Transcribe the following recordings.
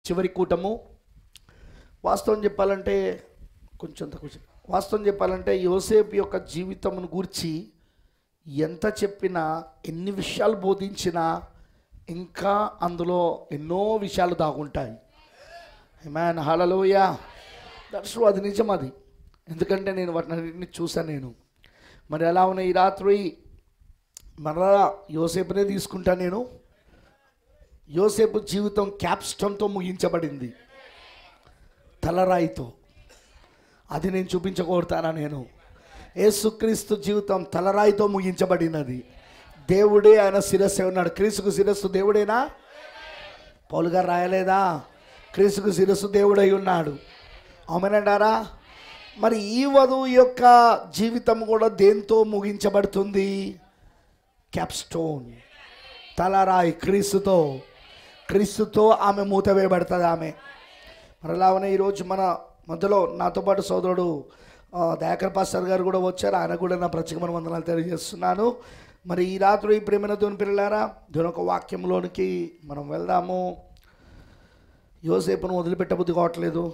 చివరి కూటము వాస్తవం చెప్పాలంటే కొంచెం తక్కువ వాస్తవం చెప్పాలంటే యోసేపు యొక్క జీవితమును గూర్చి ఎంత చెప్పినా ఎన్ని విషయాలు బోధించినా ఇంకా అందులో ఎన్నో విషయాలు దాగుంటాయి మ్యాన్ హలలోయ దట్స్ అది నిజం అది ఎందుకంటే నేను వాటిని చూసాను నేను మరి ఎలా ఉన్నాయి ఈ రాత్రి మరలా యోసేపునే తీసుకుంటా నేను యోసేపు జీవితం క్యాప్స్టన్తో ముగించబడింది తలరాయితో అది నేను చూపించకూడతానా నేను యేసుక్రీస్తు జీవితం తలరాయితో ముగించబడినది దేవుడే ఆయన శిరస్సు ఉన్నాడు క్రీస్తుకు శిరస్సు దేవుడేనా పౌలు గారు రాయలేదా క్రీస్తుకు శిరస్సు దేవుడై ఉన్నాడు అవునంటారా మరి ఈ వధువు యొక్క జీవితం కూడా దేంతో ముగించబడుతుంది క్యాప్స్టోన్ తలరాయి క్రీస్తుతో క్రీస్తుతో ఆమె మూత వేయబడుతుంది ఆమె మరి అలానే ఈరోజు మన మధ్యలో నాతో పాటు సోదరుడు ఆ, దయాకర్ పాస్టర్ గారు కూడా వచ్చారు ఆయన కూడా నా ప్రత్యేకమైన వందనాలు తెలియజేస్తున్నాను మరి ఈ రాత్రి ప్రేమైన దేవుని పిల్లలారా దేవుని ఒక వాక్యంలోనికి మనం వెళ్దాము యోసేపును వదిలిపెట్టబుద్ధి కావట్లేదు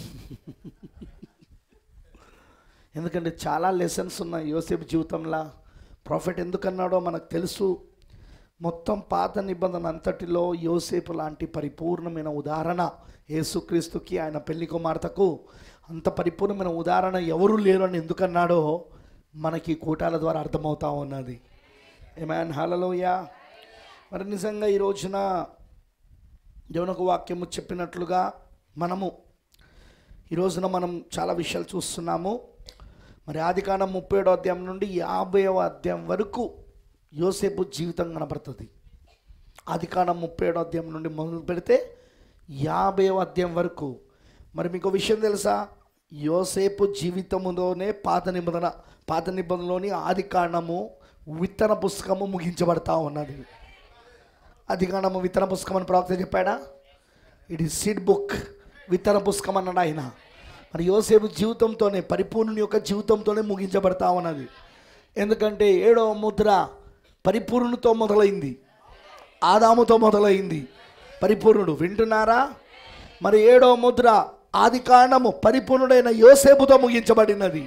ఎందుకంటే చాలా లెసన్స్ ఉన్నాయి యోసేపు జీవితంలో ప్రాఫిట్ ఎందుకన్నాడో మనకు తెలుసు మొత్తం పాత నిబంధన అంతటిలో యోసేపు లాంటి పరిపూర్ణమైన ఉదాహరణ యేసుక్రీస్తుకి ఆయన పెళ్లి కుమార్తెకు అంత పరిపూర్ణమైన ఉదాహరణ ఎవరు లేరు అని ఎందుకన్నాడో మనకి కూటాల ద్వారా అర్థమవుతా ఉన్నది ఏమైనా హాలలోయ మరి నిజంగా ఈ రోజున దేవుని ఒక వాక్యము చెప్పినట్లుగా మనము ఈ రోజున మనం చాలా విషయాలు చూస్తున్నాము మరి ఆదికాండం ముప్పై ఏడో అధ్యాయం నుండి యాభైవ అధ్యాయం వరకు యోసేపు జీవితం కనబడుతుంది ఆదికాండం ముప్పై ఏడో అధ్యాయం నుండి మొదలు పెడితే యాభైవ అధ్యాయం వరకు మరి మీకు ఒక విషయం తెలుసా యోసేపు జీవితములోనే పాత నిబంధన పాత నిబంధనలోని ఆదికాండము విత్తన పుస్తకము ముగించబడతా ఉన్నది ఆదికాండము విత్తన పుస్తకం అని ప్రవక్త చెప్పాడా ఇట్ ఈస్ సీడ్ బుక్ విత్తన పుస్తకం అన్నాడు ఆయన మరి యోసేపు జీవితంతోనే పరిపూర్ణుని యొక్క జీవితంతోనే ముగించబడతా ఉన్నది ఎందుకంటే ఏడవ ముద్ర పరిపూర్ణునితో మొదలైంది ఆదాముతో మొదలైంది పరిపూర్ణుడు వింటున్నారా మరి ఏడవ ముద్ర ఆది కాండము పరిపూర్ణుడైన యోసేపుతో ముగించబడినది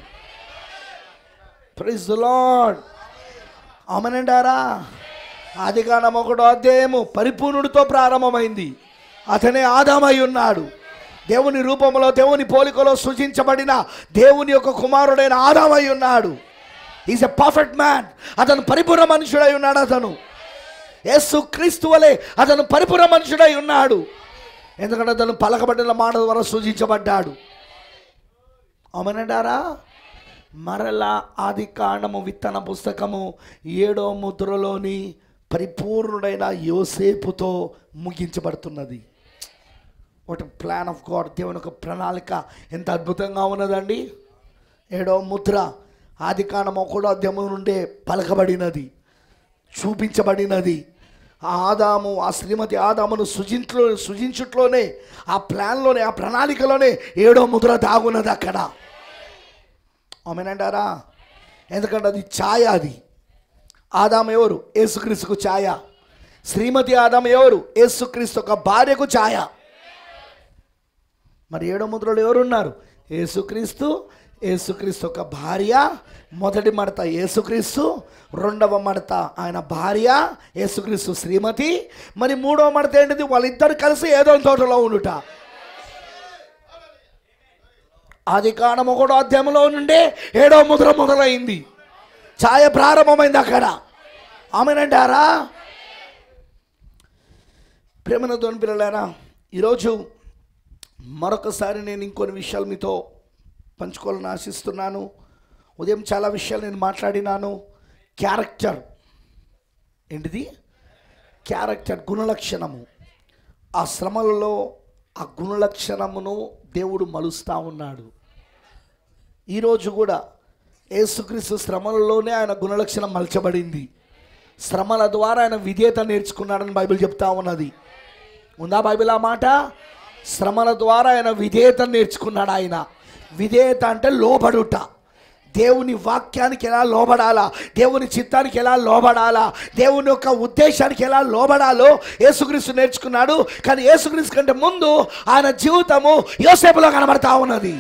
ప్రైజ్ లార్డ్ అమనంటారా ఆది కాండం ఒకటో అధ్యాయము పరిపూర్ణుడితో ప్రారంభమైంది అతనే ఆదామై ఉన్నాడు దేవుని రూపంలో దేవుని పోలికలో సృజించబడిన దేవుని యొక్క కుమారుడైన ఆదామై ఉన్నాడు ఈజ్ ఎ పర్ఫెక్ట్ మ్యాన్ అతను పరిపూర్ణ మనుషుడై ఉన్నాడు అతను యేసు క్రీస్తు వలె అతను పరిపూర్ణ మనుషుడై ఉన్నాడు ఎందుకంటే అతను పలకబడిన మాట ద్వారా సూచించబడ్డాడు అవునంటారా మరలా ఆది కాండము విత్తన పుస్తకము ఏడో ముద్రలోని పరిపూర్ణుడైన యోసేపుతో ముగించబడుతున్నది ఒకటి ప్లాన్ ఆఫ్ గాడ్ దేవుని ఒక ప్రణాళిక ఎంత అద్భుతంగా ఉన్నదండి ఏడో ముద్ర ఆది కాండం ఒకటో అధ్యాయం నుండే పలకబడినది చూపించబడినది ఆ ఆదాము ఆ శ్రీమతి ఆదామును సృజింట్లో సృజించుట్లోనే ఆ ప్లాన్లోనే ఆ ప్రణాళికలోనే ఏడో ముద్ర దాగున్నది అక్కడ ఆమెనంటారా ఎందుకంటే అది ఛాయ అది ఆదాం ఎవరు యేసుక్రీస్తుకు ఛాయ శ్రీమతి ఆదాం ఎవరు యేసుక్రీస్తు ఒక భార్యకు ఛాయ మరి ఏడో ముద్రలో ఎవరున్నారు యేసుక్రీస్తు యేసుక్రీస్తు ఒక భార్య మొదటి మడత యేసుక్రీస్తు రెండవ మడత ఆయన భార్య యేసుక్రీస్తు శ్రీమతి మరి మూడవ మడత ఏంటిది వాళ్ళిద్దరు కలిసి ఏదో తోటలో ఉండుట ఆది కాండం ఒకటో అధ్యాయంలో నుండే ఏడో ముద్ర మొదలైంది ఛాయ ప్రారంభమైంది అక్కడ ఆమెనంటారా ప్రేమనతోని పిల్లలారా ఈరోజు మరొకసారి నేను ఇంకొన్ని విషయాలు మీతో పంచుకోవాలని ఆశిస్తున్నాను ఉదయం చాలా విషయాలు నేను మాట్లాడినాను క్యారెక్టర్ ఏంటిది క్యారెక్టర్ గుణలక్షణము ఆ శ్రమలలో ఆ గుణలక్షణమును దేవుడు మలుస్తూ ఉన్నాడు ఈరోజు కూడా యేసుక్రీస్తు శ్రమలలోనే ఆయన గుణలక్షణం మలచబడింది శ్రమల ద్వారా ఆయన విధేయత నేర్చుకున్నాడని బైబిల్ చెప్తా ఉన్నది ఉందా బైబిల్ ఆ మాట శ్రమల ద్వారా ఆయన విధేయత నేర్చుకున్నాడు ఆయన విధేయత అంటే లోబడుట దేవుని వాక్యానికి ఎలా లోబడాలా దేవుని చిత్తానికి ఎలా లోబడాలా దేవుని యొక్క ఉద్దేశానికి ఎలా లోబడాలో యేసుక్రీస్తు నేర్చుకున్నాడు కానీ యేసుక్రీస్తు కంటే ముందు ఆయన జీవితము యోసేపులో కనబడతా ఉన్నది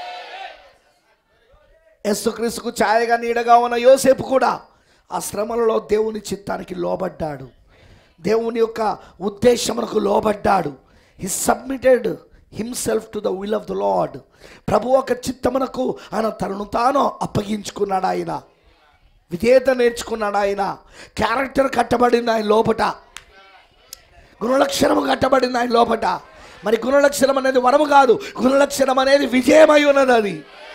యేసుక్రీస్తుకు ఛాయగా నీడగా ఉన్న యోసేపు కూడా ఆ శ్రమలలో దేవుని చిత్తానికి లోబడ్డాడు దేవుని యొక్క ఉద్దేశమునకు లోబడ్డాడు he submitted himself to the will of the Lord ప్రభు ఒక చిత్తమునకు ఆయన తనను తాను అప్పగించుకున్నాడు ఆయన విధేయత నేర్చుకున్నాడు ఆయన క్యారెక్టర్ కట్టబడింది ఆయన లోపట గుణలక్షణము కట్టబడింది ఆయన లోపట మరి గుణలక్షణం అనేది వరము కాదు గుణలక్షణం అనేది విజయమై ఉన్నది అది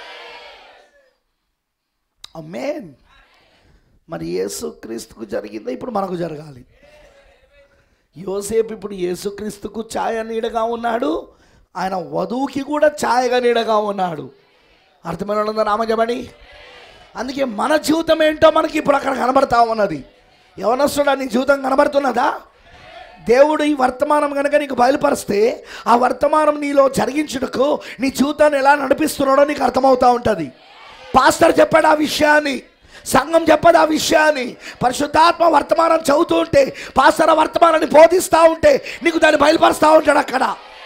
అమ్మేన్ మరి యేసుక్రీస్తుకు జరిగిందా ఇప్పుడు మనకు జరగాలి యోసేపు ఇప్పుడు యేసుక్రీస్తుకు ఛాయ నీడగా ఉన్నాడు ఆయన వధువుకి కూడా ఛాయగా నీడగా ఉన్నాడు అర్థమైన వాళ్ళందరూ నామజబడి అందుకే మన జీవితం ఏంటో మనకి ఇప్పుడు అక్కడ కనబడతా ఉన్నది యవనస్తుడా నీ జీవితం కనబడుతున్నదా దేవుడు ఈ వర్తమానం కనుక నీకు బయలుపరిస్తే ఆ వర్తమానం నీలో జరిగించుటకు నీ జీవితాన్ని ఎలా నడిపిస్తున్నాడో నీకు అర్థమవుతా ఉంటుంది పాస్టర్ చెప్పాడు ఆ విషయాన్ని సంఘం చెప్పదు ఆ విషయాన్ని పరిశుద్ధాత్మ వర్తమానం చదువుతూ ఉంటే పాస్టర్ ఆ వర్తమానాన్ని బోధిస్తూ ఉంటే నీకు దాన్ని బయలుపరుస్తూ ఉంటాడు అక్కడ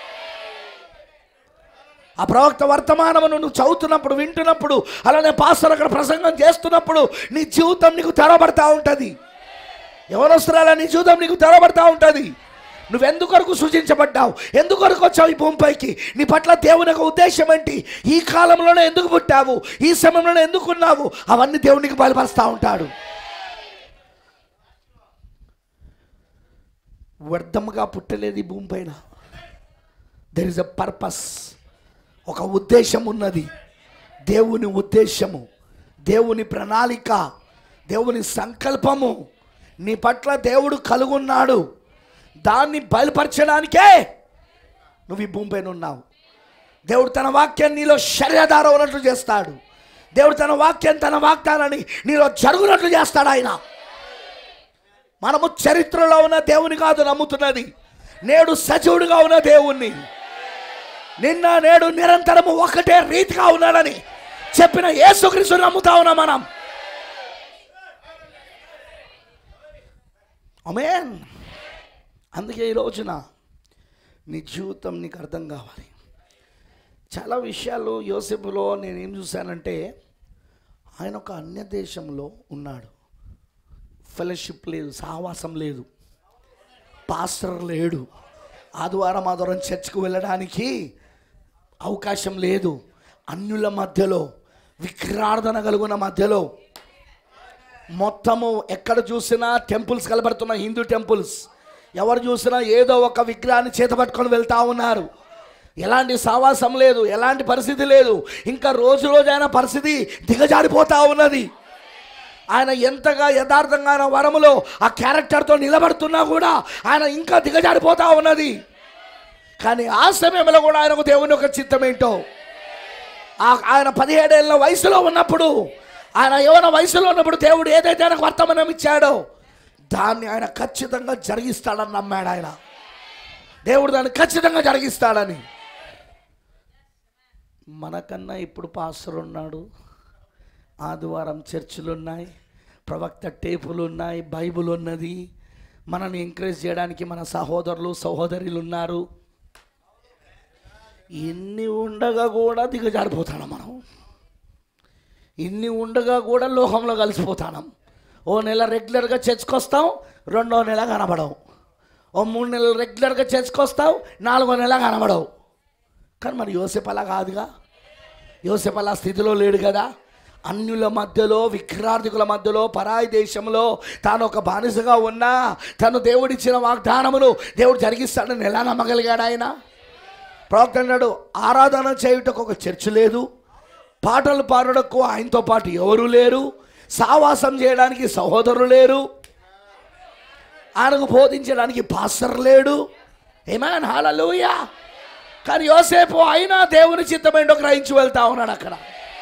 ఆ ప్రవక్త వర్తమానమును నువ్వు చదువుతున్నప్పుడు వింటున్నప్పుడు అలానే పాస్టర్ అక్కడ ప్రసంగం చేస్తున్నప్పుడు నీ జీవితం నీకు తెరబడతా ఉంటుంది ఎవరొస్తున్నారా నీ జీవితం నీకు తెరబడతా ఉంటుంది నువ్వెందుకొరకు సృజించబడ్డావు ఎందుకొరకు వచ్చావు ఈ భూమిపైకి నీ పట్ల దేవుని యొక్క ఉద్దేశం ఏంటి ఈ కాలంలోనే ఎందుకు పుట్టావు ఈ సమయంలోనే ఎందుకు ఉన్నావు అవన్నీ దేవునికి బయలుపరుస్తూ ఉంటాడు వ్యర్థముగా పుట్టలేదు ఈ భూమిపైన దెర్ ఇస్ అ పర్పస్ ఒక ఉద్దేశం ఉన్నది దేవుని ఉద్దేశము దేవుని ప్రణాళిక దేవుని సంకల్పము నీ పట్ల దేవుడు కలుగున్నాడు దాన్ని బయలుపరచడానికే నువ్వు ఈ భూమిపైన ఉన్నావు దేవుడు తన వాక్యాన్ని నీలో శరీరధారం ఉన్నట్లు చేస్తాడు దేవుడు తన వాక్యం తన వాగ్దానాన్ని నీలో జరుగునట్లు చేస్తాడు ఆయన మనము చరిత్రలో ఉన్న దేవుని కాదు నమ్ముతున్నది నేడు సజీవుడిగా ఉన్న దేవుణ్ణి నిన్న నేడు నిరంతరము ఒకటే రీతిగా ఉన్నాడని చెప్పిన యేసుక్రీస్తు నమ్ముతా ఉన్నాం మనం అమేన్ అందుకే ఈ రోజున నీ జీవితం నీకు అర్థం కావాలి చాలా విషయాలు యోసేపులో నేనేం చూశానంటే ఆయన ఒక అన్య దేశంలో ఉన్నాడు ఫెలోషిప్ లేదు సహవాసం లేదు పాస్టర్ లేడు ఆదివారం ఆదివారం చర్చ్కు వెళ్ళడానికి అవకాశం లేదు అన్యుల మధ్యలో విగ్రహార్థన కలుగున మధ్యలో మొత్తము ఎక్కడ చూసినా టెంపుల్స్ కనబడుతున్న హిందూ టెంపుల్స్ ఎవరు చూసినా ఏదో ఒక విగ్రహాన్ని చేతపట్టుకొని వెళ్తా ఉన్నారు ఎలాంటి సావాసం లేదు ఎలాంటి పరిస్థితి లేదు ఇంకా రోజు రోజైన పరిస్థితి దిగజారిపోతా ఉన్నది ఆయన ఎంతగా యథార్థంగా ఆయన వరములో ఆ క్యారెక్టర్తో నిలబడుతున్నా కూడా ఆయన ఇంకా దిగజారిపోతా ఉన్నది కానీ ఆ సమయంలో కూడా ఆయనకు దేవుని యొక్క చిత్తం ఏంటో ఆ- ఆయన పదిహేడేళ్ళ వయసులో ఉన్నప్పుడు ఆయన యవన వయసులో ఉన్నప్పుడు దేవుడు ఏదైతే ఆయనకు వర్తమానం ఇచ్చాడో దాన్ని ఆయన ఖచ్చితంగా జరిగిస్తాడని నమ్మాడు ఆయన దేవుడు దాన్ని ఖచ్చితంగా జరిగిస్తాడని మనకన్నా ఇప్పుడు పాస్టర్ ఉన్నాడు ఆదివారం చర్చిలు ఉన్నాయి ప్రవక్త టేపులు ఉన్నాయి బైబుల్ ఉన్నది మనల్ని ఎంకరేజ్ చేయడానికి మన సహోదరులు సహోదరులు ఉన్నారు ఇన్ని ఉండగా కూడా దిగజారిపోతాం మనం ఇన్ని ఉండగా కూడా లోకంలో కలిసిపోతాం ఓ నెల రెగ్యులర్గా చర్చ్కొస్తాం రెండో నెల కనబడవు ఓ మూడు నెలలు రెగ్యులర్గా చర్చ్కొస్తావు నాలుగో నెల కనబడవు కానీ మరి యోసేపు అలా కాదుగా యోసేపు అలా స్థితిలో లేడు కదా అన్యుల మధ్యలో విక్రార్థికుల మధ్యలో పరాయి దేశంలో తాను ఒక బానిసగా ఉన్నా తను దేవుడిచ్చిన వాగ్దానమును దేవుడు జరిగిస్తాడని ఎలా నమ్మగలిగాడు ఆయన ప్రవక్త అన్నాడు ఆరాధన చేయుటకు ఒక చర్చ్ లేదు పాటలు పాడటకు ఆయనతో పాటు ఎవరు లేరు సావాసం చేయడానికి సహోదరులు లేరు ఆయనకు బోధించడానికి పాస్టర్ లేడు ఏమాన్ హాలూయా కానీ యోసేపు అయినా దేవుని చిత్తమేంటో గ్రహించి వెళ్తా ఉన్నాడు అక్కడ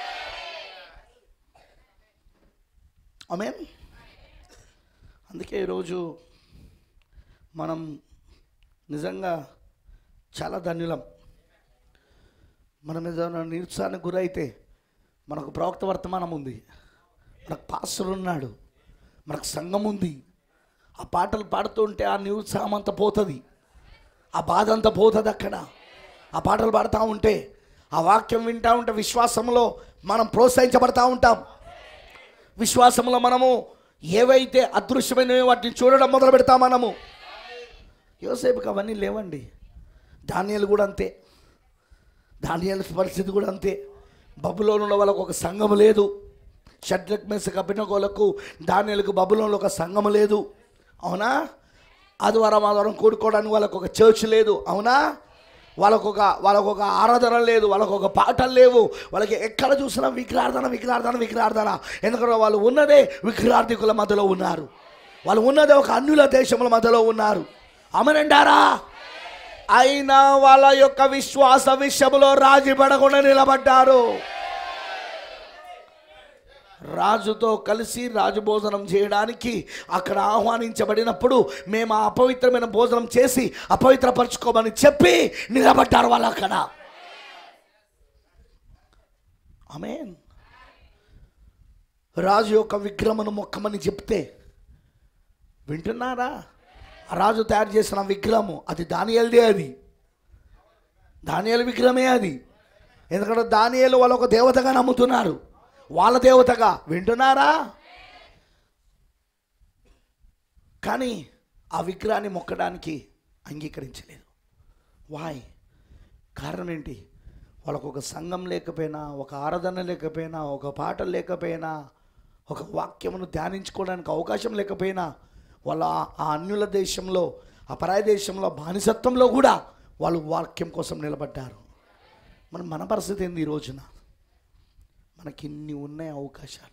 ఆమెన్ అందుకే ఈరోజు మనం నిజంగా చాలా ధన్యులం మనం ఏదైనా నిరుత్సాహానికి గురైతే మనకు ప్రవక్త వర్తమానం ఉంది మనకు పాస్టర్ ఉన్నాడు మనకు సంఘం ఉంది ఆ పాటలు పాడుతూ ఉంటే ఆ నిరుత్సాహం అంతా పోతుంది ఆ బాధ అంతా పోతుంది అక్కడ ఆ పాటలు పాడుతూ ఉంటే ఆ వాక్యం వింటూ ఉంటే విశ్వాసంలో మనం ప్రోత్సహించబడతా ఉంటాం విశ్వాసంలో మనము ఏవైతే అదృశ్యమైనవి వాటిని చూడడం మొదలు పెడతాం మనము యోసేపుకి అవన్నీ లేవండి ధాన్యాలు కూడా అంతే ధాన్యాల పరిస్థితి కూడా అంతే బబులోనులో వాళ్ళకు ఒక సంఘం లేదు షడ్లక్ మెస్ కపినకోలకు ధాన్యాలకు బబులోనులో ఒక సంఘం లేదు అవునా ఆదివారం ఆదివారం కూడుకోవడానికి వాళ్ళకు ఒక చర్చ్ లేదు అవునా వాళ్ళకు ఒక వాళ్ళకు ఒక ఆరాధన లేదు వాళ్ళకు ఒక పాటలు లేవు వాళ్ళకి ఎక్కడ చూసినా విగ్రహార్థన విగ్రహార్థన విగ్రహార్థన ఎందుకంటే వాళ్ళు ఉన్నదే విగ్రహార్థికుల మధ్యలో ఉన్నారు వాళ్ళు ఉన్నదే ఒక అన్యుల దేశముల మధ్యలో ఉన్నారు అమనంటారా అయినా వాళ్ళ యొక్క విశ్వాస విషయంలో రాజీ పడకుండా నిలబడ్డారు రాజుతో కలిసి రాజు భోజనం చేయడానికి అక్కడ ఆహ్వానించబడినప్పుడు మేము ఆ అపవిత్రమైన భోజనం చేసి అపవిత్రపరచుకోమని చెప్పి నిలబడ్డారు వాళ్ళు అక్కడ ఆమేన్ రాజు యొక్క విగ్రహమును మొక్కమని చెప్తే వింటున్నారా ఆ రాజు తయారు చేసిన విగ్రహము అది దానియల్దే అది దానియలు విగ్రహమే అది ఎందుకంటే దానియలు వాళ్ళు ఒక దేవతగా నమ్ముతున్నారు వాళ్ళ దేవతగా వింటున్నారా కానీ ఆ విగ్రహాన్ని మొక్కడానికి అంగీకరించలేదు వాయ్ కారణం ఏంటి వాళ్ళకు ఒక సంఘం లేకపోయినా ఒక ఆరాధన లేకపోయినా ఒక పాట లేకపోయినా ఒక వాక్యమును ధ్యానించుకోవడానికి అవకాశం లేకపోయినా వాళ్ళ ఆ- ఆ అన్యుల దేశంలో ఆ పరాయ దేశంలో బానిసత్వంలో కూడా వాళ్ళు వాక్యం కోసం నిలబడ్డారు మరి మన పరిస్థితి ఏంది ఈ రోజున మనకి ఇన్ని ఉన్నాయి అవకాశాలు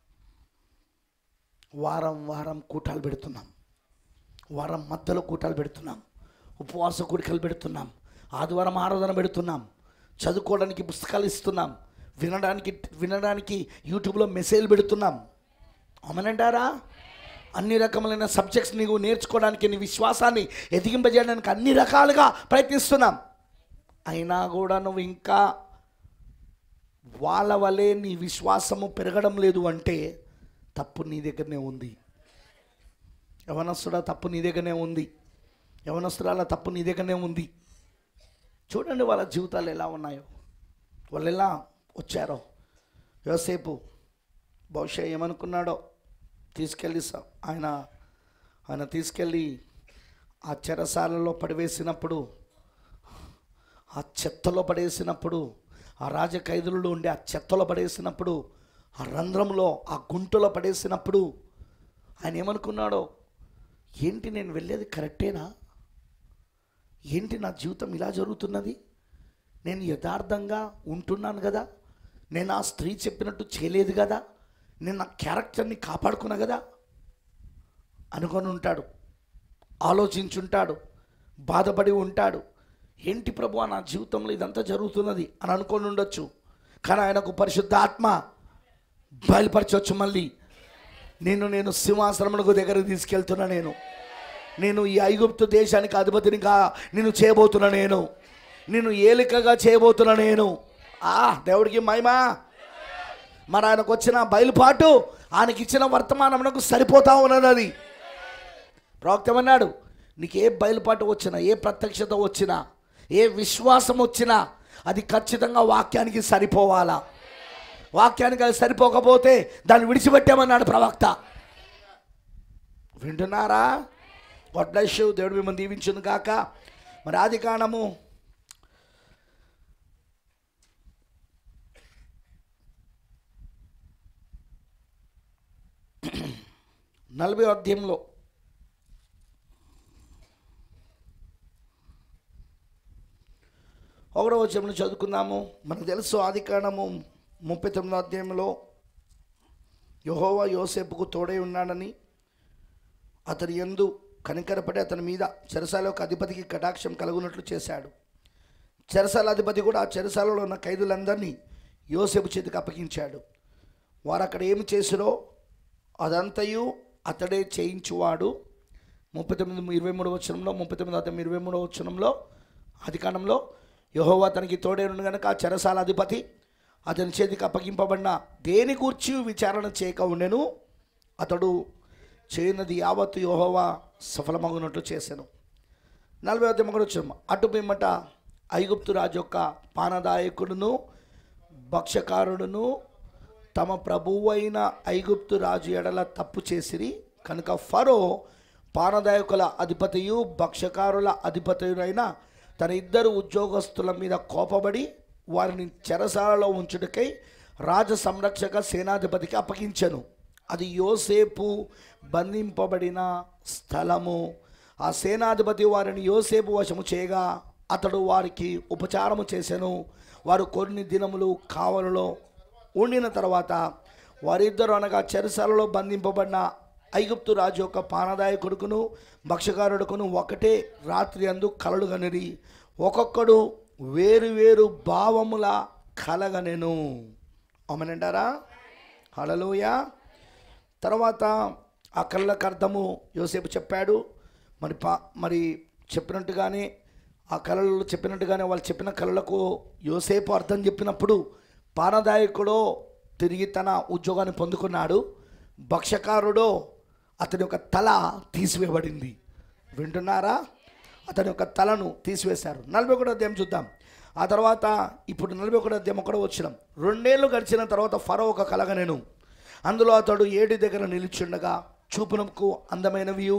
వారం వారం కూటాలు పెడుతున్నాం వారం మధ్యలో కూటాలు పెడుతున్నాం ఉపవాస కూడికలు పెడుతున్నాం ఆదివారం ఆరాధన పెడుతున్నాం చదువుకోవడానికి పుస్తకాలు ఇస్తున్నాం వినడానికి వినడానికి యూట్యూబ్లో మెసేజ్ పెడుతున్నాం అవునంటారా అన్ని రకములైన సబ్జెక్ట్స్ నీవు నేర్చుకోవడానికి నీ విశ్వాసాన్ని ఎదిగింపజేయడానికి అన్ని రకాలుగా ప్రయత్నిస్తున్నాం అయినా కూడా నువ్వు ఇంకా వాళ్ళ వలె నీ విశ్వాసము పెరగడం లేదు అంటే తప్పు నీ దగ్గరనే ఉంది యవనస్తుడా తప్పు నీ దగ్గరనే ఉంది యవనస్తురాల తప్పు నీ దగ్గరనే ఉంది చూడండి వాళ్ళ జీవితాలు ఎలా ఉన్నాయో వాళ్ళు ఎలా వచ్చారో యోసేపు బహుశా ఏమనుకున్నాడో తీసుకెళ్ళి స- ఆయన ఆయన తీసుకెళ్ళి ఆ చెరసాలలో పడివేసినప్పుడు ఆ చెత్తలో పడేసినప్పుడు ఆ రాజ ఖైదులలో ఉండి ఆ చెత్తలో పడేసినప్పుడు ఆ రంధ్రంలో ఆ గుంటలో పడేసినప్పుడు ఆయన ఏమనుకున్నాడో ఏంటి నేను వెళ్ళేది కరెక్టేనా ఏంటి నా జీవితం ఇలా జరుగుతున్నది నేను యథార్థంగా ఉంటున్నాను కదా నేను ఆ స్త్రీ చెప్పినట్టు చేయలేదు కదా నేను నా క్యారెక్టర్ని కాపాడుకున్నా కదా అనుకొని ఉంటాడు ఆలోచించుంటాడు బాధపడి ఉంటాడు ఏంటి ప్రభు నా జీవితంలో ఇదంతా జరుగుతున్నది అని అనుకొని ఉండొచ్చు కానీ ఆయనకు పరిశుద్ధ ఆత్మ బయలుపరచవచ్చు మళ్ళీ నేను నేను సింహాసనములకు దగ్గరకు తీసుకెళ్తున్నా నేను నేను ఈ ఐగుప్తు దేశానికి అధిపతినిగా నేను చేయబోతున్నా నేను నేను ఏలికగా చేయబోతున్నా నేను ఆ దేవుడికి మహిమా మరి ఆయనకు వచ్చిన బయలుపాటు ఆయనకి ఇచ్చిన వర్తమానమునకు సరిపోతా ఉన్నది అది ప్రవక్త ఏమన్నాడు నీకు ఏ బయలుపాటు వచ్చినా ఏ ప్రత్యక్షత వచ్చినా ఏ విశ్వాసం వచ్చినా అది ఖచ్చితంగా వాక్యానికి సరిపోవాలా వాక్యానికి అది సరిపోకపోతే దాన్ని విడిచిపెట్టామన్నాడు ప్రవక్త వింటున్నారా వడ్లశు దేవుడు మిమ్మల్ని దీవించును కాక మరి ఆది కాండము నలభై అధ్యాయంలో ఒకటో వచ్చంలో చదువుకుందాము మనకు తెలుసు ఆది కాండము ముప్పై తొమ్మిదో అధ్యాయంలో యహోవా యోసేపుకు తోడై ఉన్నాడని అతని యందు కనికరపడి అతని మీద చెరసాల యొక్క అధిపతికి కటాక్షం కలుగునట్లు చేశాడు చెరసాల అధిపతి కూడా ఆ చెరసాలలో ఉన్న ఖైదులందరినీ యోసేపు చేతికి అప్పగించాడు వారు అక్కడ ఏమి చేసిరో అదంతయు అతడే చేయించువాడు ముప్పై తొమ్మిది ఇరవై మూడు వచనంలో ముప్పై తొమ్మిది అతను ఇరవై మూడవ వచనంలో అధికారంలో యహోవా తనకి తోడే ఉండి కనుక ఆ చెరసాల అధిపతి అతని చేతికి అప్పగింపబడిన దేని గూర్చి విచారణ చేయక ఉండెను అతడు చేయనది యావత్తు యోహోవా సఫలమగునట్లు చేశాను నలభై వద్ద కూడా వచ్చాము అటు పిమ్మట ఐగుప్తు రాజు యొక్క పానదాయకుడును భక్ష్యకారుడును తమ ప్రభువైన ఐగుప్తు రాజు ఎడల తప్పు చేసిరి కనుక ఫరో పానదాయకుల అధిపతియు భక్ష్యకారుల అధిపతియునైన తన ఇద్దరు ఉద్యోగస్తుల మీద కోపబడి వారిని చెరసాలలో ఉంచుటకై రాజ సంరక్షక సేనాధిపతికి అప్పగించెను అది యోసేపు బంధింపబడిన స్థలము ఆ సేనాధిపతి వారిని యోసేపు వశము చేయగా అతడు వారికి ఉపచారము చేసెను వారు కొన్ని దినములు కావలలో ఉండిన తర్వాత వారిద్దరు అనగా చెరసాలలో బంధింపబడిన ఐగుప్తు రాజు యొక్క పానదాయ కొడుకును భక్ష్యకారుడుకును ఒకటే రాత్రి అందు కలలు కనిరి ఒక్కొక్కడు వేరు వేరు భావముల కలగనెను అమనంటారా హలలోయ తర్వాత ఆ కళ్ళకు అర్థము యోసేపు చెప్పాడు మరి పా మరి చెప్పినట్టుగానే ఆ కళలు చెప్పినట్టుగానే వాళ్ళు చెప్పిన కళలకు యోసేపు అర్థం చెప్పినప్పుడు పానదాయకుడో తిరిగి తన ఉద్యోగాన్ని పొందుకున్నాడు భక్ష్యకారుడో అతని యొక్క తల తీసివేయబడింది వింటున్నారా అతని యొక్క తలను తీసివేశారు నలభై ఒకటో అధ్యాయం చూద్దాం ఆ తర్వాత ఇప్పుడు నలభై ఒకటో అధ్యాయం కూడా వచ్చినాం రెండేళ్ళు గడిచిన తర్వాత ఫరో ఒక కలగనెను అందులో అతడు ఏటి దగ్గర నిలిచిండగా చూపునకు అందమైనవి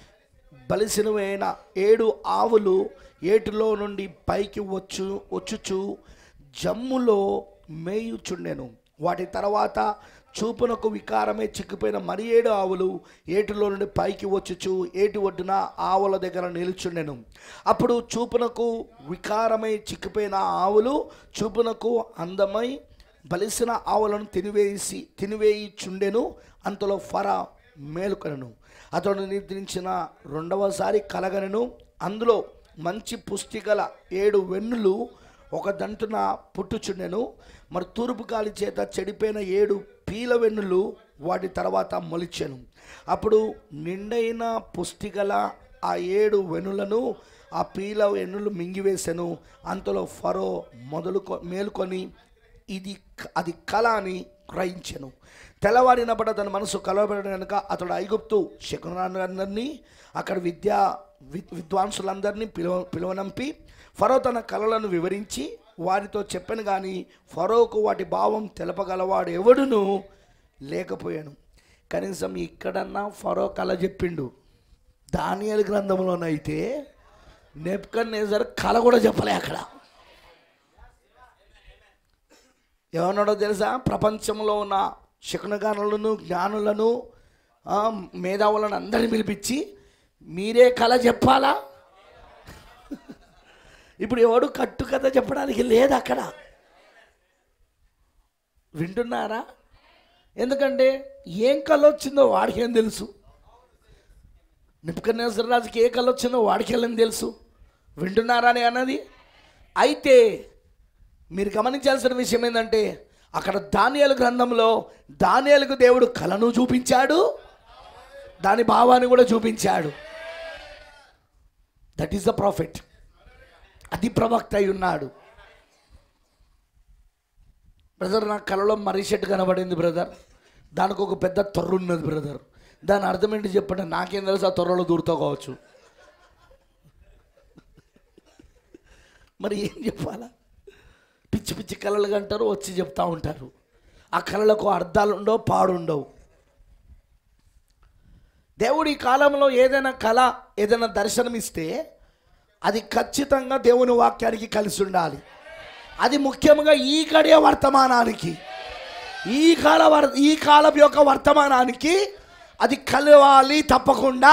బలిసినవైన ఏడు ఆవులు ఏటిలో నుండి పైకి వచ్చు వచ్చుచు జమ్ములో మేయుచుండెను వాటి తర్వాత చూపునకు వికారమే చిక్కిపోయిన మరి ఏడు ఆవులు ఏటిలో నుండి పైకి వచ్చుచు ఏటి ఒడ్డున ఆవుల దగ్గర నిలుచుండెను అప్పుడు చూపునకు వికారమై చిక్కిపోయిన ఆవులు చూపునకు అందమై బలిసిన ఆవులను తినివేసి తినివేయిచుండెను అంతలో ఫర మేలుకొనను అతడు నిద్రించిన రెండవసారి కలగనను అందులో మంచి పుష్టిగల ఏడు వెన్నులు ఒక దంటున పుట్టుచుండెను మరి తూర్పు గాలి చేత చెడిపోయిన ఏడు పీల వెన్నులు వాటి తర్వాత మొలిచెను అప్పుడు నిండైన పుష్టిగల ఆ ఏడు వెన్నులను ఆ పీల వెన్నులు మింగివేసెను అంతలో ఫరో మొదలుకొ మేలుకొని ఇది క- అది కళ అని గ్రహించెను తెల్లవారినప్పుడు తన మనసు కలవబడిన కనుక అతడు ఐగుప్తు శకునందరినీ అక్కడ విద్యా వి- విద్వాంసులందరినీ పిలువ పిలువనంపి ఫరో తన కళలను వివరించి వారితో చెప్పాను కానీ ఫరోకు వాటి భావం తెలపగలవాడు ఎవడును లేకపోయాను కనీసం ఇక్కడన్నా ఫరో కళ చెప్పిండు దానియలు గ్రంథంలోనైతే నెప్కన్ నేజర్ కళ కూడా చెప్పలే అక్కడ ఏమన్నాడో తెలుసా ప్రపంచంలో ఉన్న శకునగానులను జ్ఞానులను ఆ, మేధావులను అందరిని పిలిపించి మీరే కళ చెప్పాలా ఇప్పుడు ఎవడు కట్టు కథ చెప్పడానికి లేదు అక్కడ వింటున్నారా ఎందుకంటే ఏం కళ వచ్చిందో వాడికి ఏం తెలుసు నిపుకన్నేశ్వర రాజుకి ఏ కళ వచ్చిందో వాడికి వెళ్ళని తెలుసు వింటున్నారా అని అన్నది అయితే మీరు గమనించాల్సిన విషయం ఏంటంటే అక్కడ దానియాలు గ్రంథంలో దానియాలకు దేవుడు కళను చూపించాడు దాని భావాన్ని కూడా చూపించాడు దట్ ఈస్ ద ప్రాఫిట్ అది ప్రవక్త అయి ఉన్నాడు బ్రదర్ నా కళలో మర్రి చెట్టు కనబడింది బ్రదర్ దానికి ఒక పెద్ద తొర్ర ఉన్నది బ్రదర్ దాని అర్థం ఏంటి చెప్పండి నాకేం తెలుసు ఆ తొర్రలో దూరుతో కావచ్చు మరి ఏం చెప్పాలా పిచ్చి పిచ్చి కళలు అంటారు వచ్చి చెప్తా ఉంటారు ఆ కళలకు అర్థాలు ఉండవు పాడుండవు దేవుడు ఈ కాలంలో ఏదైనా కళ ఏదైనా దర్శనం ఇస్తే అది ఖచ్చితంగా దేవుని వాక్యానికి కలిసి ఉండాలి అది ముఖ్యంగా ఈ గడియ వర్తమానానికి ఈ కాల వర్ ఈ కాలం యొక్క వర్తమానానికి అది కలవాలి తప్పకుండా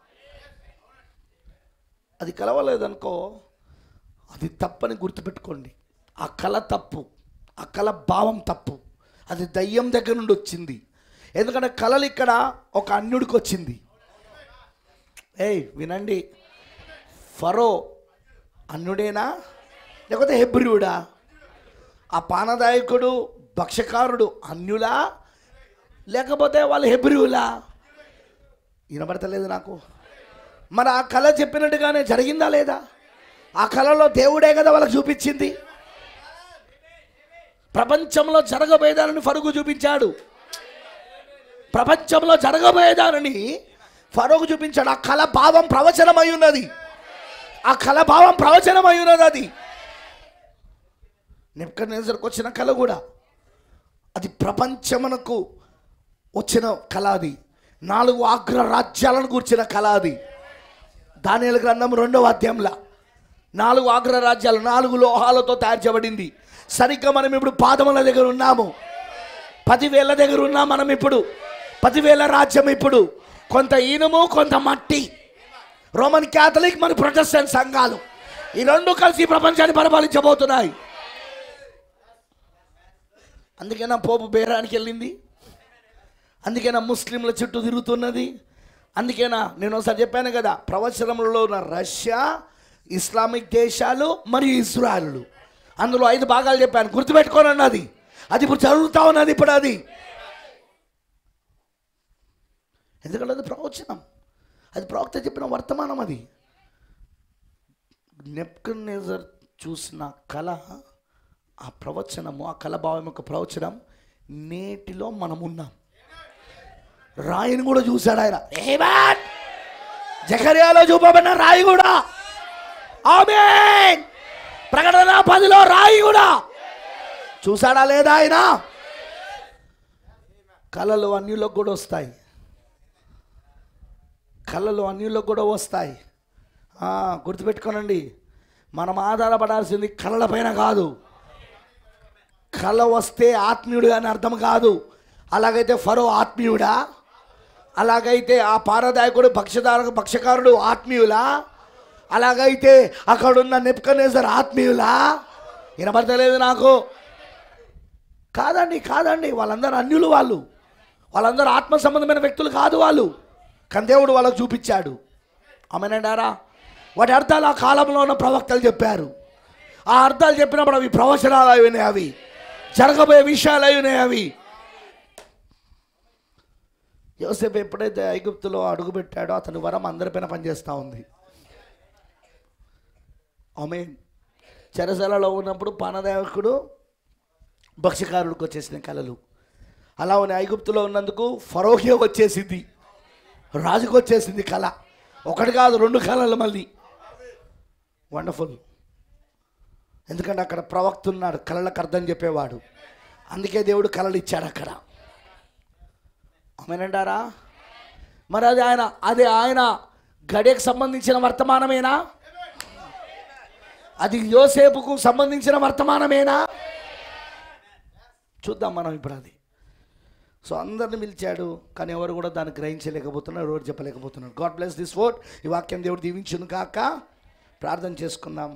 అది కలవలేదనుకో అది తప్పని గుర్తుపెట్టుకోండి ఆ కళ తప్పు ఆ కళ భావం తప్పు అది దయ్యం దగ్గర నుండి వచ్చింది ఎందుకంటే కళలు ఇక్కడ ఒక అన్యుడికి వచ్చింది ఏయ్ వినండి ఫరో అన్యుడేనా లేకపోతే హెబ్రియుడా ఆ పానదాయకుడు భక్ష్యకారుడు అన్యులా లేకపోతే వాళ్ళు హెబ్రియులా వినబడతలేదు నాకు మరి ఆ కళ చెప్పినట్టుగానే జరిగిందా లేదా ఆ కళలో దేవుడే కదా వాళ్ళకి చూపించింది ప్రపంచంలో జరగబోయేదానని ఫరుగు చూపించాడు ప్రపంచంలో జరగబోయేదానని ఫరోకు చూపించాడు ఆ కళ భావం ప్రవచనమై ఉన్నది ఆ కళ భావం ప్రవచనమై ఉన్నది అది నెప్కనేజర్కి వచ్చిన కళ కూడా అది ప్రపంచమునకు వచ్చిన కళ అది నాలుగు అగ్ర రాజ్యాలను కూర్చిన కళ అది దానియల గ్రంథం రెండవ అధ్యాయంలో నాలుగు అగ్ర రాజ్యాలు నాలుగు లోహాలతో తయారు చేయబడింది సరిగ్గా మనం ఇప్పుడు పాదముల దగ్గర ఉన్నాము పదివేల దగ్గర ఉన్నాం మనం ఇప్పుడు పదివేల రాజ్యం ఇప్పుడు కొంత ఇనుము కొంత మట్టి రోమన్ క్యాథలిక్ మరి ప్రొటెస్టెంట్ సంఘాలు ఈ రెండు కలిసి ఈ ప్రపంచాన్ని పరిపాలించబోతున్నాయి అందుకేనా పోపు బేరానికి వెళ్ళింది అందుకేనా ముస్లింల చుట్టూ తిరుగుతున్నది అందుకేనా నేను ఒకసారి చెప్పాను కదా ప్రవచనంలో ఉన్న రష్యా ఇస్లామిక్ దేశాలు మరియు ఇజ్రాయలు అందులో ఐదు భాగాలు చెప్పాను గుర్తుపెట్టుకోను అన్నది అది ఇప్పుడు జరుగుతా ఉన్నది ఇప్పుడు అది ఎందుకంటే అది ప్రవచనం అది ప్రవక్త చెప్పిన వర్తమానం అది నెప్కనేజర్ చూసిన కళ ఆ ప్రవచనము ఆ కళభావం యొక్క ప్రవచనం నేటిలో మనం ఉన్నాం రాయిని కూడా చూశాడు ఆయన ఏమాన్ జకర్యాలో చూపబడిన రాయి కూడా ఆమేన్ ప్రకటన పదిలో రాయి కూడా చూశాడా లేదా ఆయన కళలు అన్యులకు కూడా వస్తాయి కళలు అన్యులకు కూడా వస్తాయి ఆ, గుర్తుపెట్టుకోనండి మనం ఆధారపడాల్సింది కళలపైన కాదు కళ వస్తే ఆత్మీయుడు అని అర్థం కాదు అలాగైతే ఫరో ఆత్మీయుడా అలాగైతే ఆ పారదాయకుడు భక్ష్యదార భక్ష్యకారుడు ఆత్మీయులా అలాగైతే అక్కడున్న నెప్కనేసర్ ఆత్మీయులా వినబడతలేదు నాకు కాదండి కాదండి వాళ్ళందరూ అన్యులు వాళ్ళు వాళ్ళందరూ ఆత్మ సంబంధమైన వ్యక్తులు కాదు వాళ్ళు కానీ దేవుడు వాళ్ళకు చూపించాడు ఆమెనంటారా వాటి అర్థాలు ఆ కాలంలో ఉన్న ప్రవక్తలు చెప్పారు ఆ అర్థాలు చెప్పినప్పుడు అవి ప్రవచనాలు అయినాయి అవి జరగబోయే విషయాలు అయినాయి అవి యోసేపు ఎప్పుడైతే ఐగుప్తులో అడుగుపెట్టాడో అతని వరం అందరిపైన పనిచేస్తూ ఉంది ఆమె చెరసలలో ఉన్నప్పుడు పానదాయకుడు భక్ష్యకారుడికి వచ్చేసిన కళలు అలా ఉన్న ఐగుప్తులో ఉన్నందుకు ఫరోకే వచ్చేసింది రాజుకు వచ్చేసింది కళ ఒకటి కాదు రెండు కళలు మళ్ళీ వండర్ఫుల్ ఎందుకంటే అక్కడ ప్రవక్త ఉన్నాడు కళలకు అర్థం చెప్పేవాడు అందుకే దేవుడు కళలు ఇచ్చాడు అక్కడ ఆమెనంటారా మరి అది ఆయన అది ఆయన గడియకు సంబంధించిన వర్తమానమేనా అది యోసేపుకు సంబంధించిన వర్తమానమేనా చూద్దాం మనం ఇప్పుడు అది సో అందరిని పిలిచాడు కానీ ఎవరు కూడా దాన్ని గ్రహించలేకపోతున్నారు ఎవరు చెప్పలేకపోతున్నారు గాడ్ బ్లెస్ దిస్ వర్డ్ ఈ వాక్యం దేవుడు దీవించును కాక ప్రార్థన చేసుకుందాం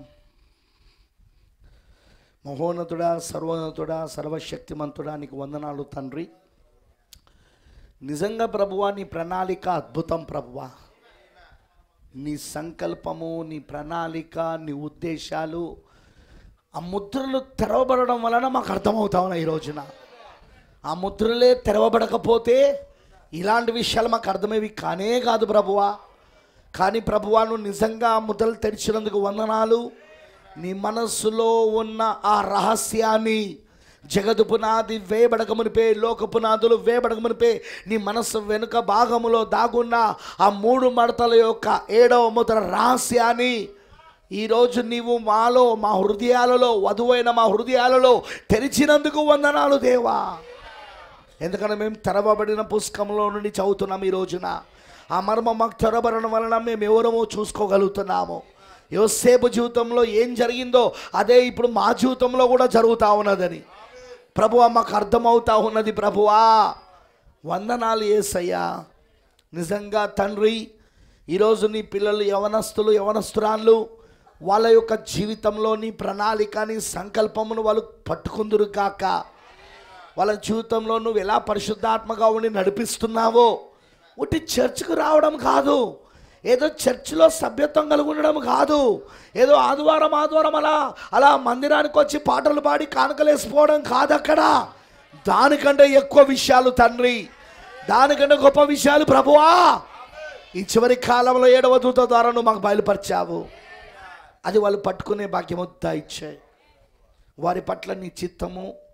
మహోన్నతుడా సర్వోన్నతుడా సర్వశక్తిమంతుడా నీకు వందనాలు తండ్రి నిజంగా ప్రభువా నీ ప్రణాళిక అద్భుతం ప్రభువా నీ సంకల్పము నీ ప్రణాళిక నీ ఉద్దేశాలు ఆ ముద్రలు తెరవబడడం వలన మాకు అర్థమవుతా ఉన్నాయి ఈ రోజున ఆ ముద్రలే తెరవబడకపోతే ఇలాంటి విషయాలు మాకు అర్థమేవి కానే కాదు ప్రభువా కానీ ప్రభువా నువ్వు నిజంగా ఆ ముద్రలు తెరిచినందుకు వందనాలు నీ మనస్సులో ఉన్న ఆ రహస్యాన్ని జగదు పునాది వేయబడక మునిపే లోక పునాదులు వేయబడక మునిపే నీ మనస్సు వెనుక భాగములో దాగున్న ఆ మూడు మడతల యొక్క ఏడవ ముద్ర రహస్యాన్ని ఈరోజు నీవు మాలో మా హృదయాలలో వధువైన మా హృదయాలలో తెరిచినందుకు వందనాలు దేవా ఎందుకంటే మేము తెరవబడిన పుస్తకంలో నుండి చదువుతున్నాం ఈ రోజున ఆ మర్మం మాకు తెరవబడడం వలన మేము ఎవరమో చూసుకోగలుగుతున్నాము యోసేపు జీవితంలో ఏం జరిగిందో అదే ఇప్పుడు మా జీవితంలో కూడా జరుగుతూ ఉన్నదని ప్రభువా మాకు అర్థమవుతా ఉన్నది ప్రభువా వందనాలు ఏసయ్యా నిజంగా తండ్రి ఈరోజు నీ పిల్లలు యవనస్తులు యవనస్తురాళ్ళు వాళ్ళ యొక్క జీవితంలో నీ ప్రణాళిక నీ సంకల్పమును వాళ్ళు పట్టుకుందురు కాక వాళ్ళ జీవితంలో నువ్వు ఎలా పరిశుద్ధాత్మగా ఉండి నడిపిస్తున్నావో ఉట్టి చర్చ్కు రావడం కాదు ఏదో చర్చిలో సభ్యత్వం కలిగి ఉండడం కాదు ఏదో ఆదివారం ఆదివారం అలా అలా మందిరానికి వచ్చి పాటలు పాడి కానుకలేసిపోవడం కాదు అక్కడ దానికంటే ఎక్కువ విషయాలు తండ్రి దానికంటే గొప్ప విషయాలు ప్రభువా ఈ చివరి కాలంలో ఏడవ దూత ద్వారా నువ్వు మాకు బయలుపరిచావు అది వాళ్ళు పట్టుకునే భాగ్యము ఇచ్చాయి వారి పట్ల నీ చిత్తము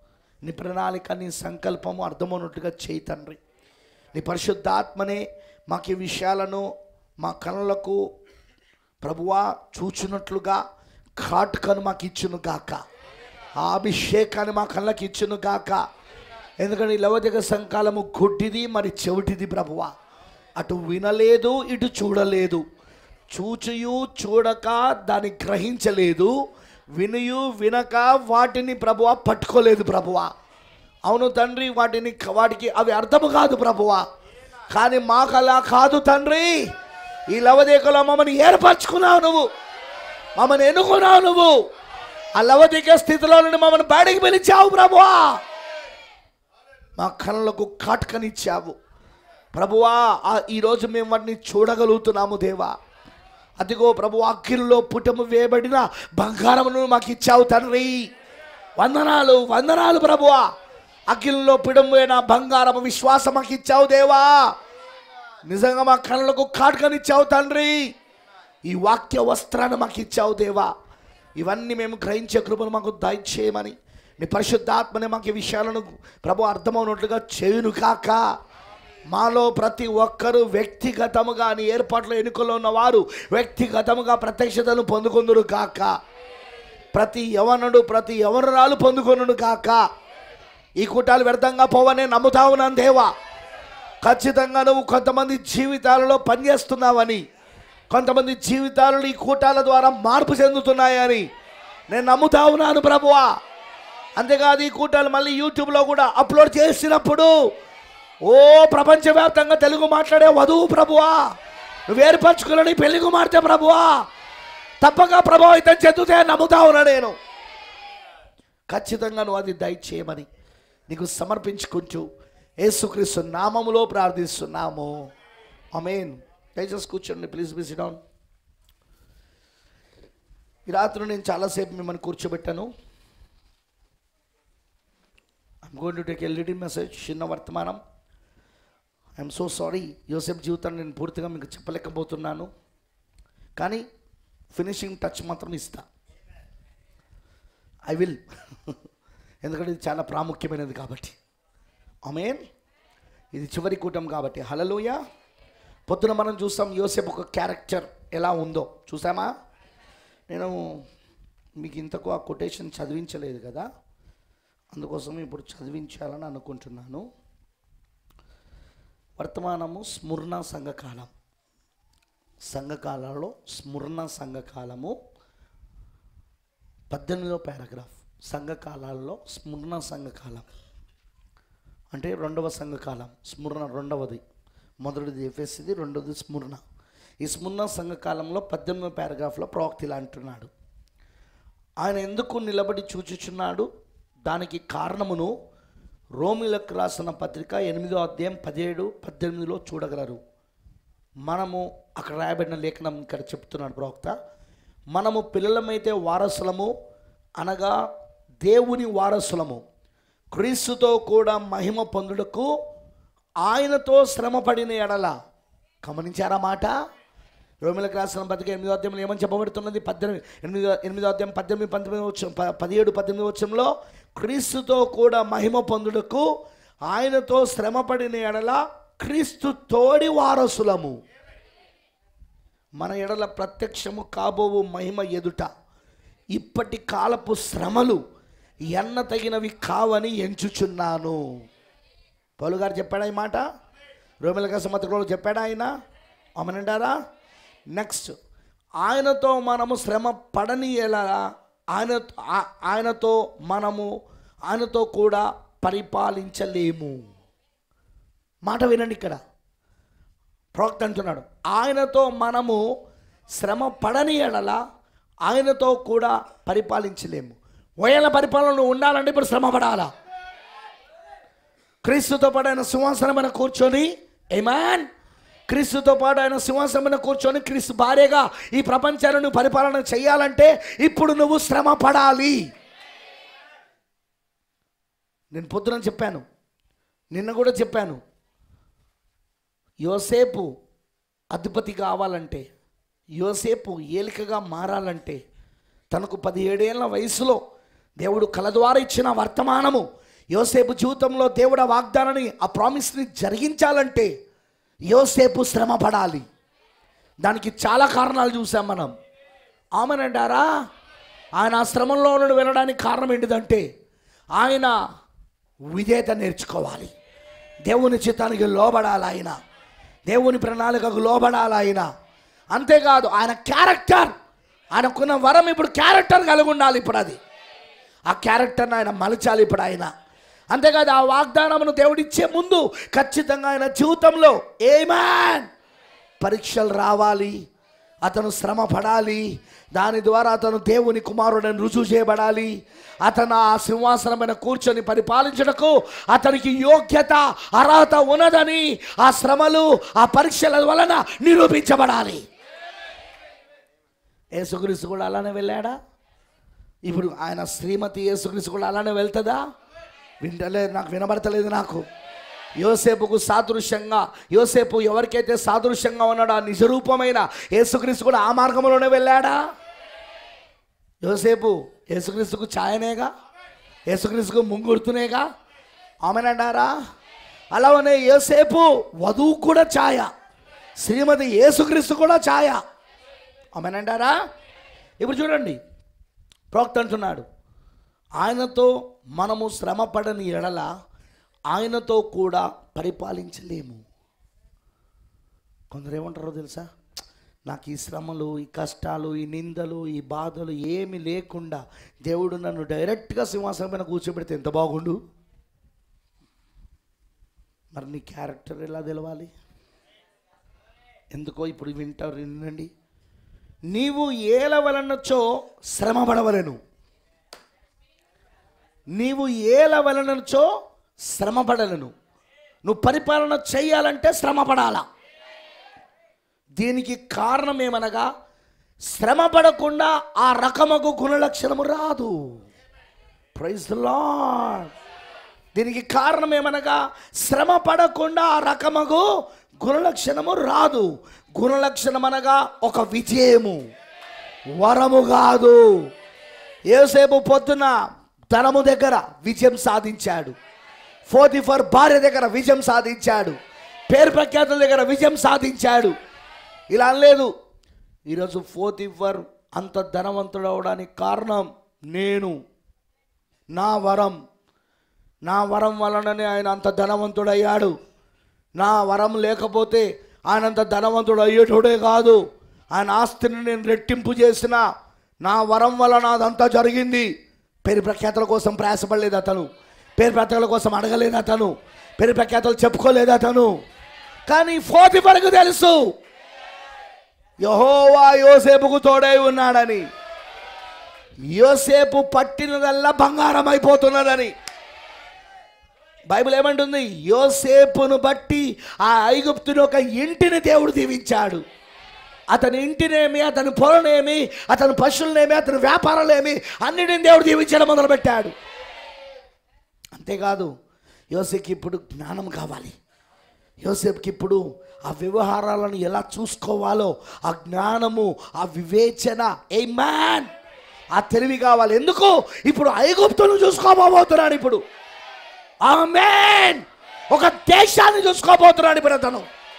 నీ ప్రణాళిక నీ సంకల్పము అర్థమవునట్టుగా చేయి తండ్రి నీ పరిశుద్ధాత్మనే మాకు ఈ విషయాలను మా కనులకు ప్రభువా చూచున్నట్లుగా కాటుకను మాకు ఇచ్చును గాక ఆ అభిషేకాన్ని మా కళ్ళకి ఇచ్చును గాక ఎందుకంటే ఈ లవజగ సంకాలము గుడ్డిది మరి చెవిటిది ప్రభువా అటు వినలేదు ఇటు చూడలేదు చూచియు చూడక దాన్ని గ్రహించలేదు వినియు వినక వాటిని ప్రభువా పట్టుకోలేదు ప్రభువా అవును తండ్రి వాటిని వాటికి అవి అర్థము కాదు ప్రభువా కానీ మాకు అలా కాదు తండ్రి ఈ లవదేకలో మమ్మల్ని ఏర్పరచుకున్నావు నువ్వు మమ్మల్ని ఎన్నుకున్నావు నువ్వు ఆ లవదిక స్థితిలో నుండి మమ్మల్ని బయటికి పిలిచావు ప్రభువా మా కళ్ళకు కాటుకనిచ్చావు ప్రభువా ఆ ఈరోజు మేము వాటిని చూడగలుగుతున్నాము దేవా అదిగో ప్రభు అగ్గిరిలో పుటము వేయబడిన బంగారమును మాకు ఇచ్చావు తండ్రి వందనాలు వందనాలు ప్రభువా అగ్గిరిలో పుటము వేయన బంగారము విశ్వాసం మాకు ఇచ్చావు దేవా నిజంగా మా కళ్ళకు కాటుకనిచ్చావు తండ్రి ఈ వాక్య వస్త్రాన్ని మాకు ఇచ్చావు దేవా ఇవన్నీ మేము గ్రహించే కృపను మాకు దయచేయమని నీ పరిశుద్ధాత్మని మాకు ఈ విషయాలను ప్రభు అర్థమవునట్లుగా చేయును కాక మాలో ప్రతి ఒక్కరూ వ్యక్తిగతముగా నీ ఏర్పాట్ల ఎన్నికల్లో ఉన్నవారు వ్యక్తిగతముగా ప్రత్యక్షతను పొందుకుందురు కాక ప్రతి యవనుడు ప్రతి యవనరాలు పొందుకొనుడు కాక ఈ కూటాలు వ్యర్థంగా పోవనే నమ్ముతా ఉన్నాను దేవా ఖచ్చితంగా నువ్వు కొంతమంది జీవితాలలో పనిచేస్తున్నావని కొంతమంది జీవితాలలో ఈ కూటాల ద్వారా మార్పు చెందుతున్నాయని నేను నమ్ముతా ఉన్నాను ప్రభువా అంతేకాదు ఈ కూటాలు మళ్ళీ యూట్యూబ్లో కూడా అప్లోడ్ చేసినప్పుడు ఓ ప్రపంచవ్యాప్తంగా తెలుగు మాట్లాడే వధువు ప్రభువా నువ్వు ఏర్పరచుకుని పెళ్లి కుమార్తె ప్రభువా తప్పక ప్రభావితం చెందుతే నమ్ముతా ఉన్నా నేను ఖచ్చితంగా నువ్వు అది దయచేయమని నీకు సమర్పించుకుంటూ యేసుక్రీస్తు నామములో ప్రార్థిస్తున్నాము అమేన్ దయచేసి కూర్చోండి ప్లీజ్ బిసి డౌన్ ఈ రాత్రి నేను చాలాసేపు మిమ్మల్ని కూర్చోబెట్టాను I'm going to take a little message చిన్న వర్తమానం ఐఎమ్ సో సారీ యోసేపు జీవితాన్ని నేను పూర్తిగా మీకు చెప్పలేకపోతున్నాను కానీ ఫినిషింగ్ టచ్ మాత్రం ఇస్తా ఐ విల్ ఎందుకంటే ఇది చాలా ప్రాముఖ్యమైనది కాబట్టి అమేన్ ఇది చివరి కూటం కాబట్టి హలలోయ పొద్దున మనం చూస్తాం యోసేపు ఒక క్యారెక్టర్ ఎలా ఉందో చూసామా నేను మీకు ఇంతకు ఆ కొటేషన్ చదివించలేదు కదా అందుకోసం ఇప్పుడు చదివించాలని అనుకుంటున్నాను వర్తమానము స్మరణ సంఘకాలం సంఘకాలంలో స్మరణ సంఘకాలము పద్దెనిమిదో పారాగ్రాఫ్ సంఘకాలాల్లో స్మరణ సంఘకాలం అంటే రెండవ సంఘకాలం స్మరణ రెండవది మొదటిది ఎఫ్ఎస్సిది రెండవది స్మరణ ఈ స్మరణ సంఘకాలంలో పద్దెనిమిదో పారాగ్రాఫ్లో ప్రవక్త ఇలా అంటున్నాడు ఆయన ఎందుకు నిలబడి చూచుచున్నాడు దానికి కారణమును రోమిలకు రాసిన పత్రిక ఎనిమిదో అధ్యాయం పదిహేడు పద్దెనిమిదిలో చూడగలరు మనము అక్కడ రాయబడిన లేఖనం ఇక్కడ చెప్తున్నాడు ప్రవక్త మనము పిల్లలమైతే వారసులము అనగా దేవుని వారసులము క్రీస్తుతో కూడా మహిమ పొందుటకు ఆయనతో శ్రమపడిన ఎడల గమనించారా మాట రోమిలకు రాసిన పత్రిక ఎనిమిదో అధ్యాయంలో ఏమని చెప్పబడుతున్నది పద్దెనిమిది ఎనిమిదో ఎనిమిదో అధ్యాయం పద్దెనిమిది పంతొమ్మిది వచ్చం ప- పదిహేడు పద్దెనిమిది వచ్చంలో క్రీస్తుతో కూడా మహిమ పొందుటకు ఆయనతో శ్రమపడిన ఎడల క్రీస్తు తోడి వారసులము మన ఎడల ప్రత్యక్షము కాబోవు మహిమ ఎదుట ఇప్పటి కాలపు శ్రమలు ఎన్న తగినవి కావని ఎంచుచున్నాను పౌలు గారు చెప్పాడా ఈ మాట రోమిల సమత్రికలో చెప్పాడా ఆయన అమనంటారా నెక్స్ట్ ఆయనతో మనము శ్రమ పడని ఎలా ఆయన ఆ- ఆయనతో మనము ఆయనతో కూడా పరిపాలించలేము మాట వినండి ఇక్కడ ప్రవక్త అంటున్నాడు ఆయనతో మనము శ్రమ పడని ఎడల ఆయనతో కూడా పరిపాలించలేము ఓయల పరిపాలన ఉండాలంటే ఇప్పుడు శ్రమ పడాలా క్రీస్తుతో పాటు ఆయన సింహాసనం మీద కూర్చొని ఏమాన్ క్రీస్తుతో పాటు ఆయన సింహాసనం మీద కూర్చొని క్రీస్తు భార్యగా ఈ ప్రపంచాన్ని నువ్వు పరిపాలన చేయాలంటే ఇప్పుడు నువ్వు శ్రమ పడాలి నేను పొద్దున చెప్పాను నిన్న కూడా చెప్పాను యోసేపు అధిపతి కావాలంటే యోసేపు ఏలికగా మారాలంటే తనకు పదిహేడేళ్ల వయసులో దేవుడు కల ద్వారా ఇచ్చిన వర్తమానము యోసేపు జీవితంలో దేవుడు ఆ వాగ్దానాన్ని ఆ ప్రామిస్ని జరిగించాలంటే యోసేపు శ్రమ పడాలి దానికి చాలా కారణాలు చూసాం మనం ఆమెనంటారా ఆయన ఆ శ్రమంలో నుండి వెళ్ళడానికి కారణం ఏంటిదంటే ఆయన విధేయత నేర్చుకోవాలి దేవుని చిత్తానికి లోబడాలి ఆయన దేవుని ప్రణాళికకు లోబడాలి ఆయన అంతేకాదు ఆయన క్యారెక్టర్ ఆయనకున్న వరం ఇప్పుడు క్యారెక్టర్ కలిగి ఉండాలి ఇప్పుడు అది ఆ క్యారెక్టర్ని ఆయన మలచాలి ఇప్పుడు ఆయన అంతేకాదు ఆ వాగ్దానమును దేవుడిచ్చే ముందు ఖచ్చితంగా ఆయన జీవితంలో ఏమాన్ పరీక్షలు రావాలి అతను శ్రమ పడాలి దాని ద్వారా అతను దేవుని కుమారుడని రుజువు చేయబడాలి అతను ఆ సింహాసనం మీద కూర్చొని పరిపాలించడకు అతనికి యోగ్యత అర్హత ఉన్నదని ఆ శ్రమలు ఆ పరీక్షల వలన నిరూపించబడాలి యేసుక్రీస్తు కూడా అలానే వెళ్ళాడా ఇప్పుడు ఆయన శ్రీమతి యేసుక్రీస్తు కూడా అలానే వెళ్తుందా వింటలేదు నాకు వినబడతలేదు నాకు యోసేపుకు సాదృశ్యంగా యోసేపు ఎవరికైతే సాదృశ్యంగా ఉన్నాడో ఆ నిజరూపమైన యేసుక్రీస్తు కూడా ఆ మార్గంలోనే వెళ్ళాడా యోసేపు యేసుక్రీస్తుకు ఛాయనేగా యేసుక్రీస్తుకు ముంగుర్తునేగా ఆమెనంటారా అలానే యోసేపు వధువు కూడా ఛాయ శ్రీమతి యేసుక్రీస్తు కూడా ఛాయ ఆమెనంటారా ఇప్పుడు చూడండి ప్రవక్త అంటున్నాడు ఆయనతో మనము శ్రమపడని ఎడల ఆయనతో కూడా పరిపాలించలేము కొందరు ఏమంటారో తెలుసా నాకు ఈ శ్రమలు ఈ కష్టాలు ఈ నిందలు ఈ బాధలు ఏమి లేకుండా దేవుడు నన్ను డైరెక్ట్గా సింహాసనం పైన కూర్చోబెడితే ఎంత బాగుండు మరి నీ క్యారెక్టర్ ఎలా తెలవాలి ఎందుకో ఇప్పుడు వింటారు వినండి నీవు ఏలవలనచో శ్రమపడవలను నీవు ఏలవలనచో శ్రమపడలను నువ్వు పరిపాలన చేయాలంటే శ్రమపడాలా దీనికి కారణం ఏమనగా శ్రమ పడకుండా ఆ రకమగు గుణలక్షణము రాదు ప్రైజ్ లాడ్ దీనికి కారణం ఏమనగా శ్రమ పడకుండా ఆ రకమగు గుణలక్షణము రాదు గుణలక్షణం అనగా ఒక విజయము వరము కాదు ఏసేపు పొద్దున ధనము దగ్గర విజయం సాధించాడు ఫోర్తిఫర్ భార్య దగ్గర విజయం సాధించాడు పేరు ప్రఖ్యాతుల దగ్గర విజయం సాధించాడు ఇలా అనలేదు ఈరోజు ఫోర్తిఫర్ అంత ధనవంతుడు అవడానికి కారణం నేను నా వరం నా వరం వలననే ఆయన అంత ధనవంతుడయ్యాడు నా వరం లేకపోతే ఆయన అంత ధనవంతుడు అయ్యేటోడే కాదు ఆయన ఆస్తిని నేను రెట్టింపు చేసిన నా వరం వలన అదంతా జరిగింది పేరు ప్రఖ్యాతుల కోసం ప్రయాసపడలేదు అతను పేరు ప్రఖ్యాతుల కోసం అడగలేదు అతను పేరు ప్రఖ్యాతులు చెప్పుకోలేదు అతను కానీ ఫోర్తి వరకు తెలుసు యహోవా యోసేపుకు తోడై ఉన్నాడని యోసేపు పట్టినదల్లా బంగారం అయిపోతున్నదని బైబిల్ ఏమంటుంది యోసేపును బట్టి ఆ ఐగుప్తుని ఒక ఇంటిని దేవుడు దీవించాడు అతని ఇంటినేమి అతని పొలనేమి అతని పశువులనేమి అతని వ్యాపారాలేమి అన్నిటిని దేవుడు దీవించడం మొదలుపెట్టాడు అంతేకాదు యోసేపుకి ఇప్పుడు జ్ఞానం కావాలి యోసేపుకి ఇప్పుడు ఆ వ్యవహారాలను ఎలా చూసుకోవాలో ఆ జ్ఞానము ఆ వివేచన ఏ మ్యాన్ ఆ తెలివి కావాలి ఎందుకు ఇప్పుడు ఐగుప్తును చూసుకోబోతున్నాడు ఇప్పుడు ఆమెన్ ఒక దేశాన్ని చూసుకోబోతున్నాడు ఇప్పుడు అతను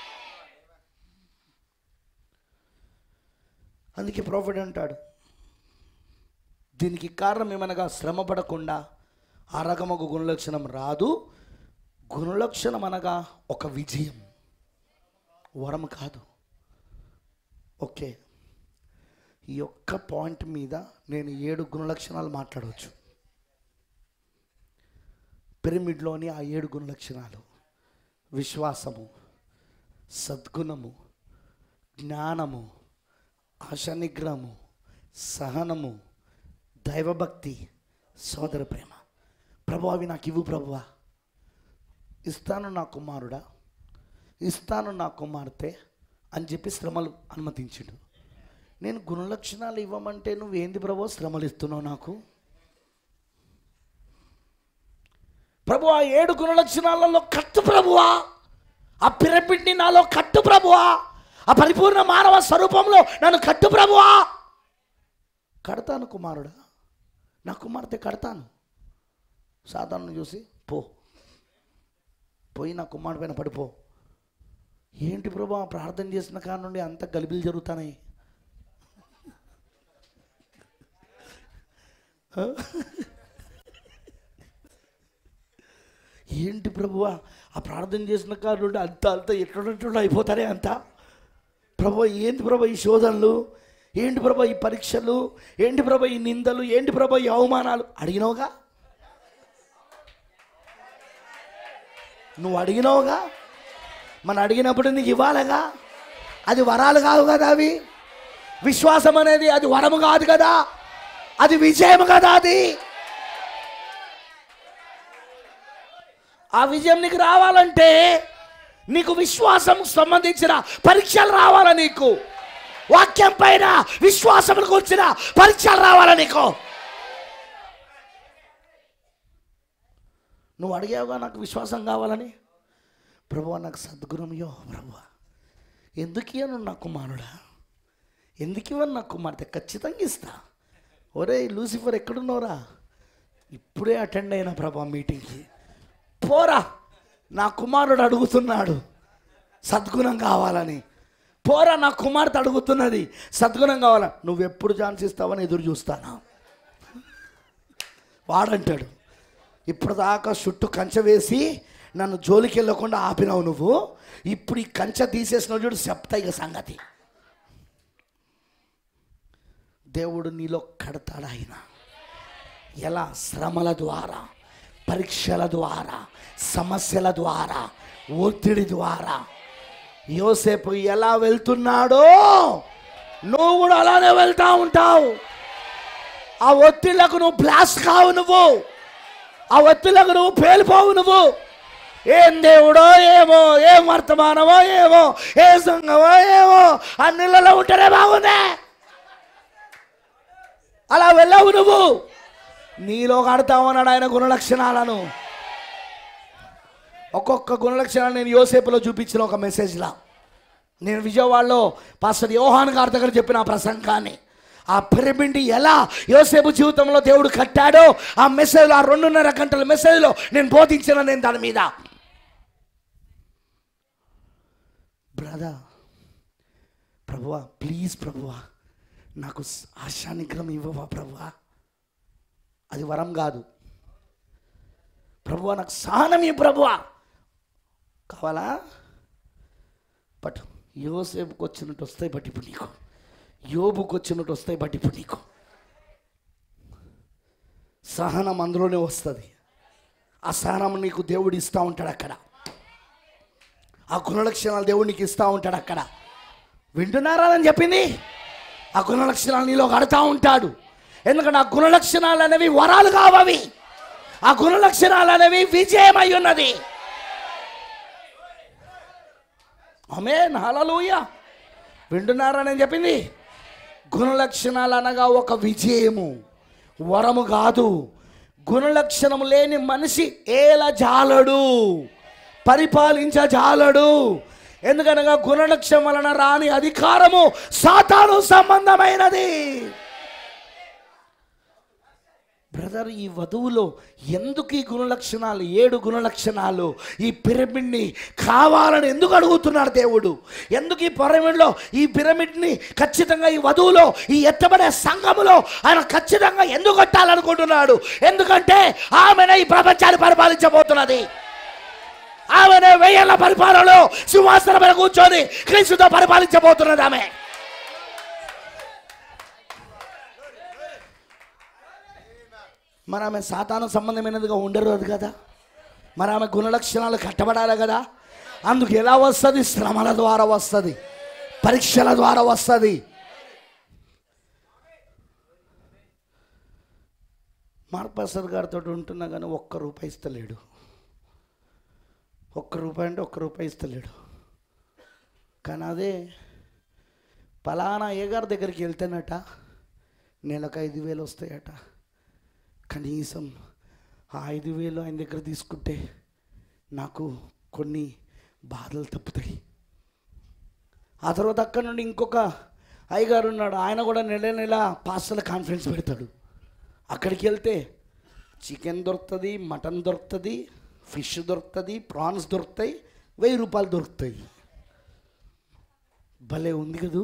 అందుకే ప్రాఫిట్ అంటాడు దీనికి కారణం ఏమనగా శ్రమ పడకుండా ఆ రకమొక గుణలక్షణం రాదు గుణలక్షణం అనగా ఒక విజయం వరం కాదు ఓకే ఈ ఒక్క పాయింట్ మీద నేను ఏడు గుణలక్షణాలు మాట్లాడవచ్చు పిరమిడ్లోని ఆ ఏడు గుణలక్షణాలు విశ్వాసము సద్గుణము జ్ఞానము ఆశనిగ్రహము సహనము దైవభక్తి సోదర ప్రేమ ప్రభు అవి నాకు ఇవ్వు ప్రభువా ఇస్తాను నా కుమారుడా ఇస్తాను నా కుమార్తె అని చెప్పి శ్రమలు అనుమతించిండు నేను గుణలక్షణాలు ఇవ్వమంటే నువ్వేంది ప్రభు శ్రమలు ఇస్తున్నావు నాకు ప్రభు ఆ ఏడు గుణలక్షణాలలో కట్టు ప్రభువా ఆ పిరమిడ్ని నాలో కట్టు ప్రభువా ఆ పరిపూర్ణ మానవ స్వరూపంలో నన్ను కట్టు ప్రభువా కడతాను కుమారుడా నా కుమార్తె కడతాను సాధారణ చూసి పో పోయి నా కుమారుడి పైన పడిపో ఏంటి ప్రభా ప్రార్థన చేసిన కాడ నుండి అంత గలిబిలు జరుగుతున్నాయి ఆ? ఏంటి ప్రభువా ఆ ప్రార్థన చేసిన కాడ నుండి అంత అంత ఎట్లున్నట్టు అయిపోతారే అంత ప్రభు ఏంటి ప్రభు ఈ శోధనలు ఏంటి ప్రభు ఈ పరీక్షలు ఏంటి ప్రభు ఈ నిందలు ఏంటి ప్రభు ఈ అవమానాలు అడిగినావుగా నువ్వు అడిగినావుగా మనం అడిగినప్పుడు నీకు ఇవ్వాలిగా అది వరాలు కావు కదా అవి విశ్వాసం అనేది అది వరము కాదు కదా అది విజయం కదా అది ఆ విజయం నీకు రావాలంటే నీకు విశ్వాసం సంబంధించిన పరీక్షలు రావాలా నీకు వాక్యం పైన విశ్వాసములకు వచ్చిన పరీక్షలు రావాలా నీకు నువ్వు అడిగావుగా నాకు విశ్వాసం కావాలని ప్రభు నాకు సద్గుణమయ్యో ప్రభు ఎందుకు ఇవ్వను నా కుమారుడా ఎందుకు ఇవ్వను నా కుమార్తె ఖచ్చితంగా ఇస్తా ఒరే లూసిఫర్ ఎక్కడున్నావురా ఇప్పుడే అటెండ్ అయినా ప్రభా మీటింగ్కి పోరా నా కుమారుడు అడుగుతున్నాడు సద్గుణం కావాలని పోరా నా కుమార్తె అడుగుతున్నది సద్గుణం కావాలా నువ్వెప్పుడు ఛాన్స్ ఇస్తావని ఎదురు చూస్తానా వాడంటాడు ఇప్పుడు దాకా చుట్టూ కంచె వేసి నన్ను జోలికి వెళ్ళకుండా ఆపినావు నువ్వు ఇప్పుడు ఈ కంచె తీసేసిన చూడు చెప్తా ఇక సంగతి దేవుడు నీలో కడతాడు ఆయన ఎలా శ్రమల ద్వారా పరీక్షల ద్వారా సమస్యల ద్వారా ఒత్తిడి ద్వారా యోసేపు ఎలా వెళ్తున్నాడో నువ్వు కూడా అలానే వెళ్తా ఉంటావు ఆ ఒత్తిళ్లకు నువ్వు బ్లాస్ట్ కావు నువ్వు ఆ ఒత్తిళ్లకు నువ్వు పేలిపోవు నువ్వు ఏం దేవుడో ఏమో ఏం వర్తమానమో ఏమో ఏ సంఘమో ఏమో అన్నిళ్ళలో ఉంటేనే బాగుందే అలా వెళ్ళావు నువ్వు నీలో కడతామన్నాడు ఆయన గుణలక్షణాలను ఒక్కొక్క గుణలక్షణాలు నేను యోసేపులో చూపించిన ఒక మెసేజ్లా నేను విజయవాడలో పాస్టర్ యోహాన్ గారి దగ్గర చెప్పిన ఆ ప్రసంగాన్ని ఆ పిరమిడ్ ఎలా యోసేపు జీవితంలో దేవుడు కట్టాడో ఆ మెసేజ్లో ఆ రెండున్నర గంటల మెసేజ్లో నేను బోధించిన నేను దాని మీద బ్రదర్ ప్రభువా ప్లీజ్ ప్రభువా నాకు స- ఆశా నిగ్రహం ఇవ్వవా ప్రభువా అది వరం కాదు ప్రభువా నాకు సహనం ఈ ప్రభువా కావాలా బట్ యోసేపుకి వచ్చినట్టు వస్తాయి బట్ ఇప్పుడు నీకు యోబుకి వచ్చినట్టు వస్తాయి బట్ ఇప్పుడు నీకు సహనం అందులోనే వస్తుంది ఆ సహనం నీకు దేవుడు ఇస్తూ ఉంటాడు అక్కడ ఆ గుణలక్షణాలు దేవుడు నీకు ఇస్తూ ఉంటాడు అక్కడ వింటున్నారా అని చెప్పింది ఆ గుణలక్షణాలు నీలో కడతా ఉంటాడు ఎందుకంటే ఆ గుణలక్షణాలు అనేవి వరాలు కావవి ఆ గుణలక్షణాలు అనేవి విజయం అయి ఉన్నది ఆమె హలలుయ వింటున్నారా నేను చెప్పింది గుణలక్షణాలు అనగా ఒక విజయము వరము కాదు గుణలక్షణం లేని మనిషి ఏల జాలడు పరిపాలించ జాలడు ఎందుకనగా గుణలక్షణం వలన రాని అధికారము సాతాను సంబంధమైనది బ్రదర్ ఈ వధువులో ఎందుకు ఈ గుణలక్షణాలు ఏడు గుణలక్షణాలు ఈ పిరమిడ్ని కావాలని ఎందుకు అడుగుతున్నాడు దేవుడు ఎందుకు ఈ పిరమిడ్లో ఈ పిరమిడ్ని ఖచ్చితంగా ఈ వధువులో ఈ ఎత్తబడే సంఘములో ఆయన ఖచ్చితంగా ఎందుకు కట్టాలనుకుంటున్నాడు ఎందుకంటే ఆమెనే ఈ ప్రపంచాన్ని పరిపాలించబోతున్నది ఆమెనే వెయ్యేళ్ళ పరిపాలనలో సింహాసనం మీద కూర్చొని క్రీస్తుతో పరిపాలించబోతున్నది ఆమె మరి ఆమె సాతాను సంబంధమైనదిగా ఉండరు అది కదా మరి ఆమె గుణలక్షణాలు కట్టబడాలి కదా అందుకు ఎలా వస్తుంది శ్రమల ద్వారా వస్తుంది పరీక్షల ద్వారా వస్తుంది మార్పాసర్ గారితో ఉంటున్నా కానీ ఒక్క రూపాయి ఇస్తలేడు ఒక్క రూపాయి అంటే ఒక్క రూపాయి ఇస్తలేడు కానీ అదే పలానా ఏ గారి దగ్గరికి వెళ్తేనట నెలకు ఐదు వేలు వస్తాయట కనీసం ఆ ఐదు వేలు ఆయన దగ్గర తీసుకుంటే నాకు కొన్ని బాధలు తప్పుతాయి ఆ తర్వాత అక్కడ నుండి ఇంకొక అయ్యగారు ఉన్నాడు ఆయన కూడా నెల నెల పాస్టర్ల కాన్ఫరెన్స్ పెడతాడు అక్కడికి వెళ్తే చికెన్ దొరుకుతుంది మటన్ దొరుకుతుంది ఫిష్ దొరుకుతుంది ప్రాన్స్ దొరుకుతాయి వెయ్యి రూపాయలు దొరుకుతాయి భలే ఉంది కదూ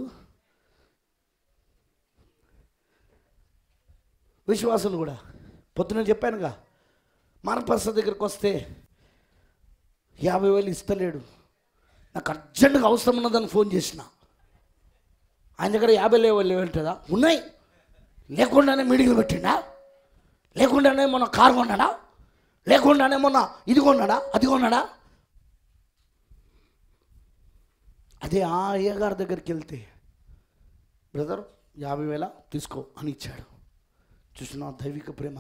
విశ్వాసులు కూడా పొద్దున చెప్పానుగా మానపరస దగ్గరికి వస్తే యాభై వేలు ఇస్తలేడు నాకు అర్జెంటుగా అవసరం ఉన్నదని ఫోన్ చేసిన ఆయన దగ్గర యాభై లేవు లేవంటుందా ఉన్నాయి లేకుండానే మీటింగ్లు పెట్టిండా లేకుండానే మొన్న కారు కొన్నాడా లేకుండానే మొన్న ఇది కొన్నాడా అది కొన్నాడా అదే ఆ అయ్యగారి దగ్గరికి వెళ్తే బ్రదర్ యాభై వేల తీసుకో అని ఇచ్చాడు చూసిన దైవిక ప్రేమ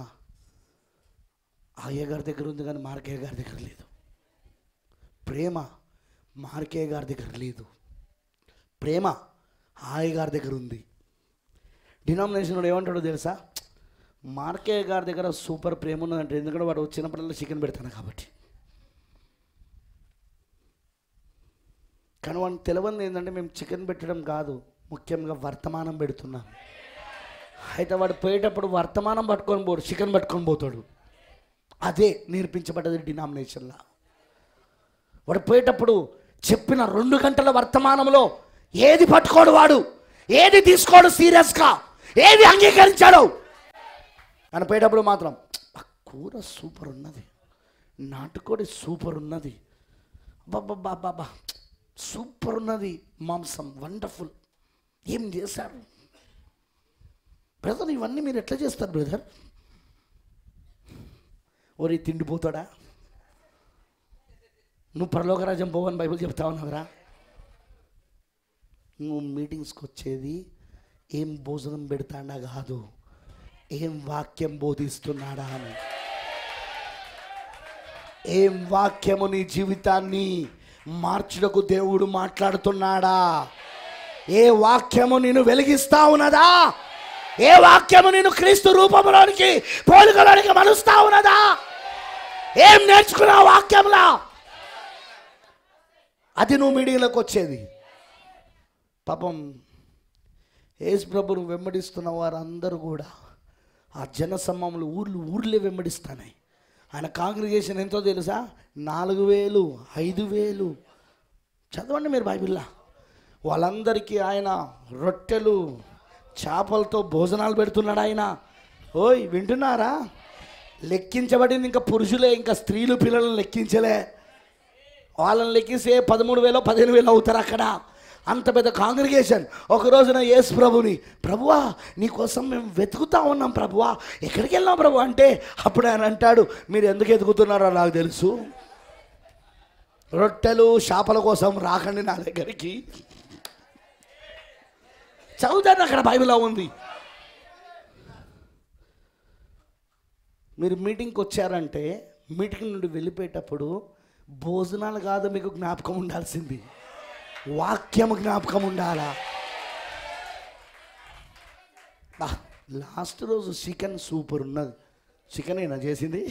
ఆ అయ్యగారి దగ్గర ఉంది కానీ మార్కయ్య గారి దగ్గర లేదు ప్రేమ మార్కయ్య గారి దగ్గర లేదు ప్రేమ ఆ అయ్యగారి దగ్గర ఉంది డినామినేషన్ వాడు ఏమంటాడో తెలుసా మార్కయ్య గారి దగ్గర సూపర్ ప్రేమ ఉన్నదంటే ఎందుకంటే వాడు వచ్చినప్పుడల్లా చికెన్ పెడతాను కాబట్టి కానీ వాడిని తెలియంది ఏంటంటే మేము చికెన్ పెట్టడం కాదు ముఖ్యంగా వర్తమానం పెడుతున్నాం అయితే వాడు పోయేటప్పుడు వర్తమానం పట్టుకొని పోడు చికెన్ పట్టుకొని పోతాడు అదే నేర్పించబడ్డది డినామినేషన్లో వాడు పోయేటప్పుడు చెప్పిన రెండు గంటల వర్తమానంలో ఏది పట్టుకోడు వాడు ఏది తీసుకోడు సీరియస్గా ఏది అంగీకరించాడు అని పోయేటప్పుడు మాత్రం "ఆ కూర సూపర్ ఉన్నది నాటుకోడి సూపర్ ఉన్నది బాబా సూపర్ ఉన్నది మాంసం వండర్ఫుల్ ఏం చేశారు బ్రదర్ ఇవన్నీ మీరు ఎట్లా చేస్తారు బ్రదర్ ఓరి తిండిపోతాడా నువ్వు పరలోకరాజ్యం పోవని బైబిల్ చెప్తా ఉన్నావురా నువ్వు మీటింగ్స్కి వచ్చేది ఏం భోజనం పెడతాడా కాదు ఏం వాక్యం బోధిస్తున్నాడా అని ఏం వాక్యము నీ జీవితాన్ని మార్చుటకు దేవుడు మాట్లాడుతున్నాడా ఏ వాక్యము నేను వెలిగిస్తా ఉన్నదా ఏ వాక్యము నేను క్రీస్తు రూపంలోనికి పోలికలోనికి మలుస్తా ఉన్నదా ఏం నేర్చుకున్నావు వాక్యంలా అది నువ్వు మీడియాలోకి వచ్చేది పాపం యేసు ప్రభును వెంబడిస్తున్న వారందరూ కూడా ఆ జన సమూహంలో ఊర్లు ఊర్లే వెంబడిస్తున్నాయి ఆయన కాంగ్రిగేషన్ ఎంతో తెలుసా నాలుగు వేలు ఐదు వేలు చదవండి మీరు బైబిల్లా వాళ్ళందరికీ ఆయన రొట్టెలు చేపలతో భోజనాలు పెడుతున్నాడు ఆయన ఓయ్ వింటున్నారా లెక్కించబడింది ఇంకా పురుషులే ఇంకా స్త్రీలు పిల్లలను లెక్కించలే వాళ్ళని లెక్కిస్తే పదమూడు వేలు పదిహేను వేలు అవుతారు అక్కడ అంత పెద్ద కాంగ్రిగేషన్ ఒక రోజున యేసు ప్రభుని ప్రభువా నీకోసం మేము వెతుకుతా ఉన్నాం ప్రభువా ఎక్కడికి వెళ్ళాం ప్రభు అంటే అప్పుడు ఆయన అంటాడు మీరు ఎందుకు ఎదుగుతున్నారో నాకు తెలుసు రొట్టెలు చేపల కోసం రాకండి నా దగ్గరికి చదువుతాను అక్కడ బైబిల్లో ఉంది మీరు మీటింగ్కి వచ్చారంటే మీటింగ్ నుండి వెళ్ళిపోయేటప్పుడు భోజనాలు కాదు మీకు జ్ఞాపకం ఉండాల్సింది వాక్యము జ్ఞాపకం ఉండాలా బా, లాస్ట్ రోజు చికెన్ సూపర్ ఉన్నది చికెన్ అయినా చేసింది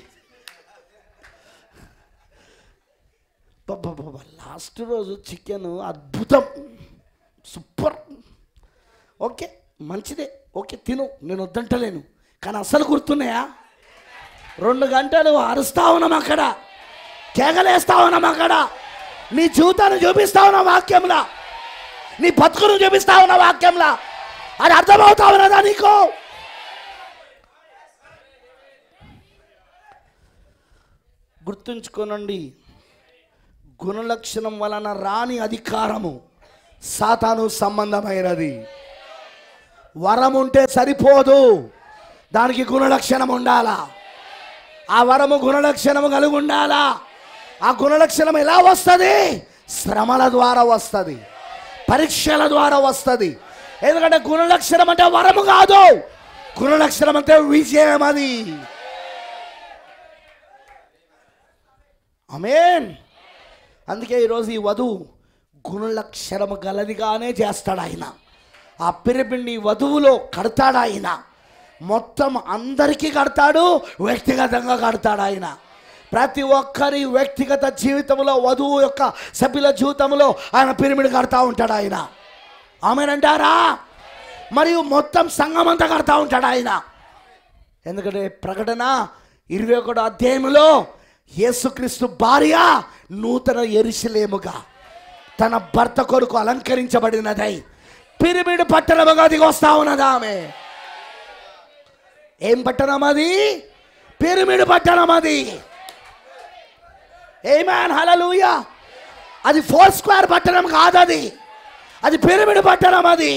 బాబా లాస్ట్ రోజు చికెన్ అద్భుతం సూపర్ ఓకే మంచిదే ఓకే తిను నేను వద్దంటలేను కానీ అసలు గుర్తున్నాయా రెండు గంటలు అరుస్తా ఉన్నాం అక్కడ కేకలేస్తా ఉన్నాం అక్కడ నీ జీవితాన్ని చూపిస్తా ఉన్న వాక్యంలా నీ బతుకును చూపిస్తా ఉన్న వాక్యంలా అది అర్థమవుతా ఉన్నదా నీకు గుర్తుంచుకోనండి గుణలక్షణం వలన రాని అధికారము సాతాను సంబంధమైనది వరం ఉంటే సరిపోదు దానికి గుణలక్షణం ఉండాలా ఆ వరము గుణలక్షణము కలిగి ఉండాలా ఆ గుణలక్షణం ఎలా వస్తుంది శ్రమల ద్వారా వస్తుంది పరీక్షల ద్వారా వస్తుంది ఎందుకంటే గుణలక్షణం అంటే వరము కాదు గుణలక్షణం అంటే విజయం అది అమేన్ అందుకే ఈరోజు ఈ వధువు గుణలక్షణము గలదిగానే చేస్తాడు ఆయన ఆ పిరిపిండి వధువులో కడతాడు ఆయన మొత్తం అందరికీ కడతాడు వ్యక్తిగతంగా కడతాడు ఆయన ప్రతి ఒక్కరి వ్యక్తిగత జీవితంలో వధువు యొక్క సభ్యుల జీవితంలో ఆయన పిరమిడ్ కడతా ఉంటాడు ఆయన ఆమెనంటారా మరియు మొత్తం సంఘం అంతా కడతా ఉంటాడు ఆయన ఎందుకంటే ప్రకటన ఇరవై ఒకటో అధ్యాయంలో యేసుక్రీస్తు భార్య నూతన ఎరుసలేముగా తన భర్త కొరకు అలంకరించబడినదై పిరిమిడి పట్టణముగా దిగి వస్తా ఉన్నది ఆమె ఏం పట్టణం అది పిరిమిడి పట్టణం అది ఏమాన్ హలలుయ అది ఫోర్ స్క్వేర్ పట్టణం కాదు అది అది పిరమిడ్ పట్టణం అది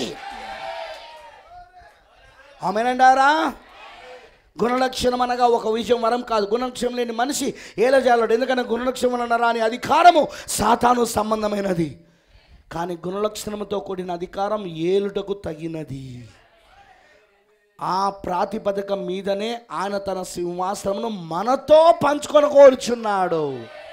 ఆమెనంటారా గుణలక్షణం అనగా ఒక విషయం వరం కాదు గుణలక్షణం లేని మనిషి ఏలజాలడు ఎందుకంటే గుణలక్షణం అనరా అని అధికారము సాతాను సంబంధమైనది కానీ గుణలక్షణముతో కూడిన అధికారం ఏలుటకు తగినది ఆ ప్రాతిపదిక మీదనే ఆయన తన సింహాసనమును మనతో పంచుకొని కోరుచున్నాడు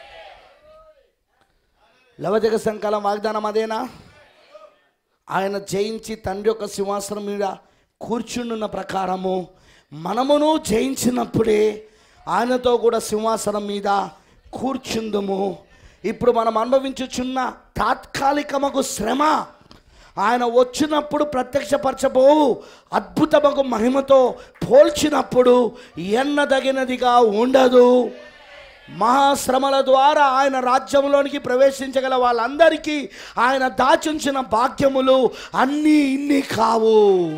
లవజగ సంకాలం వాగ్దానం అదేనా ఆయన జయించి తండ్రి యొక్క సింహాసనం మీద కూర్చుండున్న ప్రకారము మనమును జయించినప్పుడే ఆయనతో కూడా సింహాసనం మీద కూర్చుందుము ఇప్పుడు మనం అనుభవించుచున్న తాత్కాలికమగు శ్రమ ఆయన వచ్చినప్పుడు ప్రత్యక్షపరచబోవు అద్భుతమగు మహిమతో పోల్చినప్పుడు ఎన్నదగినదిగా ఉండదు మహాశ్రమల ద్వారా ఆయన రాజ్యంలోనికి ప్రవేశించగల వాళ్ళందరికీ ఆయన దాచుంచిన భాగ్యములు అన్నీ ఇన్ని కావు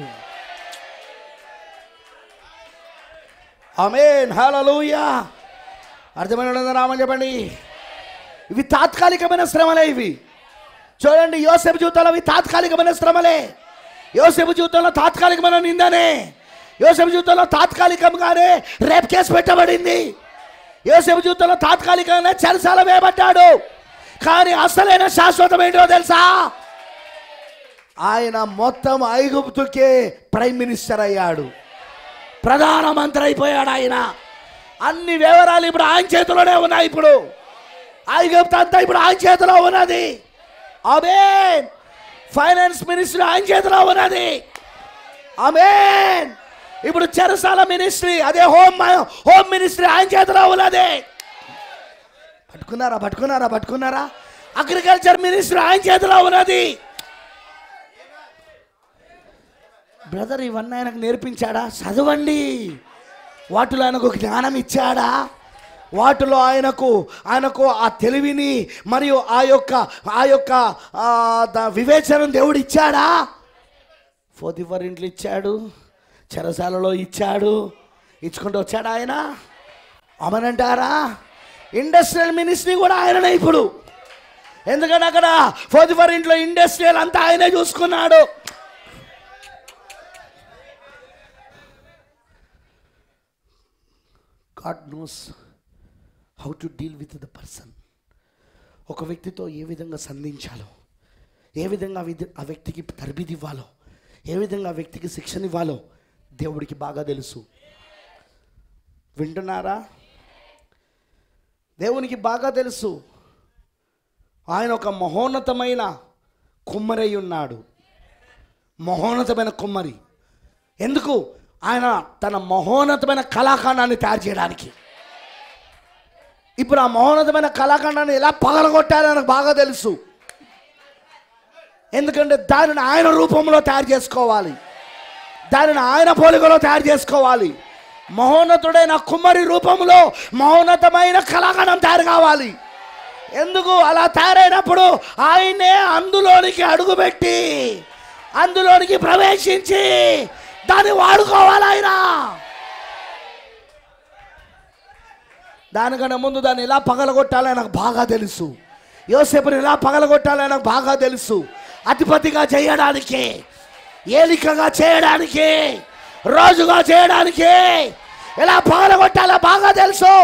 అమేన్ హల్లెలూయా అర్థమైన రామని చెప్పండి ఇవి తాత్కాలికమైన శ్రమలే ఇవి చూడండి యోసేపు జీవితంలో అవి తాత్కాలికమైన శ్రమలే యోసేపు జీవితంలో తాత్కాలికమైన నిందనే యోసేపు జీవితంలో తాత్కాలికంగానే రేప్ కేసు పెట్టబడింది యోసేపు జీవితంలో తాత్కాలికంగానే చెరసాల వేయబడ్డాడు కానీ అసలైన శాశ్వతం ఏంటో తెలుసా ఆయన మొత్తం ఐగుప్తుకే ప్రైమ్ మినిస్టర్ అయ్యాడు ప్రధానమంత్రి అయిపోయాడు ఆయన అన్ని వివరాలు ఇప్పుడు ఆయన చేతిలోనే ఉన్నాయి ఇప్పుడు ఐగుప్తు అంతా ఇప్పుడు ఆయన చేతిలో ఉన్నది అమేన్ ఫైనాన్స్ మినిస్ట్రీ ఆయన చేతిలో ఉన్నది అమేన్ ఇప్పుడు చెరసాల మినిస్ట్రీ అదే హోమ్ హోమ్ మినిస్ట్రీ ఆయన చేతిలో ఉన్నది పట్టుకున్నారా పట్టుకున్నారా పట్టుకున్నారా అగ్రికల్చర్ మినిస్ట్రీ ఆయన చేతిలో ఉన్నది బ్రదర్ ఇవన్నీ ఆయనకు నేర్పించాడా చదవండి వాటిలో ఆయనకు జ్ఞానం ఇచ్చాడా వాటిలో ఆయనకు ఆయనకు ఆ తెలివిని మరియు ఆ యొక్క ఆ యొక్క ఆ, ద- వివేచనం దేవుడు ఇచ్చాడా ఫోతిఫర్ ఇంట్లో ఇచ్చాడు చెరసాలలో ఇచ్చాడు ఇచ్చుకుంటూ వచ్చాడా ఆయన అమనంటారా ఇండస్ట్రియల్ మినిస్ట్రీ కూడా ఆయననే ఇప్పుడు ఎందుకంటే అక్కడ ఫోతిఫర్ ఇంట్లో ఇండస్ట్రియల్ అంతా ఆయనే చూసుకున్నాడు God knows how to deal with the person ఒక వ్యక్తితో ఏ విధంగా సంధించాలో ఏ విధంగా ఆ విధ- ఆ వ్యక్తికి తరబిది ఇవ్వాలో ఏ విధంగా ఆ వ్యక్తికి శిక్షణ ఇవ్వాలో దేవుడికి బాగా తెలుసు వింటున్నారా దేవునికి బాగా తెలుసు ఆయన ఒక మహోన్నతమైన కుమ్మరై ఉన్నాడు మహోన్నతమైన కుమ్మరి ఎందుకు ఆయన తన మహోన్నతమైన కళాఖండాన్ని తయారు చేయడానికి ఇప్పుడు ఆ మహోన్నతమైన కళాఖండాన్ని ఎలా పగలగొట్టాలో ఆయనకు బాగా తెలుసు ఎందుకంటే దానిని ఆయన రూపంలో తయారు చేసుకోవాలి దానిని ఆయన పోలికలో తయారు చేసుకోవాలి మహోన్నతుడైన కుమ్మరి రూపంలో మహోన్నతమైన కళాఖండం తయారు కావాలి ఎందుకు అలా తయారైనప్పుడు ఆయనే అందులోనికి అడుగుపెట్టి అందులోనికి ప్రవేశించి దాన్ని వాడుకోవాలి ఆయన దానికన్నా ముందు దాన్ని ఎలా పగలగొట్టాలో నాకు బాగా తెలుసు యోసేపుని ఎలా పగలగొట్టాలో నాకు బాగా తెలుసు అధిపతిగా చేయడానికి ఏలికగా చేయడానికి రోజుగా చేయడానికి ఎలా పగలగొట్టాలో బాగా తెలుసు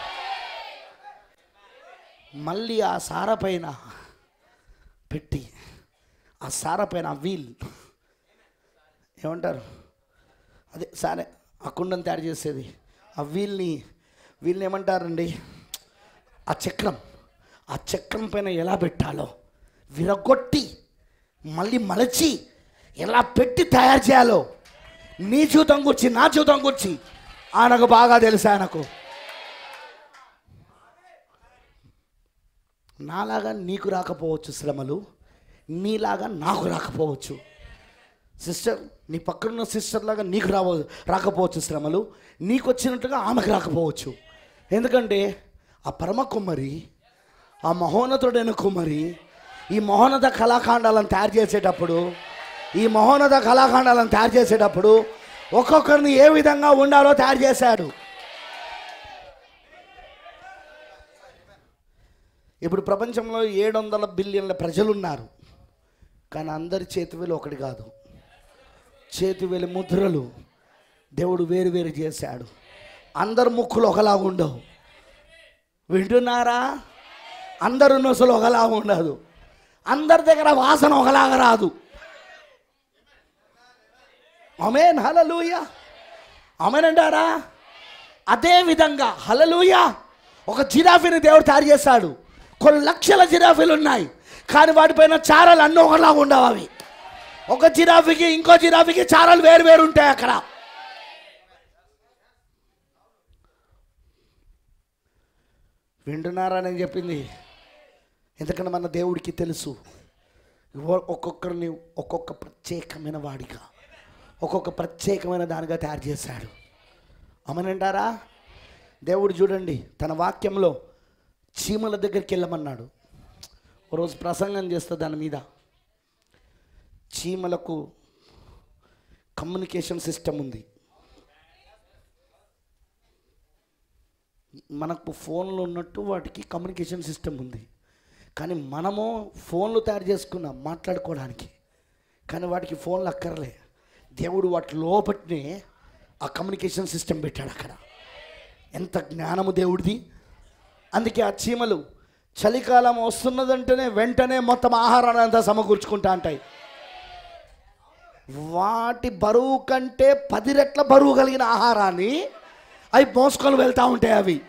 మళ్ళీ ఆ సార పైన పెట్టి ఆ సార పైన వీల్ ఏమంటారు అదే సరే ఆ కుండను తయారు చేసేది ఆ వీల్ని వీల్ని ఏమంటారండి ఆ చక్రం ఆ చక్రం పైన ఎలా పెట్టాలో విరగొట్టి మళ్ళీ మలచి ఎలా పెట్టి తయారు చేయాలో నీ జీవితం గురించి నా జీవితం గురించి ఆయనకు బాగా తెలుసు ఆయనకు నాలాగా నీకు రాకపోవచ్చు శ్రమలు నీలాగా నాకు రాకపోవచ్చు సిస్టర్ నీ పక్కనున్న సిస్టర్ లాగా నీకు రావ రాకపోవచ్చు శ్రమలు నీకు వచ్చినట్టుగా ఆమెకు రాకపోవచ్చు ఎందుకంటే ఆ పరమ కుమ్మరి ఆ మహోన్నతుడైన కుమ్మరి ఈ మహోన్నత కళాఖండాలను తయారు చేసేటప్పుడు ఈ మహోన్నత కళాఖండాలను తయారు చేసేటప్పుడు ఒక్కొక్కరిని ఏ విధంగా ఉండాలో తయారు చేశాడు ఇప్పుడు ప్రపంచంలో ఏడు వందల బిలియన్ల ప్రజలు ఉన్నారు కానీ అందరి చేతివేలు ఒకటి కాదు చేతివేలి ముద్రలు దేవుడు వేరు వేరు చేశాడు అందరు ముక్కులు ఒకలాగా ఉండవు వింటున్నారా అందరు నొసలు ఒకలాగా ఉండదు అందరి దగ్గర వాసన ఒకలాగా రాదు అమేన్ హలలుయ అమేనంటారా అదే విధంగా హలలుయ ఒక జిరాఫీని దేవుడు తయారు చేశాడు కొన్ని లక్షల జిరాఫీలు ఉన్నాయి కానీ వాటిపైన చారాలు అన్నీ ఒకలాగా ఉండవు అవి ఒక జిరాఫీకి ఇంకో జిరాఫీకి చారాలు వేరు వేరు ఉంటాయి అక్కడ వింటున్నారా నేను చెప్పింది ఎందుకంటే మన దేవుడికి తెలుసు ఒ- ఒక్కొక్కరిని ఒక్కొక్క ప్రత్యేకమైన వాడిగా ఒక్కొక్క ప్రత్యేకమైన దానిగా తయారు చేశాడు అమనంటారా దేవుడు చూడండి తన వాక్యంలో చీమల దగ్గరికి వెళ్ళమన్నాడు ఓ రోజు ప్రసంగం చేస్తా దాని మీద చీమలకు కమ్యూనికేషన్ సిస్టమ్ ఉంది మనకు ఫోన్లో ఉన్నట్టు వాటికి కమ్యూనికేషన్ సిస్టమ్ ఉంది కానీ మనము ఫోన్లు తయారు చేసుకున్నాం మాట్లాడుకోవడానికి కానీ వాటికి ఫోన్లు అక్కర్లే దేవుడు వాటి లోపటినే ఆ కమ్యూనికేషన్ సిస్టమ్ పెట్టాడు అక్కడ ఎంత జ్ఞానము దేవుడిది అందుకే ఆ చీమలు చలికాలం వస్తున్నదంటేనే వెంటనే మొత్తం ఆహారాన్ని అంతా సమకూర్చుకుంటా ఉంటాయి వాటి బరువు కంటే పది రెట్ల బరువు కలిగిన ఆహారాన్ని అవి మోసుకొని వెళ్తూ ఉంటాయి అవి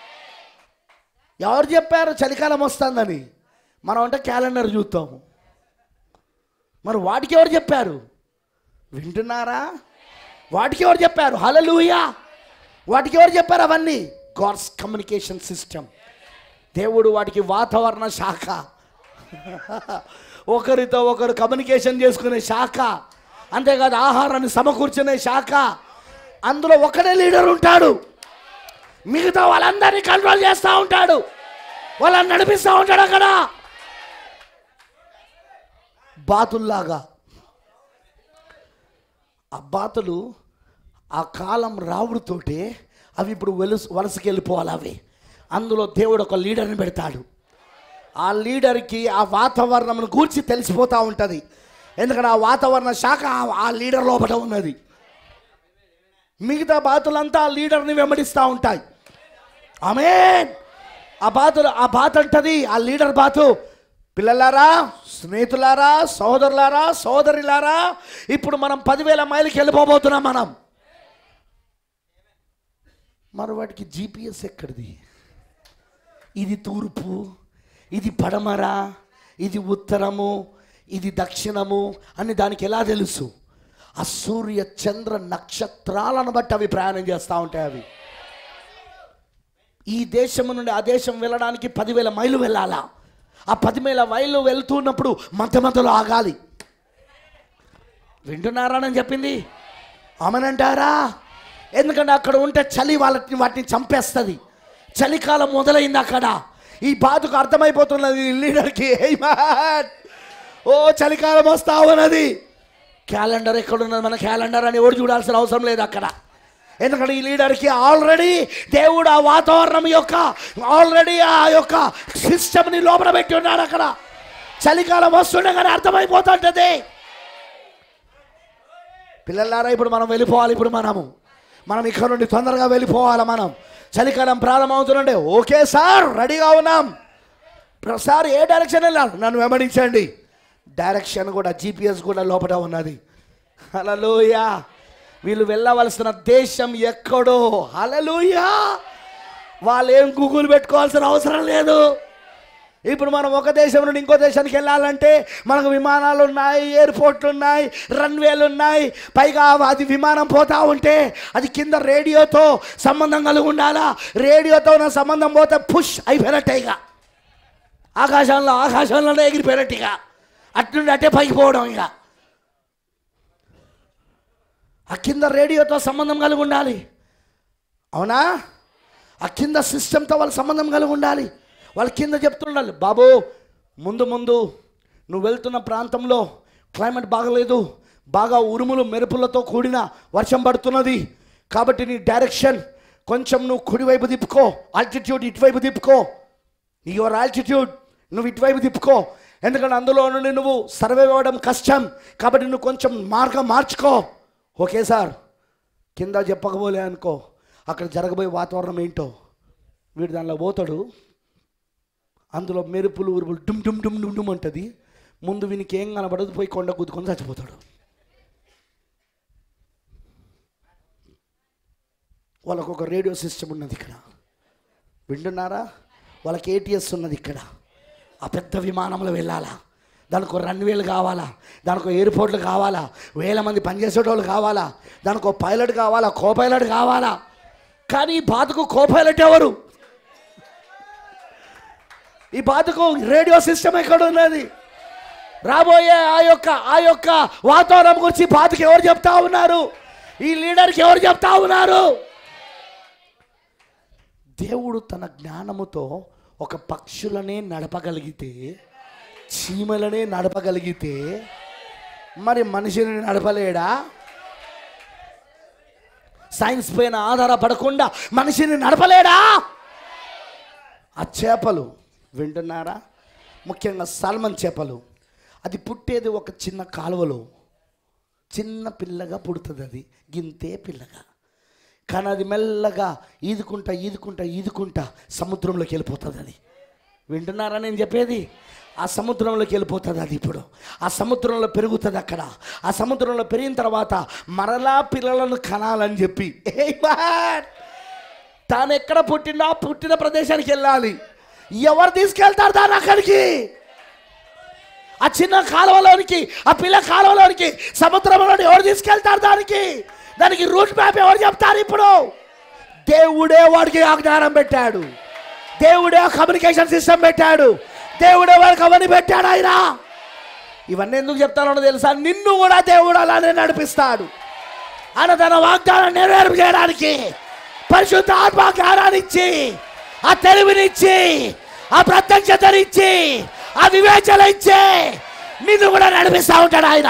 ఎవరు చెప్పారు చలికాలం వస్తుందని మనం అంటే క్యాలెండర్ చూస్తాము మరి వాటికి ఎవరు చెప్పారు వింటున్నారా వాటికి ఎవరు చెప్పారు హలలుయా వాటికి ఎవరు చెప్పారు అవన్నీ గాడ్స్ కమ్యూనికేషన్ సిస్టమ్ దేవుడు వాటికి వాతావరణ శాఖ ఒకరితో ఒకరు కమ్యూనికేషన్ చేసుకునే శాఖ అంతేకాదు ఆహారాన్ని సమకూర్చునే శాఖ అందులో ఒకడే లీడర్ ఉంటాడు మిగతా వాళ్ళందరినీ కంట్రోల్ చేస్తూ ఉంటాడు వాళ్ళని నడిపిస్తూ ఉంటాడు అక్కడ బాతుల్లాగా ఆ బాతులు ఆ కాలం రావుడితోటే అవి ఇప్పుడు వెలుసు వలసకి వెళ్ళిపోవాలి అవి అందులో దేవుడు ఒక లీడర్ని పెడతాడు ఆ లీడర్కి ఆ వాతావరణం గూర్చి తెలిసిపోతూ ఉంటుంది ఎందుకంటే ఆ వాతావరణ శాఖ ఆ- ఆ లీడర్ లోపల ఉన్నది మిగతా బాతులంతా ఆ లీడర్ని వెంబడిస్తూ ఉంటాయి ఆమె ఆ బాతులు ఆ బాత అంటది ఆ లీడర్ బాతు పిల్లలారా స్నేహితులారా సోదరులారా సోదరిలారా ఇప్పుడు మనం పదివేల మైలుకి వెళ్ళిపోబోతున్నాం మనం మరి వాటికి జీపీఎస్ ఎక్కడిది ఇది తూర్పు ఇది పడమర ఇది ఉత్తరము ఇది దక్షిణము అని దానికి ఎలా తెలుసు ఆ సూర్య చంద్ర నక్షత్రాలను బట్టి అవి ప్రయాణం చేస్తూ ఉంటాయి అవి ఈ దేశం నుండి ఆ దేశం వెళ్ళడానికి పదివేల మైలు వెళ్ళాలా ఆ పదివేల మైళ్ళు వెళ్తున్నప్పుడు మధ్య మధ్యలో ఆగాలి వింటున్నారా అని చెప్పింది అమనంటారా ఎందుకంటే అక్కడ ఉంటే చలి వాళ్ళని వాటిని చంపేస్తుంది చలికాలం మొదలైంది అక్కడ ఈ బాధకు అర్థమైపోతున్నది ఈ లీడర్కి "ఏయ్ మ్యాన్, ఓ చలికాలం వస్తా ఉన్నది క్యాలెండర్ ఎక్కడున్నది మన క్యాలెండర్ అని ఎవరు చూడాల్సిన అవసరం లేదు అక్కడ ఎందుకంటే ఈ లీడర్కి ఆల్రెడీ దేవుడు ఆ వాతావరణం యొక్క ఆల్రెడీ ఆ యొక్క సిస్టమ్ని లోపల పెట్టి ఉన్నాడు అక్కడ చలికాలం వస్తుండగానే అర్థమైపోతుంటది పిల్లలారా ఇప్పుడు మనం వెళ్ళిపోవాలి ఇప్పుడు మనము మనం ఇక్కడ నుండి తొందరగా వెళ్ళిపోవాలి మనం చలికాలం ప్రారంభమవుతుందంటే ఓకే సార్ రెడీగా ఉన్నాం సార్ ఏ డైరెక్షన్ వెళ్ళాలి నన్ను వెంబడించండి డైరెక్షన్ కూడా జీపీఎస్ కూడా లోపల ఉన్నది హలలోయా వీళ్ళు వెళ్ళవలసిన దేశం ఎక్కడో హలలోయా వాళ్ళు ఏం గూగుల్ పెట్టుకోవాల్సిన అవసరం లేదు ఇప్పుడు మనం ఒక దేశం నుండి ఇంకో దేశానికి వెళ్ళాలంటే మనకు విమానాలు ఉన్నాయి ఎయిర్పోర్ట్లు ఉన్నాయి రన్వేలు ఉన్నాయి పైగా అది విమానం పోతా ఉంటే అది కింద రేడియోతో సంబంధం కలిగి ఉండాలా రేడియోతో నా సంబంధం పోతే పుష్ అయిపోయినట్టే ఇక ఆకాశంలో ఆకాశంలోనే ఎగిరిపోయినట్టు ఇక అట్నుండి అట్టే పైకి పోవడం ఇక ఆ కింద రేడియోతో సంబంధం కలిగి ఉండాలి అవునా ఆ కింద సిస్టంతో వాళ్ళ సంబంధం కలిగి ఉండాలి వాళ్ళ కింద చెప్తుండాలి బాబు ముందు ముందు నువ్వు వెళ్తున్న ప్రాంతంలో క్లైమేట్ బాగలేదు బాగా ఉరుములు మెరుపులతో కూడిన వర్షం పడుతున్నది కాబట్టి నీ డైరెక్షన్ కొంచెం నువ్వు కుడివైపు తిప్పుకో ఆల్టిట్యూడ్ ఇటువైపు తిప్పుకో యువర్ ఆల్టిట్యూడ్ నువ్వు ఇటువైపు తిప్పుకో ఎందుకంటే అందులో నుండి నువ్వు సర్వే అవ్వడం కష్టం కాబట్టి నువ్వు కొంచెం మార్గం మార్చుకో ఓకే సార్ కింద చెప్పకపోలే అనుకో అక్కడ జరగబోయే వాతావరణం ఏంటో వీడు దానిలో పోతాడు అందులో మెరుపులు ఉరుపులు డుమ్ డుమ్ డుమ్ డుమ్ డుమ్ అంటుంది ముందు వీనికి ఏం కనబడదు పోయి కొండ కుదుకొని చచ్చిపోతాడు వాళ్ళకు ఒక రేడియో సిస్టమ్ ఉన్నది ఇక్కడ వింటున్నారా వాళ్ళకి ఏటీఎస్ ఉన్నది ఇక్కడ ఆ పెద్ద విమానంలో వెళ్ళాలా దానికి ఒక రన్వేలు కావాలా దానికి ఒక ఎయిర్పోర్ట్లు కావాలా వేల మంది పనిచేసేటోళ్ళు కావాలా దానికి ఒక పైలట్ కావాలా కో పైలట్ కావాలా కానీ ఈ బాధకు కో పైలట్ ఎవరు ఈ బాధకు రేడియో సిస్టమ్ ఎక్కడ ఉన్నది రాబోయే ఆ యొక్క ఆ యొక్క వాతావరణం గురించి బాధకు ఎవరు చెప్తా ఉన్నారు ఈ లీడర్కి ఎవరు చెప్తా ఉన్నారు దేవుడు తన జ్ఞానముతో ఒక పక్షులనే నడపగలిగితే చీమలనే నడపగలిగితే మరి మనిషిని నడపలేడా సైన్స్ పైన ఆధారపడకుండా మనిషిని నడపలేడా ఆ చేపలు వింటున్నారా ముఖ్యంగా సాల్మన్ చేపలు అది పుట్టేది ఒక చిన్న కాలువలో చిన్న పిల్లగా పుడుతుంది అది గింతే పిల్లగా కానీ అది మెల్లగా ఈదుకుంటా ఈదుకుంటా ఈదుకుంటా సముద్రంలోకి వెళ్ళిపోతుంది అది వింటున్నారా నేను చెప్పేది ఆ సముద్రంలోకి వెళ్ళిపోతుంది అది ఇప్పుడు ఆ సముద్రంలో పెరుగుతుంది అక్కడ ఆ సముద్రంలో పెరిగిన తర్వాత మరలా పిల్లలను కనాలని చెప్పి ఏ మ్యాన్ తాను ఎక్కడ పుట్టిందో ఆ పుట్టిన ప్రదేశానికి వెళ్ళాలి ఎవరు తీసుకెళ్తారు దాన్ని అక్కడికి ఆ చిన్న కాలువలోనికి ఆ పిల్ల కాలువలోనికి సముద్రంలో ఎవరు తీసుకెళ్తారు దానికి దానికి రూట్ మ్యాప్ ఎవరు చెప్తారు ఇప్పుడు దేవుడే వాడికి ఆజ్ఞానం పెట్టాడు దేవుడే కమ్యూనికేషన్ సిస్టమ్ పెట్టాడు దేవుడే వాడికి అవన్నీ పెట్టాడు ఆయన ఇవన్నీ ఎందుకు చెప్తానో తెలుసా నిన్ను కూడా దేవుడు అలానే నడిపిస్తాడు ఆయన తన వాగ్దానం నెరవేర్పు చేయడానికి పరిశుద్ధ ఆత్మ జ్ఞానాన్ని ఇచ్చి ఆ తెలివినిచ్చి ఆ ప్రత్యక్షతనిచ్చి ఆ వివేచన ఇచ్చి నిన్ను కూడా నడిపిస్తా ఉంటాడు ఆయన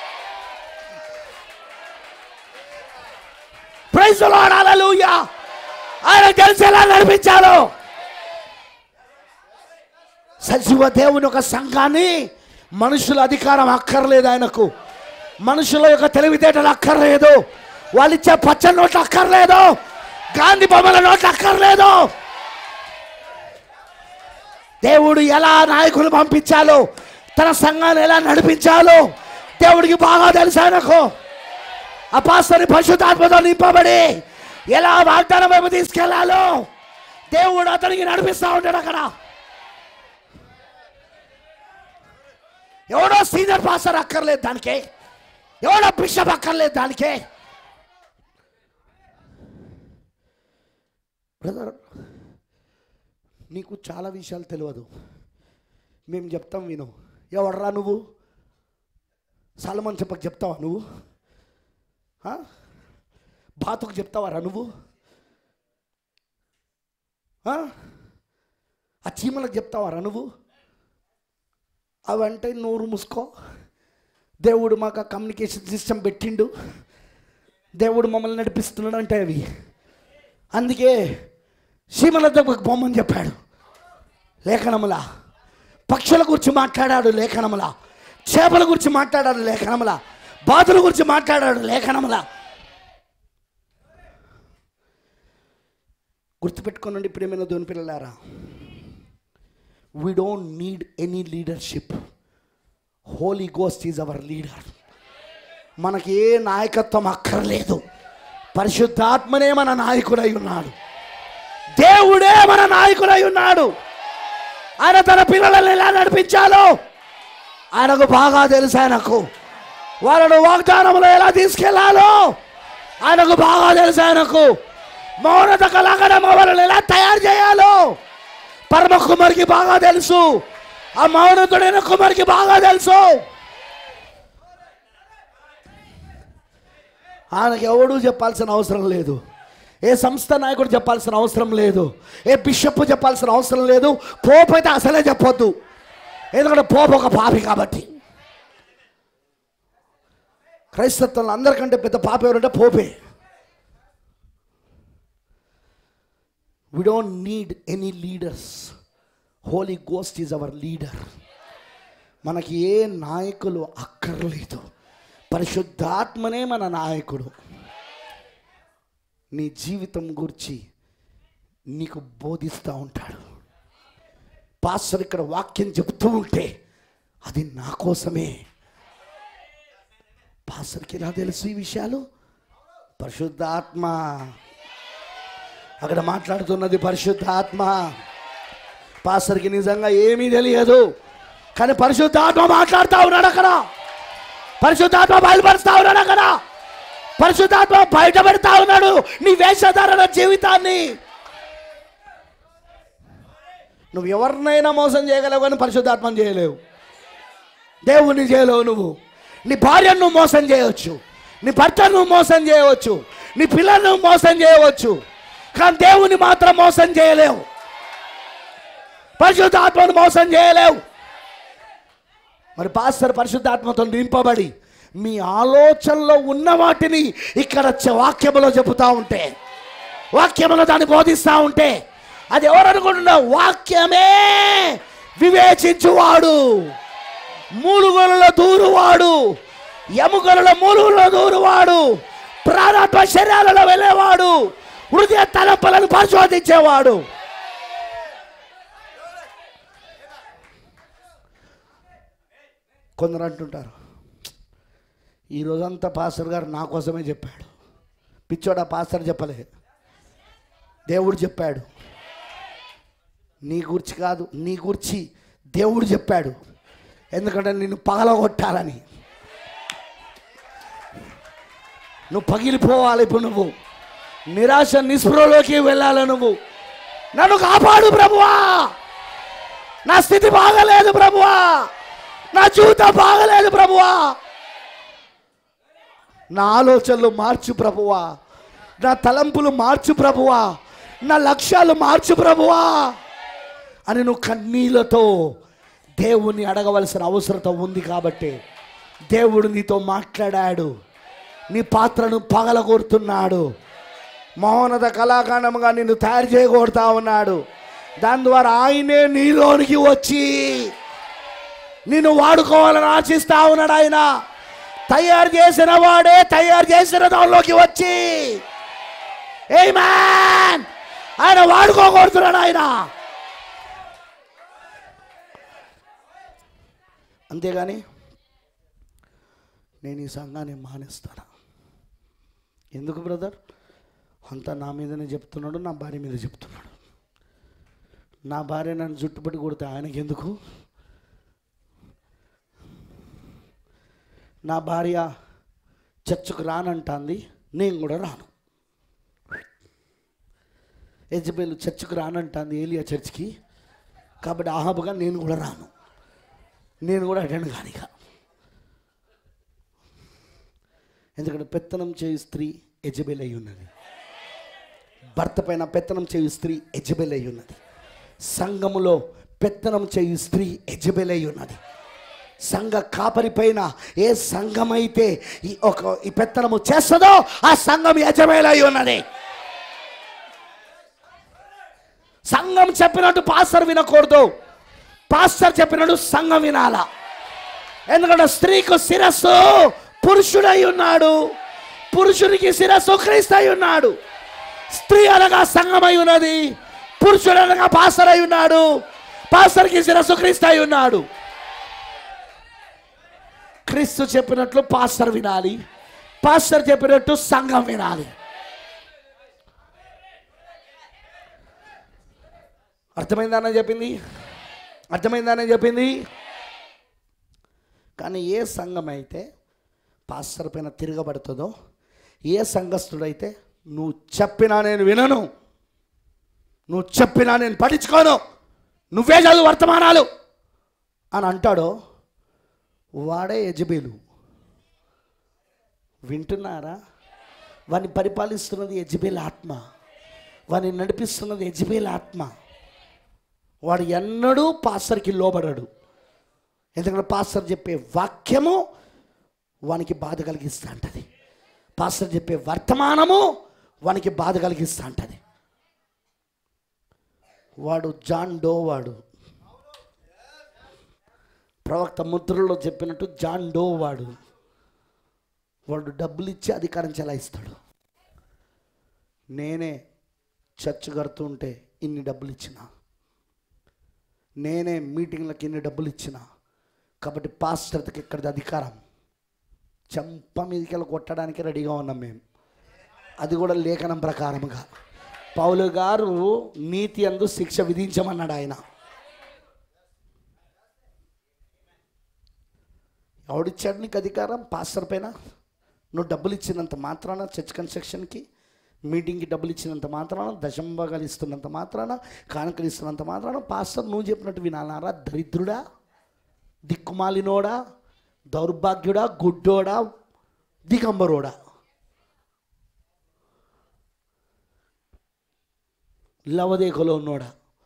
ప్రైజ్ హల్లెలూయా ఆయన తెలిసేలా నడిపించాడు సజీవ దేవుని ఒక సంఘాన్ని మనుషుల అధికారం అక్కర్లేదు ఆయనకు మనుషుల యొక్క తెలివితేటలు అక్కర్లేదు వాళ్ళు ఇచ్చే పచ్చని నోట్లు అక్కర్లేదు గాంధీ బొమ్మల నోట్లు అక్కర్లేదు దేవుడు ఎలా నాయకులు పంపించాలో తన సంఘాన్ని ఎలా నడిపించాలో దేవుడికి బాగా తెలుసు ఆయనకు ఆ పాస్తని పరిశుద్ధాత్మతో నింపబడి ఎలా వాగ్దానం వైపు తీసుకెళ్లాలో దేవుడు అతనికి నడిపిస్తా ఉంటాడు అక్కడ ఎవడో సీనియర్ పాస్టర్ అక్కర్లేదు దానికే ఎవడో బిషప్ అక్కర్లేదు దానికే బ్రదర్ నీకు చాలా విషయాలు తెలియదు మేము చెప్తాం విను ఎవడరా నువ్వు సాలమన్ చెప్పకు చెప్తావా నువ్వు ఆ? బాతుకు చెప్తావారా నువ్వు ఆ? ఆ చీమలకు చెప్తావారా నువ్వు అవంటే నోరు మూసుకో దేవుడు మాకు ఆ కమ్యూనికేషన్ సిస్టమ్ పెట్టిండు దేవుడు మమ్మల్ని నడిపిస్తున్నాడు అంటే అవి అందుకే చీమల దగ్గరకు బొమ్మని చెప్పాడు లేఖనములా పక్షుల గురించి మాట్లాడాడు లేఖనములా చేపల గురించి మాట్లాడాడు లేఖనములా బాతుల గురించి మాట్లాడాడు లేఖనములా గుర్తుపెట్టుకోనండి ప్రేమైన దోని పిల్లలారా we don't need any leadership Holy Ghost is our leader మనకి ఏ నాయకత్వం అక్కర్లేదు పరిశుద్ధాత్మనే మన నాయకుడై ఉన్నాడు దేవుడే మన నాయకుడై ఉన్నాడు ఆయన తన పిల్లలను ఎలా నడిపించాలో ఆయనకు బాగా తెలుసు ఆయనకు వాళ్ళను వాగ్దానంలో ఎలా తీసుకెళ్లాలో ఆయనకు బాగా తెలుసు ఆయనకు మౌనత కళాకారం వాళ్ళని ఎలా తయారు చేయాలో పరమ కుమారికి బాగా తెలుసు ఆ మౌనతుడైన కుమారికి బాగా తెలుసు ఆయనకి ఎవడూ చెప్పాల్సిన అవసరం లేదు ఏ సంస్థ నాయకుడు చెప్పాల్సిన అవసరం లేదు ఏ బిషప్ చెప్పాల్సిన అవసరం లేదు పోపు అయితే అసలే చెప్పొద్దు ఎందుకంటే పోపు ఒక పాపి కాబట్టి క్రైస్తత్వంలో అందరికంటే పెద్ద పాప ఎవరంటే పోపే we don't need any leaders Holy Ghost is our leader మనకి ఏ నాయకులు అక్కర్లేదు పరిశుద్ధాత్మనే మన నాయకుడు నీ జీవితం గురించి నీకు బోధిస్తూ ఉంటాడు పాస్టర్ ఇక్కడ వాక్యం చెప్తూ ఉంటే అది నా కోసమే పాస్టర్కి ఎలా తెలుసు ఈ విషయాలు పరిశుద్ధాత్మ అక్కడ మాట్లాడుతున్నది పరిశుద్ధాత్మ పాస్టర్కి నిజంగా ఏమీ తెలియదు కానీ పరిశుద్ధాత్మ మాట్లాడుతూ ఉన్నాడు అక్కడ పరిశుద్ధాత్మ బయలుపరుస్తా ఉన్నాడు అక్కడ పరిశుద్ధాత్మ బయట పెడతా ఉన్నాడు నీ వేషధారణ జీవితాన్ని నువ్వు ఎవరినైనా మోసం చేయగలవు కానీ పరిశుద్ధాత్మని చేయలేవు దేవుణ్ణి చేయలేవు నువ్వు నీ భార్యను నువ్వు మోసం చేయవచ్చు నీ భర్తను నువ్వు మోసం చేయవచ్చు నీ పిల్లలను నువ్వు మోసం చేయవచ్చు కానీ దేవుని మాత్రం మోసం చేయలేవు పరిశుద్ధాత్మను మోసం చేయలేవు మరి పాస్టర్ పరిశుద్ధాత్మతో నింపబడి మీ ఆలోచనలో ఉన్న వాటిని ఇక్కడ చ- వాక్యములో చెబుతా ఉంటే వాక్యములో దాన్ని బోధిస్తూ ఉంటే అది ఎవరు అనుకుంటున్నావు వాక్యమే వివేచించువాడు మూలుగొలలో దూరువాడు ఎముకలలో మూలుగులలో దూరువాడు ప్రాణాత్మ శరీరాలలో వెళ్ళేవాడు హృదయ తలపలను పరిశోధించేవాడు కొందరు అంటుంటారు ఈ రోజంతా పాస్టర్ గారు నా కోసమే చెప్పాడు పిచ్చోడా పాస్టర్ చెప్పలే దేవుడు చెప్పాడు నీ గురించి కాదు నీ గురించి దేవుడు చెప్పాడు ఎందుకంటే నిన్ను పగలగొట్టాలని నువ్వు పగిలిపోవాలి ఇప్పుడు నువ్వు నిరాశ నిస్పృహలోకి వెళ్ళాలి నువ్వు నన్ను కాపాడు ప్రభువా నా స్థితి బాగలేదు ప్రభువా నా జీవితం బాగలేదు ప్రభువా నా ఆలోచనలు మార్చు ప్రభువా నా తలంపులు మార్చు ప్రభువా నా లక్ష్యాలు మార్చు ప్రభువా అని నువ్వు కన్నీళ్లతో దేవుణ్ణి అడగవలసిన అవసరత ఉంది కాబట్టి దేవుడు నీతో మాట్లాడాడు నీ పాత్రను పగలగొడుతున్నాడు మౌనత కళాఖండముగా నిన్ను తయారు చేయగొడతా ఉన్నాడు దాని ద్వారా ఆయనే నీలోనికి వచ్చి నిన్ను వాడుకోవాలని ఆశిస్తా ఉన్నాడు ఆయన తయారు చేసిన వాడే తయారు చేసిన దానిలోకి వచ్చి ఏ మ్యాన్ ఆయన వాడుకోకూడుతున్నాడు ఆయన అంతేగాని నేను ఈ సంఘాన్ని మానేస్తాను ఎందుకు బ్రదర్ అంతా నా మీదనే చెప్తున్నాడు నా భార్య మీద చెప్తున్నాడు నా భార్య నన్ను జుట్టుపట్టి కొడితే ఆయనకి ఎందుకు నా భార్య చర్చకు రానంటాంది నేను కూడా రాను యజబేలు చర్చకు రానంటాంది ఏలియా చర్చ్కి కాబట్టి ఆహాబుగా నేను కూడా రాను నేను కూడా అటెండ్ కానిగా ఎందుకంటే పెత్తనం చేయు స్త్రీ యజబేల్ అయి ఉన్నది భర్త పైన పెత్తనం చేయు స్త్రీ యజబేల్ అయి ఉన్నది సంఘములో పెత్తనం చేయు స్త్రీ యజబేల్ అయి ఉన్నది సంఘ కాపరి పైన ఏ సంఘమైతే ఈ ఒక ఈ పెత్తనము చేస్తుందో ఆ సంఘం యజమేలై ఉన్నది సంఘం చెప్పినట్టు పాస్టర్ వినకూడదు పాస్టర్ చెప్పినట్టు సంఘం వినాలా ఎందుకంటే స్త్రీకు శిరస్సు పురుషుడై ఉన్నాడు పురుషునికి శిరస్సు క్రీస్తు అయి ఉన్నాడు స్త్రీ అనగా సంఘమై ఉన్నది పురుషుడు అనగా పాస్టర్ అయి ఉన్నాడు పాస్టర్కి శిరస్సు క్రీస్తు అయి ఉన్నాడు క్రీస్తు చెప్పినట్లు పాస్టర్ వినాలి పాస్టర్ చెప్పినట్టు సంఘం వినాలి అర్థమైందని చెప్పింది అర్థమైందని చెప్పింది కానీ ఏ సంఘం అయితే పాస్టర్ పైన తిరగబడుతుందో ఏ సంఘస్థుడైతే నువ్వు చెప్పినా నేను వినను నువ్వు చెప్పినా నేను పట్టించుకోను నువ్వే చదువు వర్తమానాలు అని అంటాడో వాడే యజబేలు వింటున్నారా వాడిని పరిపాలిస్తున్నది యజ్బేల్ ఆత్మ వాడిని నడిపిస్తున్నది యజ్బేల్ ఆత్మ వాడు ఎన్నడూ పాస్టర్కి లోబడడు ఎందుకంటే పాస్టర్ చెప్పే వాక్యము వానికి బాధ కలిగిస్తూ ఉంటుంది పాస్టర్ చెప్పే వర్తమానము వానికి బాధ కలిగిస్తూ ఉంటుంది వాడు జాన్ డో వాడు ప్రవక్త ముద్రలో చెప్పినట్టు జాన్ డో వాడు వాడు డబ్బులు ఇచ్చి అధికారం చెలాయిస్తాడు నేనే చర్చ్ కడుతుంటే ఇన్ని డబ్బులు ఇచ్చిన నేనే మీటింగ్లకు ఇన్ని డబ్బులు ఇచ్చిన కాబట్టి పాస్టర్కి ఇక్కడిది అధికారం చెంప మీదకి కొట్టడానికి రెడీగా ఉన్నాం మేము అది కూడా లేఖనం ప్రకారముగా పౌలు గారు నీతి అందు శిక్ష విధించమన్నాడు ఆయన ఎవడిచ్చాడు నీకు అధికారం పాస్టర్ పైన నువ్వు డబ్బులు ఇచ్చినంత మాత్రాన చర్చ్ కన్స్ట్రక్షన్కి మీటింగ్కి డబ్బులు ఇచ్చినంత మాత్రాన దశంభాగాలు ఇస్తున్నంత మాత్రాన కానుకలు ఇస్తున్నంత మాత్రాన పాస్టర్ నువ్వు చెప్పినట్టు వినాలారా దరిద్రుడా దిక్కుమాలినోడా దౌర్భాగ్యుడా గుడ్డోడా దిగంబరోడా లవదేకలో ఉన్నోడా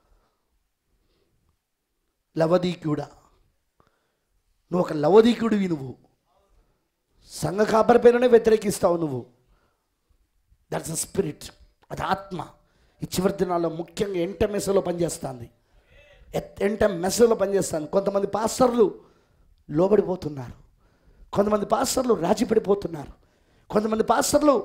లవదీకుడా నువ్వు ఒక లవదీకుడివి నువ్వు సంఘ కాపరి పేరునే వ్యతిరేకిస్తావు నువ్వు దట్స్ అ స్పిరిట్ అది ఆత్మ ఈ చివరి దినాల్లో ముఖ్యంగా ఎంట మెసలో పనిచేస్తుంది ఎత్- ఎంట మెసలో పనిచేస్తాను కొంతమంది పాస్టర్లు లోబడిపోతున్నారు కొంతమంది పాస్టర్లు రాజీ పడిపోతున్నారు కొంతమంది పాస్టర్లు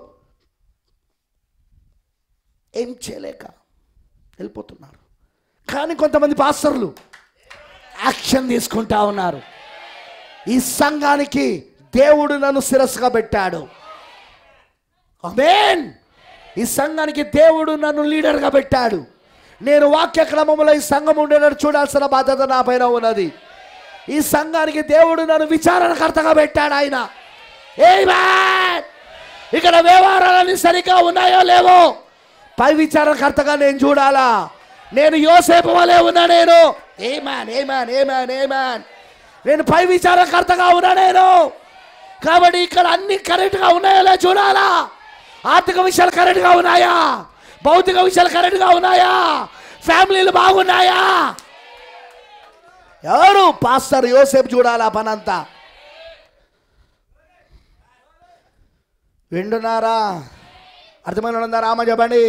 ఏం చేయలేక వెళ్ళిపోతున్నారు కానీ కొంతమంది పాస్టర్లు యాక్షన్ తీసుకుంటా ఉన్నారు ఈ సంఘానికి దేవుడు నన్ను శిరస్సుగా పెట్టాడు అమేన్ ఈ సంఘానికి దేవుడు నన్ను లీడర్గా పెట్టాడు నేను వాక్య క్రమంలో ఈ సంఘం ఉండేటట్టు చూడాల్సిన బాధ్యత నా పైన ఉన్నది ఈ సంఘానికి దేవుడు నన్ను విచారణకర్తగా పెట్టాడు ఆయన Amen. ఇక్కడ వ్యవహారాలన్నీ సరిగ్గా ఉన్నాయో లేవో పై విచారణకర్తగా నేను చూడాలా నేను యోసేపు వలె ఉన్నా నేను ఏమాన్ ఏమాన్ ఏమాన్ ఏమాన్ నేను పై విచారణకర్తగా ఉన్నా నేను కాబట్టి ఇక్కడ అన్ని కరెక్ట్గా ఉన్నాయో లేదో చూడాలా ఆర్థిక విషయాలు కరెక్ట్గా ఉన్నాయా భౌతిక విషయాలు కరెక్ట్గా ఉన్నాయా ఫ్యామిలీలు బాగున్నాయా ఎవరు పాస్టర్ యోసేపు చూడాలా పనంతా వింటున్నారా అర్థమైన ఉందా రామ చెప్పండి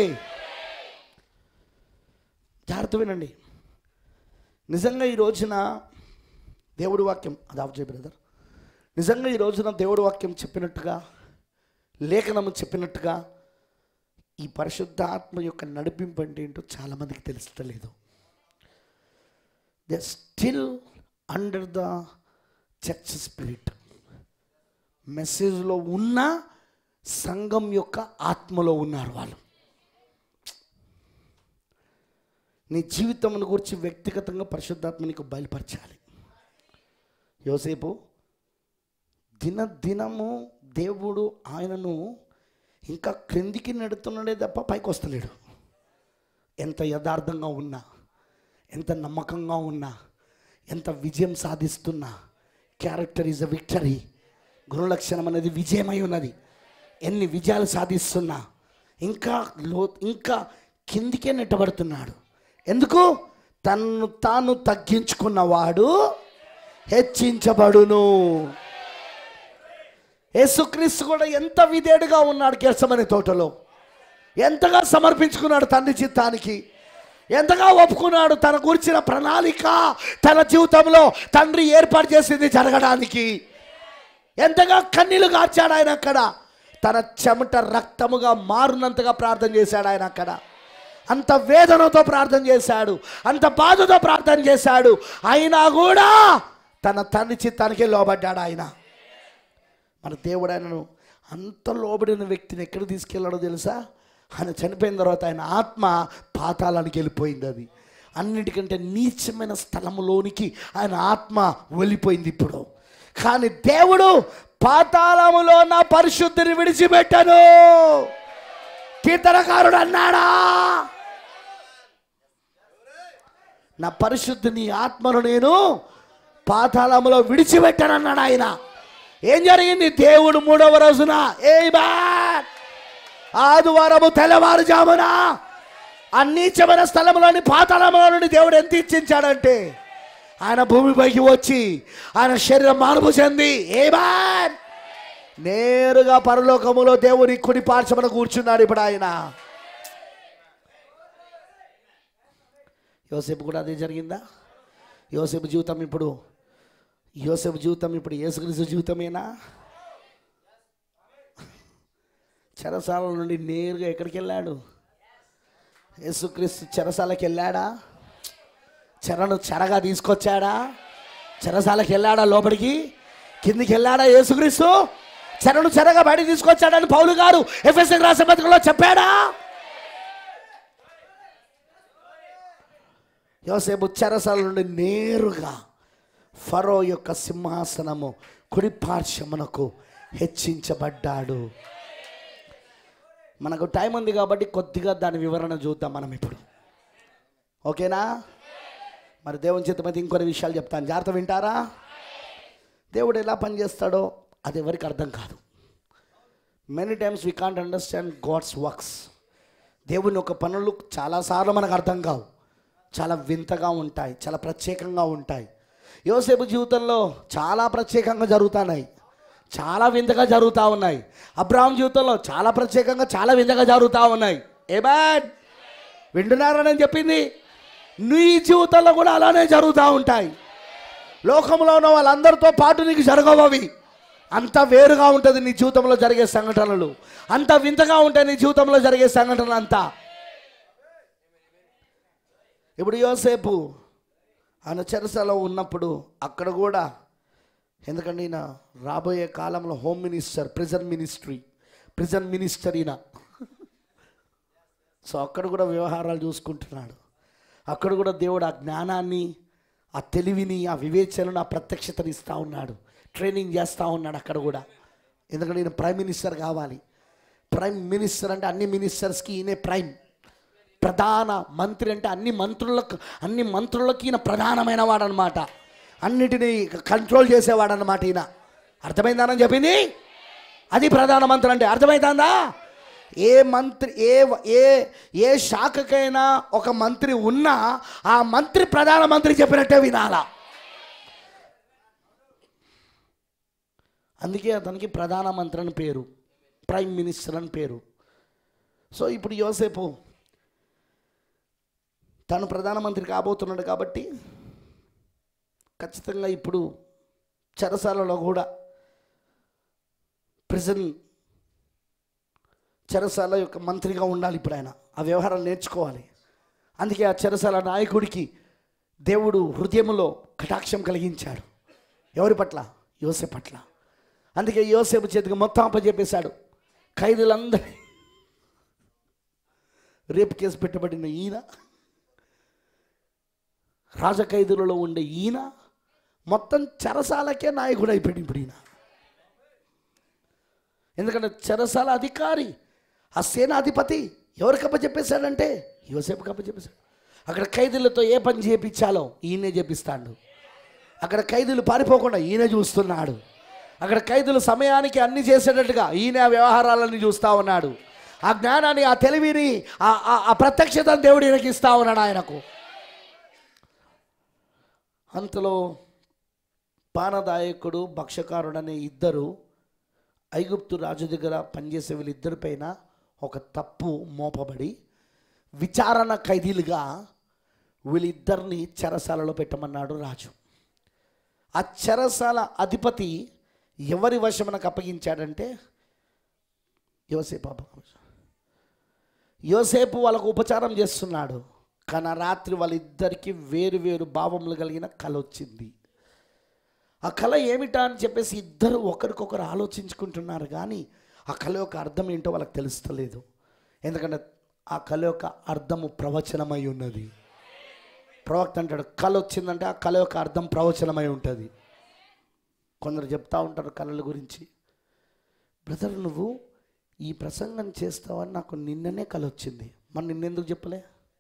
జాగ్రత్త వినండి నిజంగా ఈ రోజున దేవుడి వాక్యం అది ఆఫ్ చేయ బ్రదర్ నిజంగా ఈ రోజున దేవుడి వాక్యం చెప్పినట్టుగా లేఖనము చెప్పినట్టుగా ఈ పరిశుద్ధ ఆత్మ యొక్క నడిపింపు అంటే ఏంటో చాలామందికి తెలుస్తలేదు they still under the church spirit మెసేజ్లో ఉన్న సంఘం యొక్క ఆత్మలో ఉన్నారు వాళ్ళు నీ జీవితం గురించి వ్యక్తిగతంగా పరిశుద్ధాత్మ నీకు బయలుపరచాలి యోసేపు దిన దినము దేవుడు ఆయనను ఇంకా క్రిందికి నెడుతున్నాడే తప్ప పైకి వస్తలేడు ఎంత యథార్థంగా ఉన్నా ఎంత నమ్మకంగా ఉన్నా ఎంత విజయం సాధిస్తున్నా క్యారెక్టర్ ఈజ్ అ విక్టరీ గుణలక్షణం అనేది విజయమై ఉన్నది ఎన్ని విజయాలు సాధిస్తున్నా ఇంకా లో ఇంకా కిందికే నెట్టబడుతున్నాడు ఎందుకు తన్ను తాను తగ్గించుకున్నవాడు హెచ్చించబడును యేసుక్రీస్తు కూడా ఎంత విధేడుగా ఉన్నాడు గెర్సమని తోటలో ఎంతగా సమర్పించుకున్నాడు తండ్రి చిత్తానికి ఎంతగా ఒప్పుకున్నాడు తన గురించిన ప్రణాళిక తన జీవితంలో తండ్రి ఏర్పాటు చేసింది జరగడానికి ఎంతగా కన్నీళ్లు కార్చాడు ఆయన అక్కడ తన చెమట రక్తముగా మారునంతగా ప్రార్థన చేశాడు ఆయన అక్కడ అంత వేదనతో ప్రార్థన చేశాడు అంత బాధతో ప్రార్థన చేశాడు అయినా కూడా తన తండ్రి చిత్తానికే లోబడ్డాడు ఆయన మన దేవుడు ఆయనను అంత లోబడిన వ్యక్తిని ఎక్కడ తీసుకెళ్ళాడో తెలుసా ఆయన చనిపోయిన తర్వాత ఆయన ఆత్మ పాతాళానికి వెళ్ళిపోయింది అది అన్నిటికంటే నీచమైన స్థలములోనికి ఆయన ఆత్మ వెళ్ళిపోయింది ఇప్పుడు కానీ దేవుడు పాతాళములో నా పరిశుద్ధిని విడిచిపెట్టను కీర్తనకారుడు అన్నాడా నా పరిశుద్ధిని ఆత్మను నేను పాతాళములో విడిచిపెట్టాను అన్నాడు ఆయన ఏం జరిగింది దేవుడు మూడవ రోజున ఏ ఆదివారము తెల్లవారుజామున ఆ నీచమైన స్థలంలోని పాతాళంలో నుండి దేవుడు ఎంత ఇచ్చించాడంటే ఆయన భూమిపైకి వచ్చి ఆయన శరీరం మార్పు చెంది ఏమాన్ నేరుగా పరలోకములో దేవుని కుడి పార్శ్వమున కూర్చున్నాడు ఇప్పుడు ఆయన యోసేపు కూడా అదే జరిగిందా యోసేపు జీవితం ఇప్పుడు యోసేపు జీవితం ఇప్పుడు యేసుక్రీస్తు జీవితమేనా చెరసాల నుండి నేరుగా ఎక్కడికి వెళ్ళాడు యేసుక్రీస్తు చెరసాలకి వెళ్ళాడా చెరను చెరగా తీసుకొచ్చాడా చెరసాలకి వెళ్ళాడా లోపలికి కిందికి వెళ్ళాడా యేసుక్రీస్తు చెరను చెరగా బయటికి తీసుకొచ్చాడని పౌలు గారు ఎఫ్ఎస్ఎం రాసిన పత్రికలో చెప్పాడా యోసేపు చెరసాల నుండి నేరుగా ఫరో యొక్క సింహాసనము కుడి పార్శ్వమునకు హెచ్చించబడ్డాడు మనకు టైం ఉంది కాబట్టి కొద్దిగా దాని వివరణ చూద్దాం మనం ఇప్పుడు ఓకేనా మరి దేవుని చేతమైతే ఇంకొన్ని విషయాలు చెప్తాను జాగ్రత్త వింటారా దేవుడు ఎలా పనిచేస్తాడో అది ఎవరికి అర్థం కాదు many times we can't understand God's works దేవుని యొక్క పనులు చాలాసార్లు మనకు అర్థం కావు చాలా వింతగా ఉంటాయి చాలా ప్రత్యేకంగా ఉంటాయి యోసేపు జీవితంలో చాలా ప్రత్యేకంగా జరుగుతున్నాయి చాలా వింతగా జరుగుతూ ఉన్నాయి అబ్రాహం జీవితంలో చాలా ప్రత్యేకంగా చాలా వింతగా జరుగుతూ ఉన్నాయి ఏ బ్యాడ్ వింటున్నారని నేను చెప్పింది నీ జీవితంలో కూడా అలానే జరుగుతూ ఉంటాయి లోకంలో ఉన్న వాళ్ళందరితో పాటు నీకు జరగవు అవి అంత వేరుగా ఉంటుంది నీ జీవితంలో జరిగే సంఘటనలు అంత వింతగా ఉంటాయి నీ జీవితంలో జరిగే సంఘటనలు అంతా ఇప్పుడు యోసేపు ఆయన చెరసలో ఉన్నప్పుడు అక్కడ కూడా ఎందుకంటే ఈయన రాబోయే కాలంలో home minister prison ministry prison minister ఈయన సో అక్కడ కూడా వ్యవహారాలు చూసుకుంటున్నాడు అక్కడ కూడా దేవుడు ఆ జ్ఞానాన్ని ఆ తెలివిని ఆ వివేచనను ఆ ప్రత్యక్షతని ఇస్తూ ఉన్నాడు ట్రైనింగ్ చేస్తూ ఉన్నాడు అక్కడ కూడా ఎందుకంటే ఈయన ప్రైమ్ మినిస్టర్ కావాలి ప్రైమ్ మినిస్టర్ అంటే అన్ని మినిస్టర్స్కి ఈయనే ప్రైమ్ ప్రధాన మంత్రి అంటే అన్ని మంత్రులకు అన్ని మంత్రులకి ఈయన ప్రధానమైన వాడనమాట అన్నిటినీ కంట్రోల్ చేసేవాడనమాట ఈయన అర్థమైందానని చెప్పింది అది ప్రధానమంత్రి అంటే అర్థమైందా ఏ మంత్రి ఏ ఏ ఏ శాఖకైనా ఒక మంత్రి ఉన్నా ఆ మంత్రి ప్రధానమంత్రి చెప్పినట్టే వినాలా అందుకే అతనికి ప్రధానమంత్రి అని పేరు ప్రైమ్ మినిస్టర్ అని పేరు సో ఇప్పుడు యోసేపు తను ప్రధానమంత్రి కాబోతున్నాడు కాబట్టి ఖచ్చితంగా ఇప్పుడు చెరసాలలో కూడా ప్రిజన్ చెరసాల యొక్క మంత్రిగా ఉండాలి ఇప్పుడు ఆయన ఆ వ్యవహారాలు నేర్చుకోవాలి అందుకే ఆ చెరసాల నాయకుడికి దేవుడు హృదయంలో కటాక్షం కలిగించాడు ఎవరి పట్ల యోసే పట్ల అందుకే యోసేపు చేతికి మొత్తం అప్పచెప్పేశాడు ఖైదీలందరి రేపు కేసు పెట్టబడిన ఈయన రాజఖైదులలో ఉండే ఈయన మొత్తం చెరసాలకే నాయకుడు అయిపోయాడు ఇప్పుడు ఈయన ఎందుకంటే చెరసాల అధికారి ఆ సేనాధిపతి ఎవరికి అప్పచెప్పేశాడంటే యోసేపుకి అప్పచెప్పేశాడు అక్కడ ఖైదీలతో ఏ పని చేపించాలో ఈయనే చేపిస్తాడు అక్కడ ఖైదీలు పారిపోకుండా ఈయన చూస్తున్నాడు అక్కడ ఖైదీలు సమయానికి అన్ని చేసేటట్టుగా ఈయన ఆ వ్యవహారాలన్నీ చూస్తూ ఉన్నాడు ఆ జ్ఞానాన్ని ఆ తెలివిని ఆ ఆ- ఆ ప్రత్యక్షతను దేవుడు ఈయనకి ఇస్తా ఉన్నాడు ఆయనకు అంతలో పానదాయకుడు భక్షకారుడు అనే ఇద్దరు ఐగుప్తు రాజు దగ్గర పనిచేసే వీళ్ళిద్దరి పైన ఒక తప్పు మోపబడి విచారణ ఖైదీలుగా వీళ్ళిద్దరిని చెరసాలలో పెట్టమన్నాడు రాజు ఆ చెరసాల అధిపతి ఎవరి వశమునకు అప్పగించాడంటే యోసేపు అప్పగించాడు. యోసేపు వాళ్ళకు ఉపచారం చేస్తున్నాడు కానీ ఆ రాత్రి వాళ్ళిద్దరికి వేరు వేరు భావములు కలిగిన కళ వచ్చింది ఆ కళ ఏమిటా అని చెప్పేసి ఇద్దరు ఒకరికొకరు ఆలోచించుకుంటున్నారు కానీ ఆ కళ యొక్క అర్థం ఏంటో వాళ్ళకి తెలుస్తలేదు ఎందుకంటే ఆ కళ యొక్క అర్థము ప్రవచనమై ఉన్నది ప్రవక్త అంటాడు కళ వచ్చిందంటే ఆ కళ యొక్క అర్థం ప్రవచనమై ఉంటుంది కొందరు చెప్తా ఉంటారు కళల గురించి బ్రదర్ నువ్వు ఈ ప్రసంగం చేస్తావని నాకు నిన్ననే కళ వచ్చింది మరి నిన్నెందుకు చెప్పలే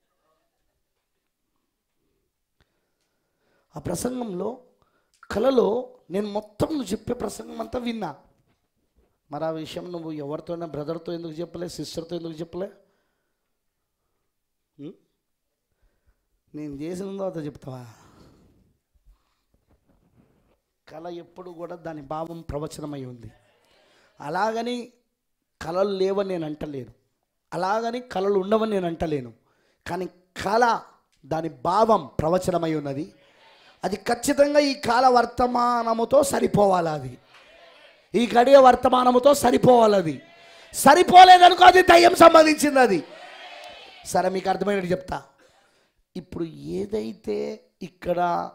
ఆ ప్రసంగంలో కళలో నేను మొత్తం నువ్వు చెప్పే ప్రసంగం అంతా విన్నా మరి ఆ విషయం నువ్వు ఎవరితోనైనా బ్రదర్తో ఎందుకు చెప్పలే సిస్టర్తో ఎందుకు చెప్పలే ఉం? నేను చేసిన తర్వాత చెప్తావా కళ ఎప్పుడు కూడా దాని భావం ప్రవచనమై ఉంది అలాగని కళలు లేవని నేను అంటలేను అలాగని కళలు ఉండవని నేను అంటలేను కానీ కళ దాని భావం ప్రవచనమై ఉన్నది అది ఖచ్చితంగా ఈ కాల వర్తమానముతో సరిపోవాలి అది ఈ గడియ వర్తమానముతో సరిపోవాలి అది సరిపోలేదనుకో అది దయ్యం సంబంధించింది అది సరే మీకు అర్థమైనట్టు చెప్తా ఇప్పుడు ఏదైతే ఇక్కడ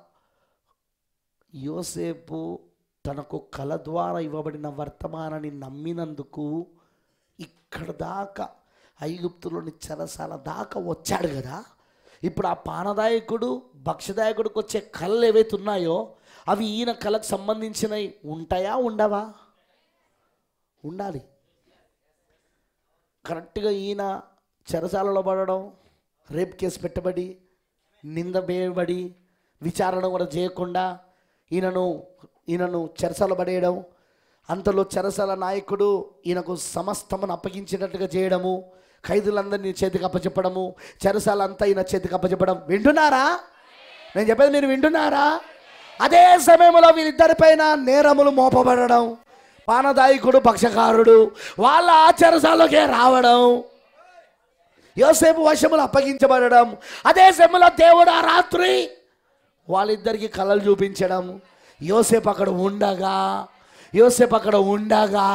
యోసేపు తనకు కళ ద్వారా ఇవ్వబడిన వర్తమానాన్ని నమ్మినందుకు ఇక్కడ దాకా ఐగుప్తులోని చెరసాల దాకా వచ్చాడు కదా ఇప్పుడు ఆ పానదాయకుడు భక్ష్యదాయకుడికి వచ్చే కళలు ఏవైతే ఉన్నాయో అవి ఈయన కళకు సంబంధించినవి ఉంటాయా ఉండవా ఉండాలి కరెక్ట్గా ఈయన చెరసాలలో పడడం రేప్ కేసు పెట్టబడి నింద వేయబడి విచారణ కూడా చేయకుండా ఈయనను ఈయనను చెరసాల పడేయడం అంతలో చెరసాల నాయకుడు ఈయనకు సమస్తమును అప్పగించినట్టుగా చేయడము ఖైదులందరినీ చేతికి అప్పచెప్పడము చెరసాల అంతా ఈయన చేతికి అప్పచెప్పడం వింటున్నారా నేను చెప్పేది మీరు వింటున్నారా అదే సమయంలో వీళ్ళిద్దరిపైన నేరములు మోపబడడం పానదాయకుడు పక్షకారుడు వాళ్ళ ఆచారశాలకే రావడం యోసేపు వశములు అప్పగించబడడం అదే సమయంలో దేవుడు ఆ రాత్రి వాళ్ళిద్దరికి కళలు చూపించడం యోసేపు అక్కడ ఉండగా యోసేపు అక్కడ ఉండగా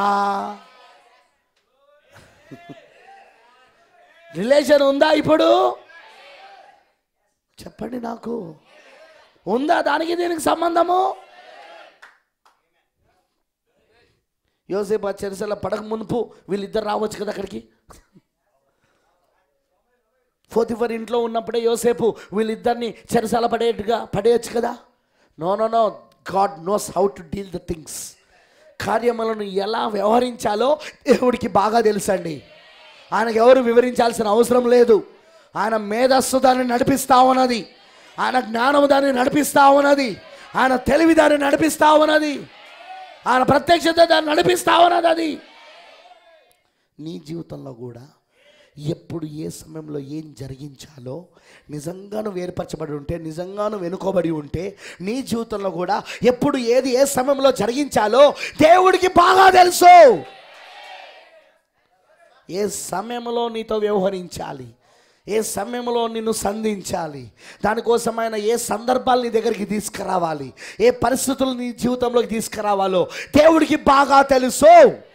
రిలేషన్ ఉందా ఇప్పుడు చెప్పండి నాకు ఉందా దానికి దీనికి సంబంధము యోసేపు ఆ చెరసల పడక మునుపు వీళ్ళిద్దరు రావచ్చు కదా అక్కడికి ఫోతిఫర్ ఇంట్లో ఉన్నప్పుడే యోసేపు వీళ్ళిద్దరిని చెరసాల పడేట్టుగా పడేయచ్చు కదా no no no God knows how to deal the things కార్యములను ఎలా వ్యవహరించాలో దేవుడికి బాగా తెలుసండి ఆయనకు ఎవరు వివరించాల్సిన అవసరం లేదు ఆయన మేధస్సు దాన్ని నడిపిస్తా ఉన్నది ఆయన జ్ఞానము దాన్ని నడిపిస్తా ఉన్నది ఆయన తెలివి దాన్ని నడిపిస్తా ఉన్నది ఆయన ప్రత్యక్షత దాన్ని నడిపిస్తా ఉన్నది అది నీ జీవితంలో కూడా ఎప్పుడు ఏ సమయంలో ఏం జరిగించాలో నిజంగాను వేరుపరచబడి ఉంటే నిజంగాను వెనుకోబడి ఉంటే నీ జీవితంలో కూడా ఎప్పుడు ఏది ఏ సమయంలో జరిగించాలో దేవుడికి బాగా తెలుసు ఏ సమయంలో నీతో వ్యవహరించాలి ఏ సమయంలో నిన్ను సంధించాలి దానికోసం ఆయన ఏ సందర్భాలు నీ దగ్గరికి తీసుకురావాలి ఏ పరిస్థితులు నీ జీవితంలోకి తీసుకురావాలో దేవుడికి బాగా తెలుసు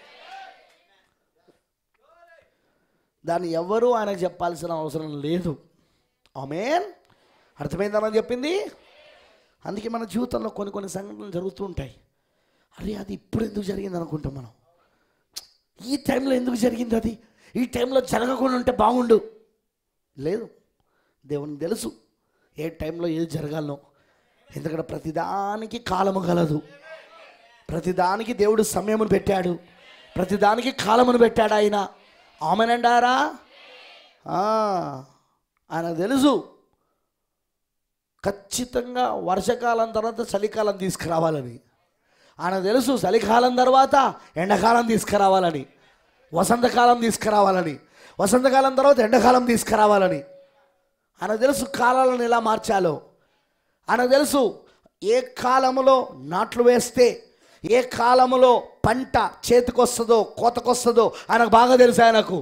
దాన్ని ఎవ్వరూ ఆయనకు చెప్పాల్సిన అవసరం లేదు ఆమెన్ అర్థమైందని చెప్పింది అందుకే మన జీవితంలో కొన్ని కొన్ని సంఘటనలు జరుగుతూ ఉంటాయి అరే అది ఇప్పుడు ఎందుకు జరిగింది అనుకుంటాం మనం ఈ టైంలో ఎందుకు జరిగింది అది ఈ టైంలో జరగకుండా ఉంటే బాగుండు లేదు దేవునికి తెలుసు ఏ టైంలో ఏది జరగాలనో ఎందుకంటే ప్రతిదానికి కాలము గలదు ప్రతిదానికి దేవుడు సమయమును పెట్టాడు ప్రతిదానికి కాలమును పెట్టాడు ఆయన ఆమెనండారా ఆ, ఆయన తెలుసు ఖచ్చితంగా వర్షకాలం తర్వాత చలికాలం తీసుకురావాలని ఆయన తెలుసు చలికాలం తర్వాత ఎండాకాలం తీసుకురావాలని వసంతకాలం తీసుకురావాలని వసంతకాలం తర్వాత ఎండాకాలం తీసుకురావాలని ఆయన తెలుసు కాలాలను ఎలా మార్చాలో ఆయన తెలుసు ఏ కాలములో నాట్లు వేస్తే ఏ కాలములో పంట చేతికొస్తుందో కోతకొస్తుందో ఆయనకు బాగా తెలుసు ఆయనకు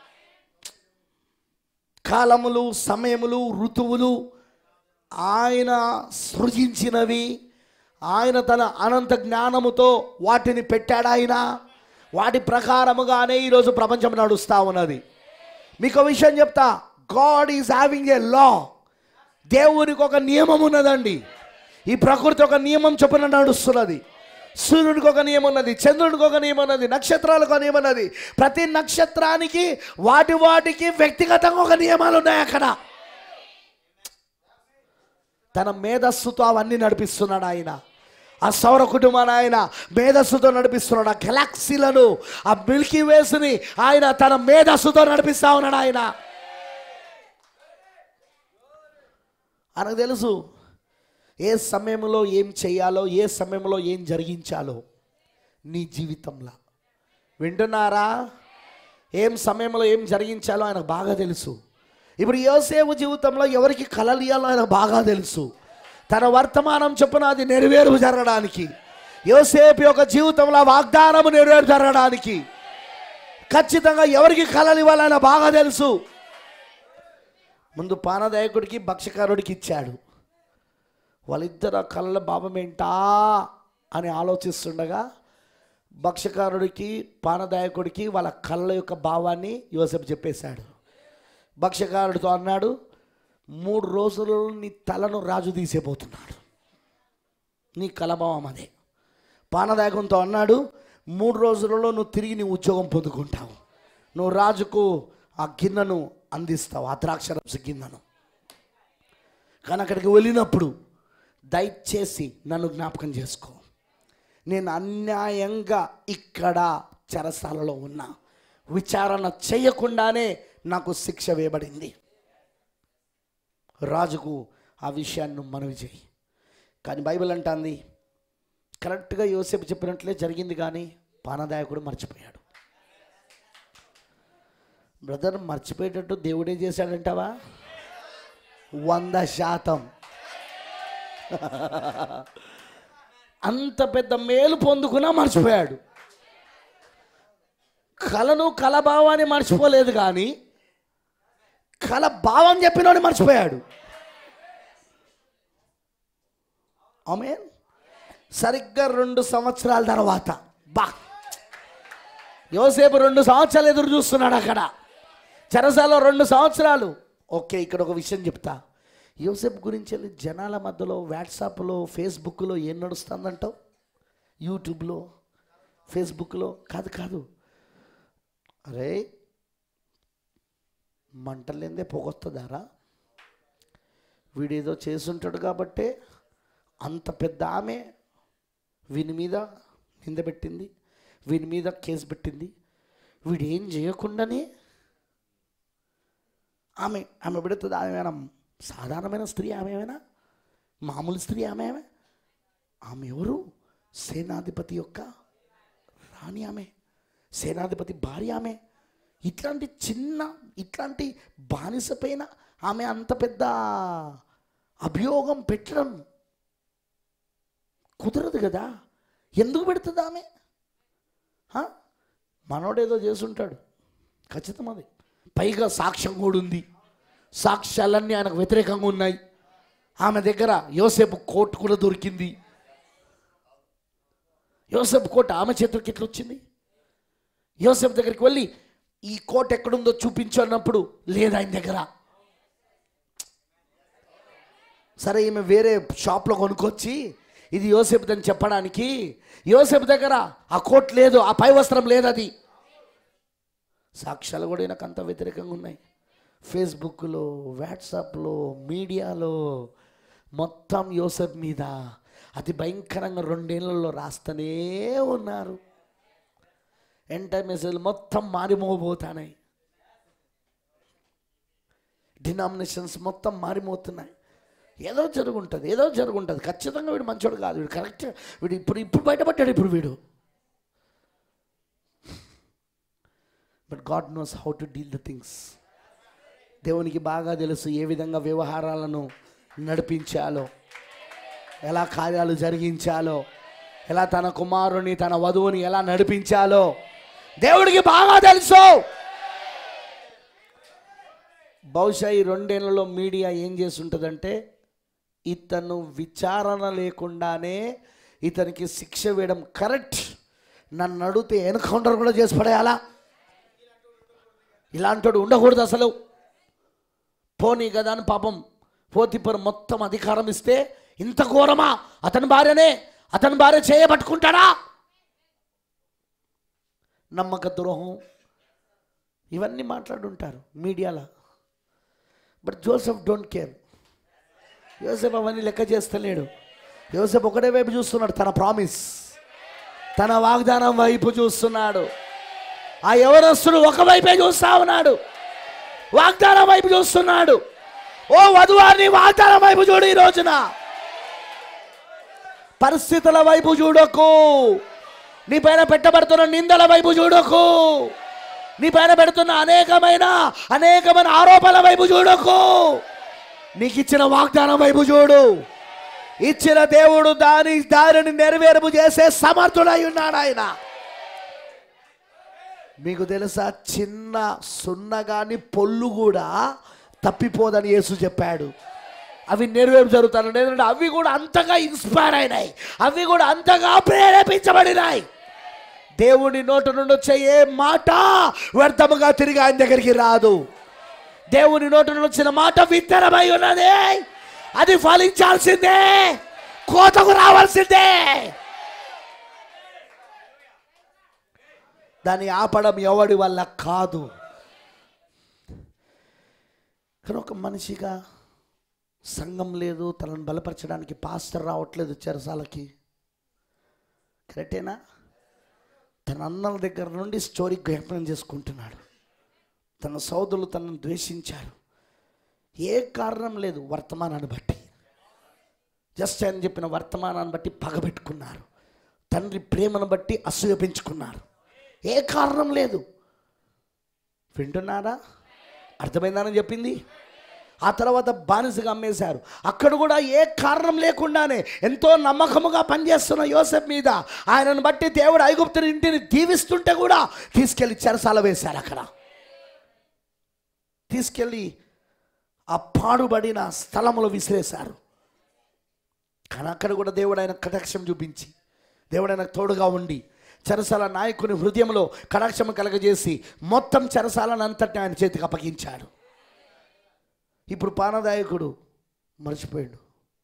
కాలములు సమయములు ఋతువులు ఆయన సృజించినవి ఆయన తన అనంత జ్ఞానముతో వాటిని పెట్టాడు ఆయన వాటి ప్రకారముగానే ఈరోజు ప్రపంచం నడుస్తూ ఉన్నది మీకు ఒక విషయం చెప్తా God is having a law దేవునికి ఒక నియమం ఉన్నదండి ఈ ప్రకృతి ఒక నియమం చొప్పున నడుస్తున్నది సూర్యుడికి ఒక నియమం ఉన్నది చంద్రుడికి ఒక నియమం ఉన్నది నక్షత్రాలకు ఒక నియమం ఉన్నది ప్రతి నక్షత్రానికి వాటి వాటికి వ్యక్తిగతంగా ఒక నియమాలు ఉన్నాయి అక్కడ తన మేధస్సుతో అవన్నీ నడిపిస్తున్నాడు ఆయన ఆ సౌర కుటుంబాన్ని ఆయన మేధస్సుతో నడిపిస్తున్నాడు ఆ గెలాక్సీలను ఆ మిల్కీ వేస్ని ఆయన తన మేధస్సుతో నడిపిస్తా ఉన్నాడు ఆయన ఆయనకు తెలుసు ఏ సమయంలో ఏం చేయాలో ఏ సమయంలో ఏం జరిగించాలో నీ జీవితంలో వింటున్నారా ఏం సమయంలో ఏం జరిగించాలో ఆయనకు బాగా తెలుసు ఇప్పుడు యోసేపు జీవితంలో ఎవరికి కలలు ఇయ్యాలో ఆయనకు బాగా తెలుసు తన వర్తమానం చొప్పున అది నెరవేరు జరగడానికి యోసేపు యొక్క జీవితంలో ఆ వాగ్దానము నెరవేరు జరగడానికి ఖచ్చితంగా ఎవరికి కలలు ఇవ్వాలని ఆయన బాగా తెలుసు ముందు పానదాయకుడికి భక్ష్యకారుడికి ఇచ్చాడు వాళ్ళిద్దరు కళ్ళ భావం ఏంటా అని ఆలోచిస్తుండగా భక్ష్యకారుడికి పానదాయకుడికి వాళ్ళ కళ్ళ యొక్క భావాన్ని యోసేపు చెప్పేశాడు భక్ష్యకారుడితో అన్నాడు మూడు రోజులలో నీ తలను రాజు తీసేపోతున్నాడు నీ కలభావం అదే పానదాయకంతో అన్నాడు మూడు రోజులలో నువ్వు తిరిగి నీ ఉద్యోగం పొందుకుంటావు నువ్వు రాజుకు ఆ గిన్నెను అందిస్తావు ఆ ద్రాక్షరస గిన్నెను కానీ అక్కడికి వెళ్ళినప్పుడు దయచేసి నన్ను జ్ఞాపకం చేసుకో నేను అన్యాయంగా ఇక్కడ చెరసాలలో ఉన్నా విచారణ చేయకుండానే నాకు శిక్ష వేయబడింది రాజుకు ఆ విషయాన్ని మనవి చేయి కానీ బైబిల్ అంటుంది కరెక్ట్గా యోసేపు చెప్పినట్లే జరిగింది కానీ పానదాయకుడు మర్చిపోయాడు బ్రదర్ మర్చిపోయేటట్టు దేవుడే చేశాడంటావా వంద శాతం అంత పెద్ద మేలు పొందుకున్నా మర్చిపోయాడు కలను కలభావాన్ని మర్చిపోలేదు కానీ కల భావం చెప్పినోడు మర్చిపోయాడు ఆమె సరిగ్గా రెండు సంవత్సరాల తర్వాత బా యోసేపు రెండు సంవత్సరాలు ఎదురు చూస్తున్నాడు అక్కడ చెరసాలో రెండు సంవత్సరాలు ఓకే ఇక్కడ ఒక విషయం చెప్తా యోసేపు గురించి వెళ్ళి జనాల మధ్యలో వాట్సాప్లో ఫేస్బుక్లో ఏం నడుస్తుందంటావు యూట్యూబ్లో ఫేస్బుక్లో కాదు కాదు అరే మంటలేందే పొగొస్తుందారా వీడేదో చేసుంటాడు కాబట్టే అంత పెద్ద ఆమె వీని మీద నింద పెట్టింది వీని మీద కేసు పెట్టింది వీడు ఏం చేయకుండానే ఆమె ఆమె పెడుతుంది ఆమె ఏమైనా సాధారణమైన స్త్రీ ఆమె ఏమైనా మామూలు స్త్రీ ఆమె ఆమె ఆమె ఎవరు సేనాధిపతి యొక్క రాణి ఆమె సేనాధిపతి భార్య ఆమె ఇట్లాంటి చిన్న ఇట్లాంటి బానిస పైన ఆమె అంత పెద్ద అభియోగం పెట్టడం కుదరదు కదా ఎందుకు పెడుతుంది ఆమె హ? మనోడేదో చేసుంటాడు ఖచ్చితం అది పైగా సాక్ష్యం కూడా ఉంది సాక్ష్యాలన్నీ ఆయనకు వ్యతిరేకంగా ఉన్నాయి ఆమె దగ్గర యోసేపు కోట్ కూడా దొరికింది యోసేపు కోట ఆమె చేతులకి ఎట్లా వచ్చింది యోసేపు దగ్గరికి వెళ్ళి ఈ కోట ఎక్కడుందో చూపించు అన్నప్పుడు లేదు ఆయన దగ్గర సరే ఈమె వేరే షాప్లో కొనుక్కొచ్చి ఇది యోసేపుదని చెప్పడానికి యోసేపు దగ్గర ఆ కోట్ లేదు ఆ పై వస్త్రం లేదు అది సాక్ష్యాలు కూడా నాకు అంత వ్యతిరేకంగా ఉన్నాయి ఫేస్బుక్లో వాట్సాప్లో మీడియాలో మొత్తం యోసెఫ్ మీద అతి భయంకరంగా రెండేళ్లలో రాస్తూనే ఉన్నారు ఎంటర్ మెసేజ్ మొత్తం మారిమోబోతున్నాయి డినామినేషన్స్ మొత్తం మారిపోతున్నాయి ఏదో జరుగుంటుంది ఏదో జరుగుంటుంది ఖచ్చితంగా వీడు మంచోడు కాదు వీడు కరెక్ట్ వీడు ఇప్పుడు ఇప్పుడు బయటపడ్డాడు ఇప్పుడు వీడు but God knows how to deal the things దేవునికి బాగా తెలుసు ఏ విధంగా వ్యవహారాలను నడిపించాలో ఎలా కార్యాలు జరిగించాలో ఎలా తన కుమారుని తన వధువుని ఎలా నడిపించాలో దేవుడికి బాగా తెలుసు బహుశా ఈ రెండేళ్లలో మీడియా ఏం చేస్తుంటుందంటే ఇతను విచారణ లేకుండానే ఇతనికి శిక్ష వేయడం కరెక్ట్ నన్ను అడిగితే ఎన్కౌంటర్ కూడా చేసి పడేయాలా ఇలాంటోడు ఉండకూడదు అసలు పోనీ కదా అని పాపం పోతిపరు మొత్తం అధికారం ఇస్తే ఇంత ఘోరమా అతని భార్యనే అతని భార్య చేయబట్టుకుంటాడా నమ్మక ద్రోహం ఇవన్నీ మాట్లాడుంటారు మీడియాలో బట్ జోసెఫ్ డోంట్ కేర్ యోసెఫ్ అవన్నీ లెక్క చేస్తలేడు యోసెఫ్ ఒకటే వైపు చూస్తున్నాడు తన ప్రామిస్ తన వాగ్దానం వైపు చూస్తున్నాడు ఆ యవనస్తుడు ఒకవైపే చూస్తా ఉన్నాడు వాగ్దానం వైపు చూస్తున్నాడు ఓ వధువారిని వాగ్దానం వైపు చూడు ఈ రోజున పరిస్థితుల వైపు చూడకు నీ పైన పెట్టబడుతున్న నిందల వైపు చూడకు నీ పైన పెడుతున్న అనేకమైన అనేకమైన ఆరోపణల వైపు చూడకు నీకు ఇచ్చిన వాగ్దానం వైపు చూడు ఇచ్చిన దేవుడు దాని దారిని నెరవేర్పు చేసే సమర్థుడై ఉన్నాడు ఆయన మీకు తెలుసా చిన్న సున్నగాని పొల్లు కూడా తప్పిపోదని యేసు చెప్పాడు అవి నెరవేర్పు జరుగుతాను ఎందుకంటే అవి కూడా అంతగా ఇన్స్పైర్ అయినాయి అవి కూడా అంతగా ప్రేరేపించబడినాయి దేవుని నోటి నుండి వచ్చే ఏ మాట వ్యర్థముగా తిరిగి ఆయన దగ్గరికి రాదు దేవుని నోటి నుండి వచ్చిన మాట విత్తనమై ఉన్నది అది ఫలించాల్సిందే కోతకు రావాల్సిందే దాన్ని ఆపడం ఎవడి వల్ల కాదు కానీ ఒక మనిషిగా సంఘం లేదు తనను బలపరచడానికి పాస్టర్ రావట్లేదు చెరసాలకి కరెక్టేనా తన అన్నల దగ్గర నుండి స్టోరీ జ్ఞాపనం చేసుకుంటున్నాడు తన సోదరులు తనను ద్వేషించారు ఏ కారణం లేదు వర్తమానాన్ని బట్టి జస్ట్ ఆయన చెప్పిన వర్తమానాన్ని బట్టి పగబెట్టుకున్నారు తండ్రి ప్రేమను బట్టి అసూయ పెంచుకున్నారు ఏ కారణం లేదు వింటున్నారా అర్థమైందని చెప్పింది ఆ తర్వాత బానిసగా అమ్మేశారు అక్కడ కూడా ఏ కారణం లేకుండానే ఎంతో నమ్మకముగా పనిచేస్తున్న యోసెఫ్ మీద ఆయనను బట్టి దేవుడు ఐగుప్తుని ఇంటిని దీవిస్తుంటే కూడా తీసుకెళ్ళి చెరసాల వేశారు అక్కడ తీసుకెళ్ళి ఆ పాడుబడిన స్థలములో విసిరేశారు కానీ అక్కడ కూడా దేవుడు ఆయన కటాక్షం చూపించి దేవుడు ఆయనకు తోడుగా ఉండి చెరసాల నాయకుని హృదయంలో కటాక్షం కలగజేసి మొత్తం చెరసాలను అంతటిని ఆయన చేతికి అప్పగించాడు ఇప్పుడు పానదాయకుడు మర్చిపోయాడు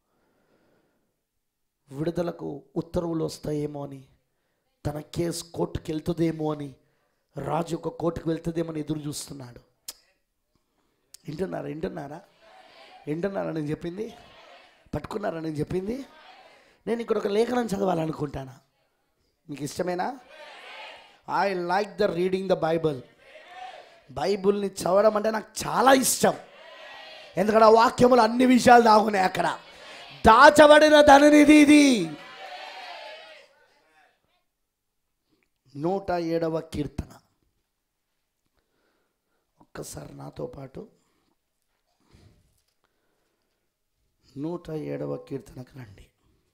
విడుదలకు ఉత్తర్వులు వస్తాయేమో అని తన కేసు కోర్టుకు వెళ్తుందేమో అని రాజు ఒక కోర్టుకు వెళ్తుందేమో అని ఎదురు చూస్తున్నాడు వింటున్నారా వింటున్నారా వింటున్నారా నేను చెప్పింది పట్టుకున్నారా నేను చెప్పింది నేను ఇక్కడ ఒక లేఖనం చదవాలనుకుంటానా మీకు ఇష్టమేనా I like the reading the Bible బైబుల్ని చదవడం అంటే నాకు చాలా ఇష్టం ఎందుకంటే ఆ వాక్యములు అన్ని విషయాలు దాగున్నాయి అక్కడ దాచబడిన ధననిధి ఇది నూట ఏడవ కీర్తన ఒక్కసారి నాతో పాటు నూట ఏడవ కీర్తనకు రండి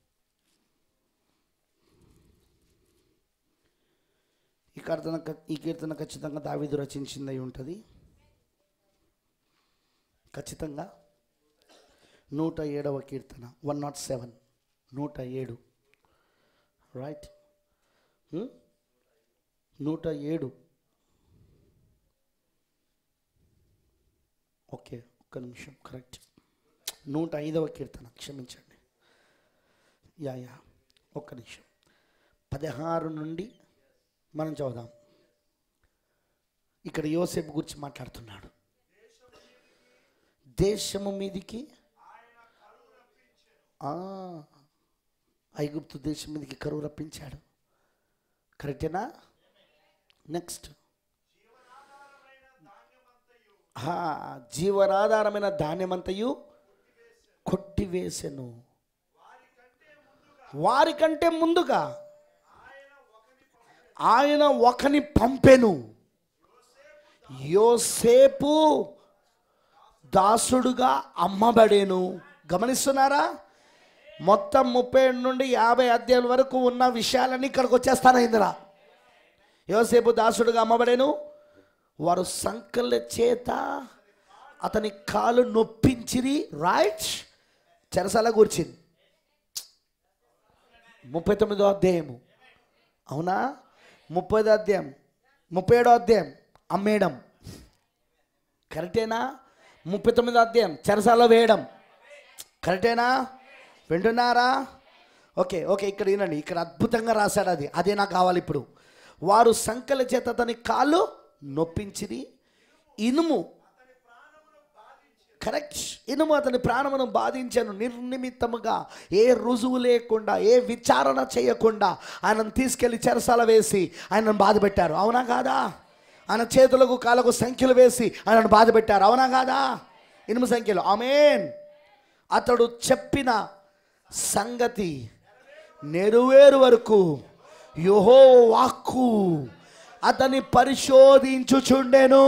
ఈ కీర్తన ఈ కీర్తన ఖచ్చితంగా దావీదు రచించిందై ఉంటుంది ఖచ్చితంగా నూట ఏడవ కీర్తన వన్ నాట్ సెవెన్ నూట ఏడు రైట్ నూట ఏడు ఓకే ఒక్క నిమిషం కరెక్ట్ నూట ఐదవ కీర్తన క్షమించండి యా యా ఒక్క నిమిషం పదహారు నుండి మనం చదువుదాం ఇక్కడ యోసేపు గురించి మాట్లాడుతున్నాడు దేశము మీదికి ఆ, ఐగుప్తు దేశం మీదకి కరువు రప్పించాడు కరెక్టేనా నెక్స్ట్ ఆ, జీవనాధారమైన ధాన్యమంతయు కొట్టివేసెను వారికంటే ముందుగా ఆయన ఒకని పంపెను యోసేపు దాసుడుగా అమ్మబడేను గమనిస్తున్నారా మొత్తం ముప్పై ఏడు నుండి యాభై అధ్యాయుల వరకు ఉన్న విషయాలన్నీ ఇక్కడికి వచ్చేస్తాను ఇందులో యోసేపు దాసుడుగా అమ్మబడేను వారు సంకల చేత అతని కాలు నొప్పించిరి రైట్ చెరసాల కూర్చింది ముప్పై తొమ్మిదో అధ్యాయము అవునా ముప్పైదో అధ్యాయం ముప్పై ఏడో అధ్యాయం అమ్మేయడం కరెక్టేనా ముప్పై తొమ్మిదో అధ్యాయం చెరసాల వేయడం కరెక్టేనా వింటున్నారా ఓకే ఓకే ఇక్కడ వినండి ఇక్కడ అద్భుతంగా రాశాడు అది అదే నాకు కావాలి ఇప్పుడు వారు సంకల చేత అతని కాళ్ళు నొప్పించిరి ఇనుము కరెక్ట్ ఇనుము అతని ప్రాణమును బాధించను నిర్నిమిత్తముగా ఏ రుజువు లేకుండా ఏ విచారణ చేయకుండా ఆయనను తీసుకెళ్లి చెరసాల వేసి ఆయనను బాధ పెట్టారు అవునా కాదా ఆయన చేతులకు కాళ్ళకు సంఖ్యలు వేసి ఆయనను బాధ పెట్టారు అవునా కాదా ఇనుము సంఖ్యలు ఆమెన్ అతడు చెప్పిన సంగతి నెరవేరు వరకు యోహో వాక్కు అతని పరిశోధించుచుండెను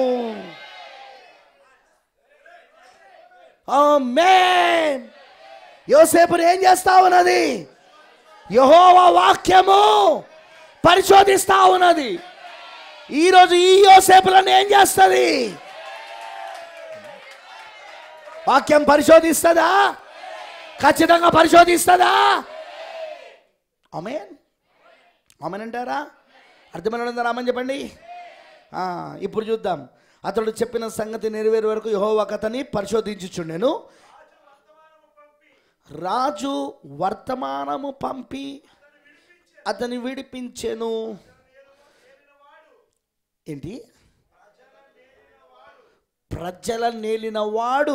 ఆమేన్ యోసేపుని ఏం చేస్తా ఉన్నది యహోవా వాక్యము పరిశోధిస్తా ఉన్నది ఈరోజు ఈ యోసేపులను ఏం చేస్తుంది వాక్యం పరిశోధిస్తుందా ఖచ్చితంగా పరిశోధిస్తుందా అమేన్ అమేన్ అంటారా అర్థమైన రామని చెప్పండి ఆ, ఇప్పుడు చూద్దాం అతడు చెప్పిన సంగతి నెరవేరు వరకు యహోవా కథని పరిశోధించుచుండెను రాజు వర్తమానము పంపి అతని విడిపించెను ఏంటి ప్రజల నేలిన వాడు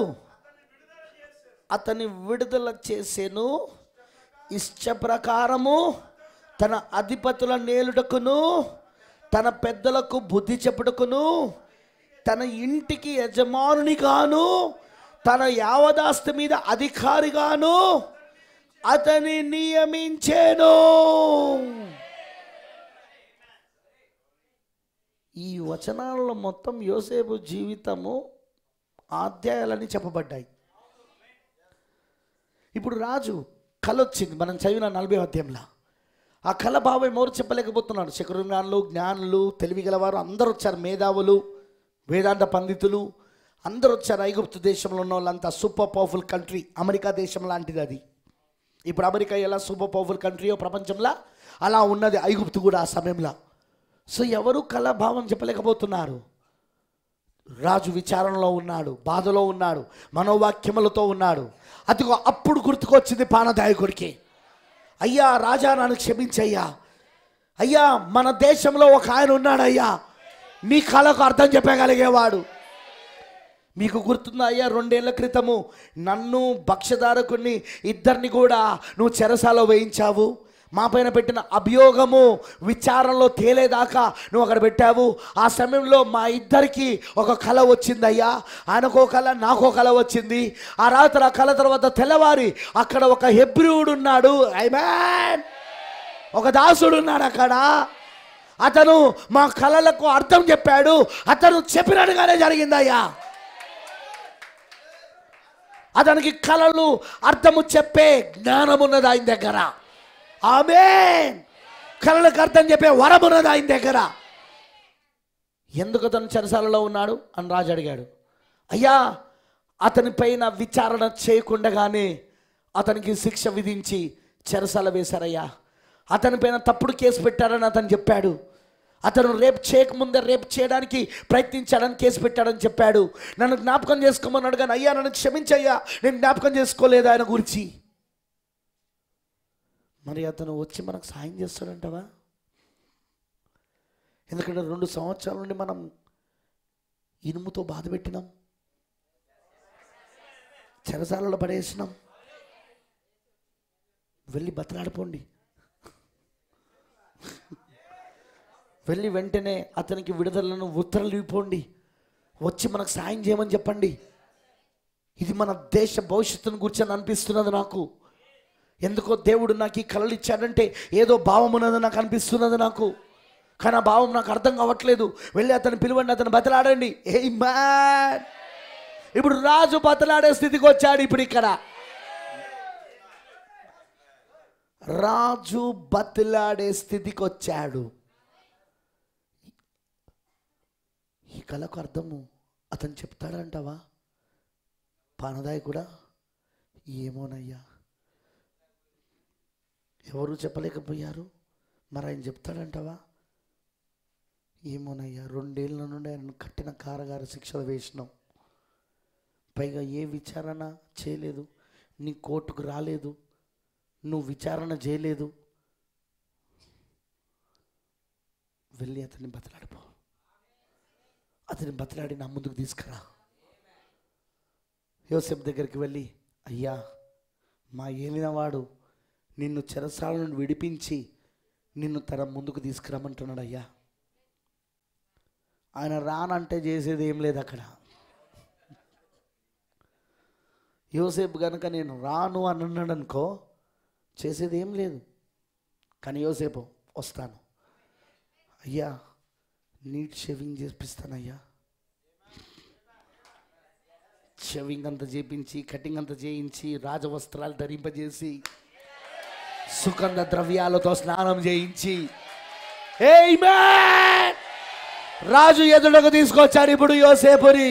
అతని విడుదల చేసెను ఇష్ట ప్రకారము తన అధిపతుల నేలుటకును తన పెద్దలకు బుద్ధి చెప్పుటకును తన ఇంటికి యజమానునిగాను తన యావదాస్తి మీద అధికారిగాను అతని నియమించేను ఈ వచనాలలో మొత్తం యోసేపు జీవితము అధ్యాయాలని చెప్పబడ్డాయి ఇప్పుడు రాజు కళ వచ్చింది మనం చదివిన నలభై అధ్యాయంలో ఆ కళ బాబాయ్ మోరు చెప్పలేకపోతున్నాడు శకురుజ్ఞానులు జ్ఞానులు తెలివి గలవారు అందరూ వచ్చారు మేధావులు వేదాంత పండితులు అందరూ వచ్చారు ఐగుప్తు దేశంలో ఉన్న వాళ్ళంతా సూపర్ పవర్ఫుల్ కంట్రీ అమెరికా దేశం లాంటిది అది ఇప్పుడు అమెరికా ఎలా సూపర్ పవర్ఫుల్ కంట్రీయో ప్రపంచంలో అలా ఉన్నది ఐగుప్తు కూడా ఆ సమయంలో సో ఎవరు కళ భావం చెప్పలేకపోతున్నారు రాజు విచారణలో ఉన్నాడు బాధలో ఉన్నాడు మనోవాక్యములతో ఉన్నాడు అదిగో అప్పుడు గుర్తుకొచ్చింది పానదాయకుడికి అయ్యా రాజా నన్ను క్షమించయ్యా అయ్యా మన దేశంలో ఒక ఆయన ఉన్నాడు అయ్యా మీ కళకు అర్థం చెప్పగలిగేవాడు మీకు గుర్తుందా అయ్యా రెండేళ్ల క్రితము నన్ను భక్ష్యధారకుడిని ఇద్దరిని కూడా నువ్వు చెరసాలో వేయించావు మా పైన పెట్టిన అభియోగము విచారణలో తేలేదాకా నువ్వు అక్కడ పెట్టావు ఆ సమయంలో మా ఇద్దరికి ఒక కళ వచ్చిందయ్యా ఆయనకో కళ నాకో కళ వచ్చింది ఆ రాత్రి ఆ కళ తర్వాత తెల్లవారి అక్కడ ఒక హెబ్రివుడు ఉన్నాడు ఐ మ్యాన్ ఒక దాసుడు ఉన్నాడు అక్కడ అతను మా కళలకు అర్థం చెప్పాడు అతను చెప్పినట్టుగానే జరిగిందయ్యా అతనికి కళలు అర్థము చెప్పే జ్ఞానం ఉన్నది ఆయన దగ్గర ఆమె కళలకు అర్థం చెప్పే వరం ఉన్నది ఆయన దగ్గర ఎందుకు అతను చెరసాలలో ఉన్నాడు అని రాజు అడిగాడు అయ్యా అతని పైన విచారణ చేయకుండానే అతనికి శిక్ష విధించి చెరసాల వేశారయ్యా అతని పైన తప్పుడు కేసు పెట్టారని అతను చెప్పాడు అతను రేపు చేయకముందే రేపు చేయడానికి ప్రయత్నించాడని కేసు పెట్టాడని చెప్పాడు నన్ను జ్ఞాపకం చేసుకోమన్నాడు కానీ అయ్యా నన్ను క్షమించయ్యా నేను జ్ఞాపకం చేసుకోలేదు ఆయన గురించి మరి అతను వచ్చి మనకు సాయం చేస్తాడంటవా ఎందుకంటే రెండు సంవత్సరాల నుండి మనం ఇనుముతో బాధ పెట్టినాం చెరసాలలో పడేసినాం వెళ్ళి బతలాడిపోండి వెళ్ళి వెంటనే అతనికి విడుదలను ఉత్తరాలు ఇవ్వండి వచ్చి మనకు సాయం చేయమని చెప్పండి ఇది మన దేశ భవిష్యత్తును గురించి అనిపిస్తున్నది నాకు ఎందుకో దేవుడు నాకు ఈ కళలు ఇచ్చాడంటే ఏదో భావం ఉన్నది నాకు అనిపిస్తున్నది నాకు కానీ ఆ భావం నాకు అర్థం కావట్లేదు వెళ్ళి అతను పిలువండి అతను బతలాడండి ఏ మ్యాన్ ఇప్పుడు రాజు బతలాడే స్థితికి వచ్చాడు ఇప్పుడు ఇక్కడ రాజు బతలాడే స్థితికి వచ్చాడు ఈ కళకు అర్థము అతను చెప్తాడంటావా పానదాయి కూడా ఏమోనయ్యా ఎవరు చెప్పలేకపోయారు మరి ఆయన చెప్తాడంటావా ఏమోనయ్యా రెండేళ్ల నుండి ఆయన కట్టిన కారాగార శిక్షలు వేసినాం పైగా ఏ విచారణ చేయలేదు నీ కోర్టుకు రాలేదు నువ్వు విచారణ చేయలేదు వెళ్ళి అతన్ని బతలాడిపో అతని బతలాడి నా ముందుకు తీసుకురా యోసెఫ్ దగ్గరికి వెళ్ళి అయ్యా మా ఏలినవాడు నిన్ను చెరసాల నుండి విడిపించి నిన్ను తన ముందుకు తీసుకురమ్మంటున్నాడు అయ్యా ఆయన రానంటే చేసేది ఏం లేదు అక్కడ యోసేపు కనుక నేను రాను అని అన్నాడు అనుకో చేసేది ఏం లేదు కానీ యోసేపు వస్తాను అయ్యా నీట్ షేవింగ్ చేపిస్తానయ్యా షేవింగ్ అంతా చేపించి కటింగ్ అంతా చేయించి రాజవస్త్రాలు ధరింపజేసి సుగంధ ద్రవ్యాలతో స్నానం చేయించి Amen! రాజు ఎదుటకు తీసుకొచ్చారు ఇప్పుడు యోసేపుని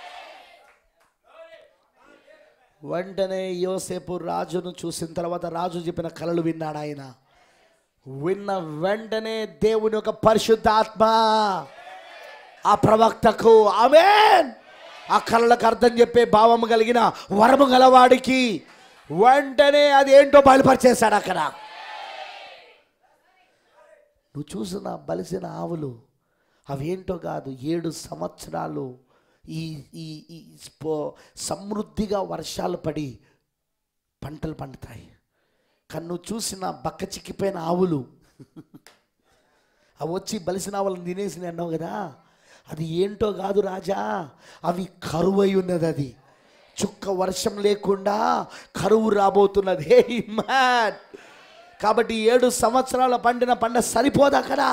వెంటనే యోసేపు రాజును చూసిన తర్వాత రాజు చెప్పిన కలలు విన్నాడు ఆయన విన్న వెంటనే దేవుని యొక్క పరిశుద్ధాత్మ ఆ ప్రవక్తకు ఆమెన్ ఆ కళలకు అర్థం చెప్పే భావం కలిగిన వరము గలవాడికి వెంటనే అది ఏంటో బయలుపరిచేశాడు అక్కడ నువ్వు చూసిన బలిసిన ఆవులు అవేంటో కాదు ఏడు సంవత్సరాలు ఈ ఈ ఈ స్పో- సమృద్ధిగా వర్షాలు పడి పంటలు పండుతాయి కానీ నువ్వు చూసిన బక్క చిక్కిపోయిన ఆవులు అవి వచ్చి బలిసిన ఆవులను తినేసి అన్నావు కదా అది ఏంటో కాదు రాజా అవి కరువై ఉన్నది అది చుక్క వర్షం లేకుండా కరువు రాబోతున్నది హే మ్యాన్ కాబట్టి ఏడు సంవత్సరాల పండిన పంట సరిపోదా కదా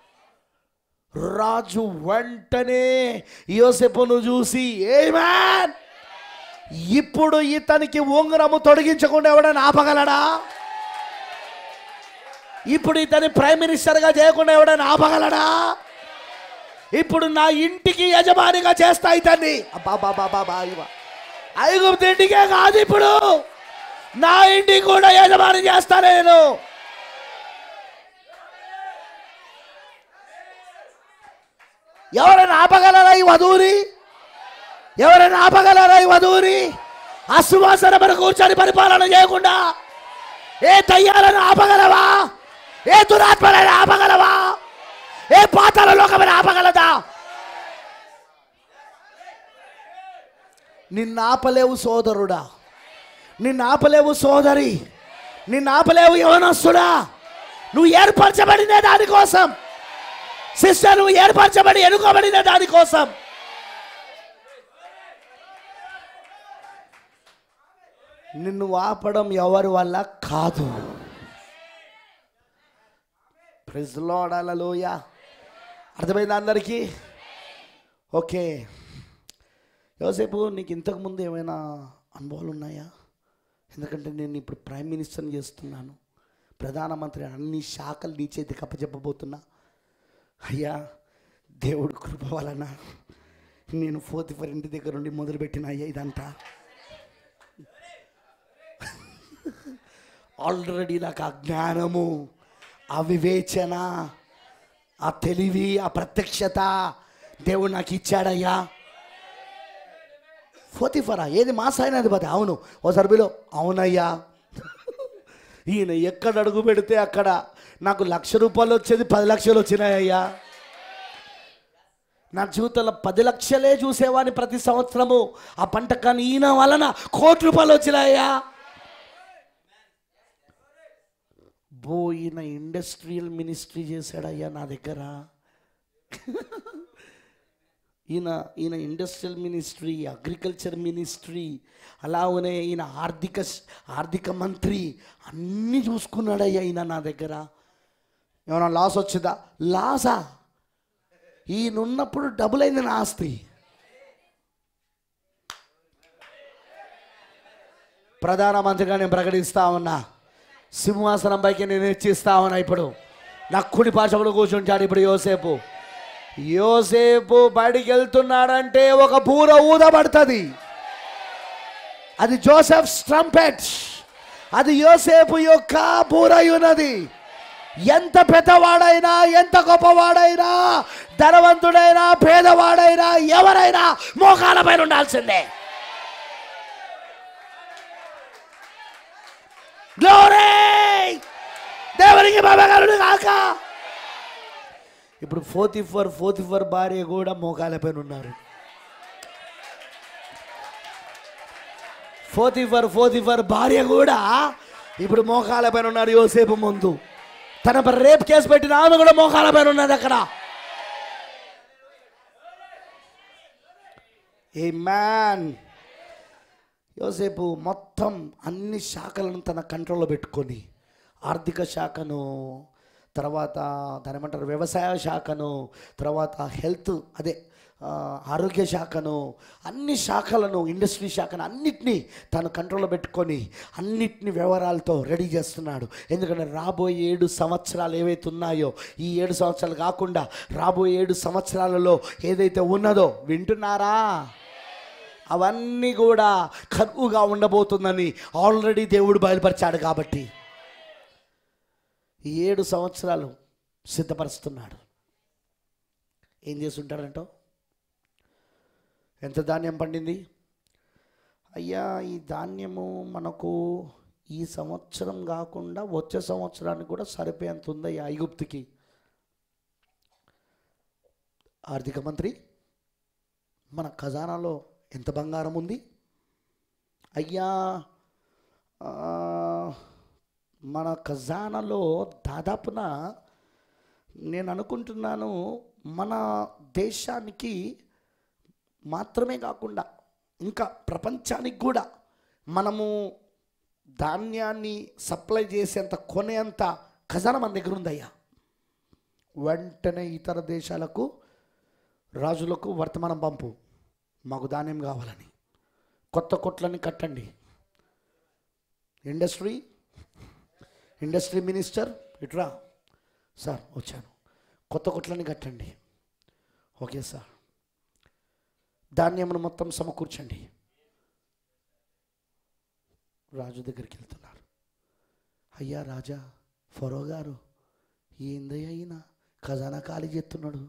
రాజు వెంటనే యోసెపును చూసి ఏ మ్యాన్ ఇప్పుడు ఇతనికి ఉంగరము తొడిగించకుండా ఎవడైనా ఆపగలడా ఇప్పుడు ఇతని ప్రైమ్ మినిస్టర్గా చేయకుండా ఎవడైనా ఆపగలడా ఇప్పుడు నా ఇంటికి యజమానిగా చేస్తా ఇతన్ని అబ్బా బాబా బాబా ఐగుప్తు ఇంటికే కాదు ఇప్పుడు నా ఇంటికి కూడా యజమాని చేస్తా నేను ఎవరైనా ఆపగలరా ఈ వధువుని ఎవరైనా ఆపగలరా ఈ వధువుని అసువాసన మన కూర్చొని పరిపాలన చేయకుండా ఏ దయ్యాలను ఆపగలవా ఏ దురాత్మలను ఆపగలవా ఏ పాతాల లోకమైన ఆపగలదా నిన్ను ఆపలేవు సోదరుడా నిన్ను ఆపలేవు సోదరి నిన్ను ఆపలేవు యవనస్తుడా నువ్వు ఏర్పరచబడిన దానికోసం సిస్టర్ నువ్వు ఏర్పరచబడి ఎన్నుకోబడిన దానికోసం నిన్ను ఆపడం ఎవరి వల్ల కాదు ప్రెజ్లోడాలలోయ అర్థమైంది అందరికీ ఓకే యోసేపు నీకు ఇంతకుముందు ఏమైనా అనుభవాలు ఉన్నాయా ఎందుకంటే నేను ఇప్పుడు ప్రైమ్ మినిస్టర్ని చేస్తున్నాను ప్రధానమంత్రి అన్ని శాఖలు నీ చేతికి అప్పచెప్పబోతున్నా అయ్యా దేవుడు కృప వలన నేను ఫోర్త్ ఫర్ ఇంటి దగ్గర నుండి మొదలుపెట్టిన అయ్యా ఇదంతా ఆల్రెడీ నాకు ఆ జ్ఞానము ఆ వివేచన ఆ తెలివి ఆ ప్రత్యక్షత దేవుడు నాకు ఇచ్చాడయ్యా ఫోతిఫరా ఏది మా సాయినది పద అవును ఓ సర్బిలో అవునయ్యా ఈయన ఎక్కడ అడుగు పెడితే అక్కడ నాకు లక్ష రూపాయలు వచ్చేది పది లక్షలు వచ్చినాయ్యా నా జీవితంలో పది లక్షలే చూసేవాని ప్రతి సంవత్సరము ఆ పంట కానీ ఈయన వలన కోటి రూపాయలు వచ్చినాయ్యా బో ఈయన ఇండస్ట్రియల్ మినిస్ట్రీ చేశాడయ్యా నా దగ్గర ఈయన ఈయన ఇండస్ట్రియల్ మినిస్ట్రీ అగ్రికల్చర్ మినిస్ట్రీ అలాగనే ఈయన ఆర్థిక ఆర్థిక మంత్రి అన్నీ చూసుకున్నాడయ్యా ఈయన నా దగ్గర ఏమైనా లాస్ వచ్చిందా లాసా ఈయన ఉన్నప్పుడు డబుల్ అయింది నా ఆస్తి ప్రధానమంత్రిగా నేను ప్రకటిస్తా ఉన్నా సింహాసనం పైకి నేను హెచ్చిస్తా ఉన్నా ఇప్పుడు నా కుడి పాశములు కూర్చుంటాడు ఇప్పుడు యోసేపు యోసేపు బయటికి వెళ్తున్నాడంటే ఒక బూర ఊదబడుతుంది అది జోసెఫ్ స్ట్రంపెట్ అది యోసేపు యొక్క బూరై ఉన్నది ఎంత పెద్దవాడైనా ఎంత గొప్పవాడైనా ధనవంతుడైనా పేదవాడైనా ఎవరైనా మోకాలపైన ఉండాల్సిందే గ్లోరీ దేవునికి బాబాగారుడు కాక ఇప్పుడు ఫోర్త్ ఫర్ ఫోర్త్ ఫర్ భార్య కూడా మోకాలపైన ఉన్నారు ఫోర్త్ ఫర్ ఫోర్త్ ఫర్ భార్య కూడా ఇప్పుడు మోకాలపైన ఉన్నారు యోసేపు ముందు తన రేప్ కేసు పెట్టిన ఆమె కూడా మోకాలపైన ఉన్నది అక్కడ ఏ మ్యాన్ యోసేపు మొత్తం అన్ని శాఖలను తన కంట్రోల్లో పెట్టుకొని ఆర్థిక శాఖను తర్వాత దాని ఏమంటారు వ్యవసాయ శాఖను తర్వాత హెల్త్ అదే ఆ, ఆరోగ్య శాఖను అన్ని శాఖలను ఇండస్ట్రీ శాఖను అన్నిటినీ తను కంట్రోల్లో పెట్టుకొని అన్నిటిని వివరాలతో రెడీ చేస్తున్నాడు ఎందుకంటే రాబోయే ఏడు సంవత్సరాలు ఏవైతే ఉన్నాయో ఈ ఏడు సంవత్సరాలు కాకుండా రాబోయే ఏడు సంవత్సరాలలో ఏదైతే ఉన్నదో వింటున్నారా అవన్నీ కూడా కరువుగా ఉండబోతుందని ఆల్రెడీ దేవుడు బయలుపరిచాడు కాబట్టి ఈ ఏడు సంవత్సరాలు సిద్ధపరుస్తున్నాడు ఏం చేస్తుంటాడంటో ఎంత ధాన్యం పండింది అయ్యా ఈ ధాన్యము మనకు ఈ సంవత్సరం కాకుండా వచ్చే సంవత్సరానికి కూడా సరిపోయేంత ఉందయ్యా ఐగుప్తుకి ఆర్థిక మంత్రి మన ఖజానాలో ఎంత బంగారం ఉంది అయ్యా ఆ, మన ఖజానాలో దాదాపున నేను అనుకుంటున్నాను మన దేశానికి మాత్రమే కాకుండా ఇంకా ప్రపంచానికి కూడా మనము ధాన్యాన్ని సప్లై చేసేంత కొనేంత ఖజానా మన దగ్గర ఉందయ్యా వెంటనే ఇతర దేశాలకు రాజులకు వర్తమానం పంపు మాకు ధాన్యం కావాలని కొత్త కొట్లని కట్టండి ఇండస్ట్రీ ఇండస్ట్రీ మినిస్టర్ ఇట్రా సార్ వచ్చాను కొత్త కొట్లని కట్టండి ఓకే సార్ ధాన్యమును మొత్తం సమకూర్చండి రాజు దగ్గరికి వెళ్తున్నారు అయ్యా రాజా ఫరో గారు ఏందయ్యా ఈయన ఖజానా ఖాళీ చేస్తున్నాడు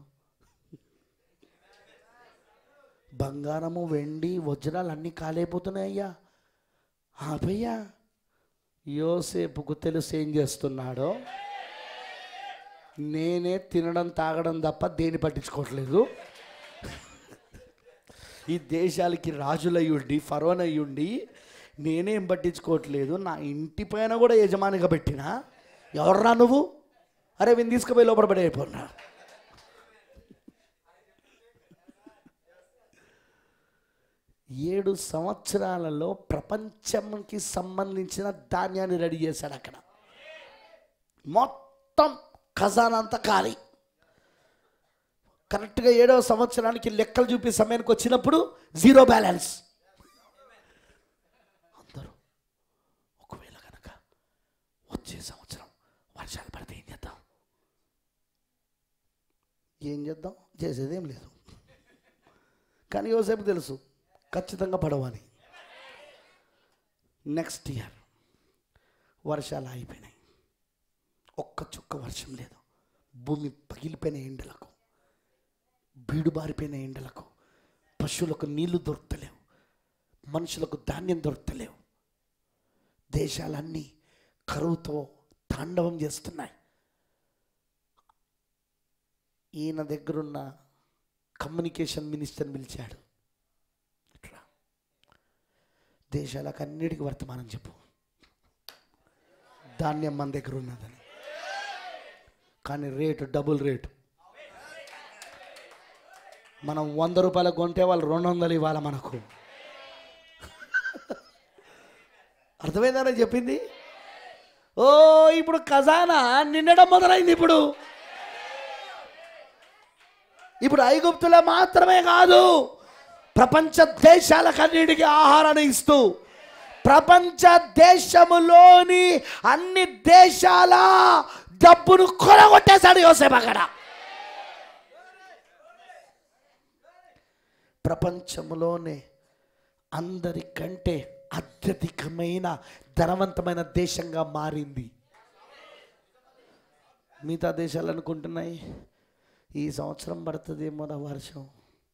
బంగారము వెండి వజ్రాలు అన్నీ ఖాళీ అయ్యా ఆపయ్యా యోసేపుకు తెలుసు ఏం చేస్తున్నాడో నేనే తినడం తాగడం తప్ప దేని పట్టించుకోవట్లేదు ఈ దేశాలకి రాజులయ్యుండి ఫరోనయ్యుండి నేనేం పట్టించుకోవట్లేదు నా ఇంటి పైన కూడా యజమానిగా పెట్టినా ఎవర్రా నువ్వు అరే విని తీసుకుపోయి లోపల పడైపోయినా ఏడు సంవత్సరాలలో ప్రపంచంకి సంబంధించిన ధాన్యాన్ని రెడీ చేశాడు అక్కడ మొత్తం ఖజానా అంతా ఖాళీ కరెక్ట్గా ఏడవ సంవత్సరానికి లెక్కలు చూపే సమయానికి వచ్చినప్పుడు జీరో బ్యాలెన్స్ అందరూ ఒకవేళ కనుక వచ్చే సంవత్సరం వర్షాలు పడితే ఏం చేద్దాం ఏం చేద్దాం చేసేది ఏం లేదు కానీ యోసేపు తెలుసు ఖచ్చితంగా పడవని నెక్స్ట్ ఇయర్ వర్షాలు ఆగిపోయినాయి ఒక్క చుక్క వర్షం లేదు భూమి పగిలిపోయిన ఎండలకు బీడుబారిపోయిన ఎండలకు పశువులకు నీళ్లు దొరకలేవు మనుషులకు ధాన్యం దొరకలేవు దేశాలన్నీ కరువుతో తాండవం చేస్తున్నాయి ఈయన దగ్గరున్న కమ్యూనికేషన్ మినిస్టర్ని పిలిచాడు ఇట్లా దేశాలకు అన్నిటికీ వర్తమానం చెప్పు ధాన్యం మన దగ్గర ఉన్నదని కానీ రేటు డబుల్ రేటు మనం వంద రూపాయలకు కొంటే వాళ్ళు రెండు వందలు ఇవ్వాలి మనకు అర్థమైందని చెప్పింది ఓ ఇప్పుడు ఖజానా నిండడం మొదలైంది ఇప్పుడు ఇప్పుడు ఐగుప్తులో మాత్రమే కాదు ప్రపంచ దేశాలకన్నిటికీ ఆహారాన్ని ఇస్తూ ప్రపంచ దేశములోని అన్ని దేశాల డబ్బును కొనగొట్టేశాడు యోసేపు అక్కడ ప్రపంచంలోనే అందరికంటే అత్యధికమైన ధనవంతమైన దేశంగా మారింది మిగతా దేశాలు అనుకుంటున్నాయి ఈ సంవత్సరం పడుతుందేమో నా వర్షం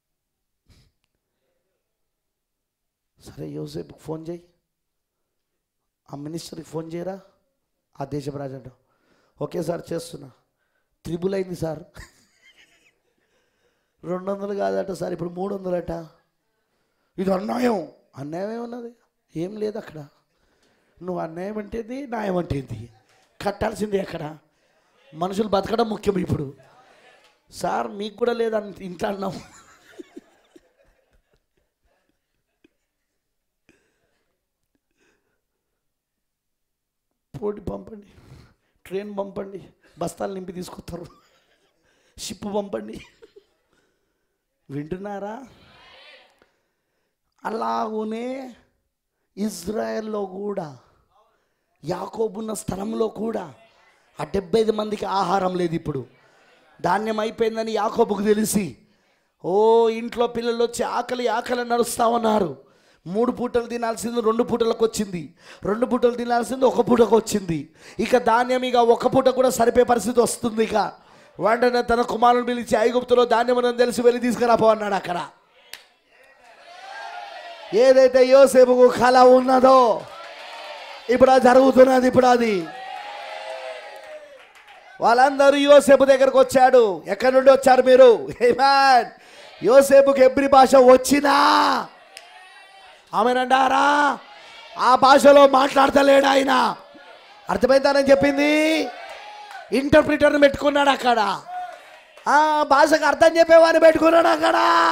సరే యోసేపుకి ఫోన్ చేయి ఆ మినిస్టర్కి ఫోన్ చేయరా ఆ దేశ రాజంట ఓకే సార్ చేస్తున్నా త్రిబుల్ అయింది సార్ రెండు వందలు కాదట సార్ ఇప్పుడు మూడు వందలట ఇది అన్యాయం అన్యాయం ఏమున్నది ఏం లేదు అక్కడ నువ్వు అన్యాయం అంటేది న్యాయం అంటేది కట్టాల్సిందే అక్కడ మనుషులు బతకడం ముఖ్యం ఇప్పుడు సార్ మీకు కూడా లేదా ఇంత అన్నాం పోటీ పంపండి ట్రైన్ పంపండి బస్తాలు నింపి తీసుకొస్తారు షిప్ పంపండి వింటున్నారా అలాగునే ఇజ్రాయెల్లో కూడా యాకోబున్న స్థలంలో కూడా ఆ డెబ్బై ఐదు మందికి ఆహారం లేదు ఇప్పుడు ధాన్యం అయిపోయిందని యాకోబుకు తెలిసి ఓ ఇంట్లో పిల్లలు వచ్చి ఆకలి ఆకలి నడుస్తా ఉన్నారు మూడు పూటలు తినాల్సింది రెండు పూటలకు వచ్చింది రెండు పూటలు తినాల్సింది ఒక పూటకు వచ్చింది ఇక ధాన్యం ఇక ఒక పూట కూడా సరిపోయే పరిస్థితి వస్తుంది ఇక వెంటనే తన కుమారుని పిలిచి ఐగుప్తులో ధాన్యం ఉందని తెలిసి వెళ్ళి తీసుకురాపో అన్నాడు అక్కడ ఏదైతే యోసేపుకు కళ ఉన్నదో ఇప్పుడు అది జరుగుతున్నది ఇప్పుడు అది వాళ్ళందరూ యోసేపు దగ్గరకు వచ్చాడు ఎక్కడి నుండి వచ్చారు మీరు మ్యాన్ యోసేపుకి ఎబ్రి భాష వచ్చినా ఆమెనంటారా ఆ భాషలో మాట్లాడతలేడు ఆయన అర్థమైందని చెప్పింది ఇంటర్ప్రిటర్ని పెట్టుకున్నాడు అక్కడ ఆ భాషకు అర్థం చెప్పేవాడిని పెట్టుకున్నాడు అక్కడ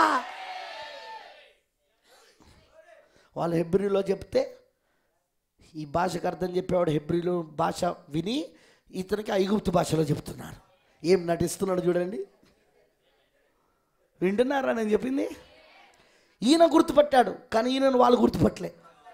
వాళ్ళు హెబ్రిలో చెప్తే ఈ భాషకు అర్థం చెప్పేవాడు హెబ్రిలో భాష విని ఇతనికి ఐగుప్తు భాషలో చెప్తున్నాడు ఏం నటిస్తున్నాడు చూడండి వింటున్నారా నేను చెప్పింది ఈయన గుర్తుపట్టాడు కానీ ఈయనను వాళ్ళు గుర్తుపట్టలే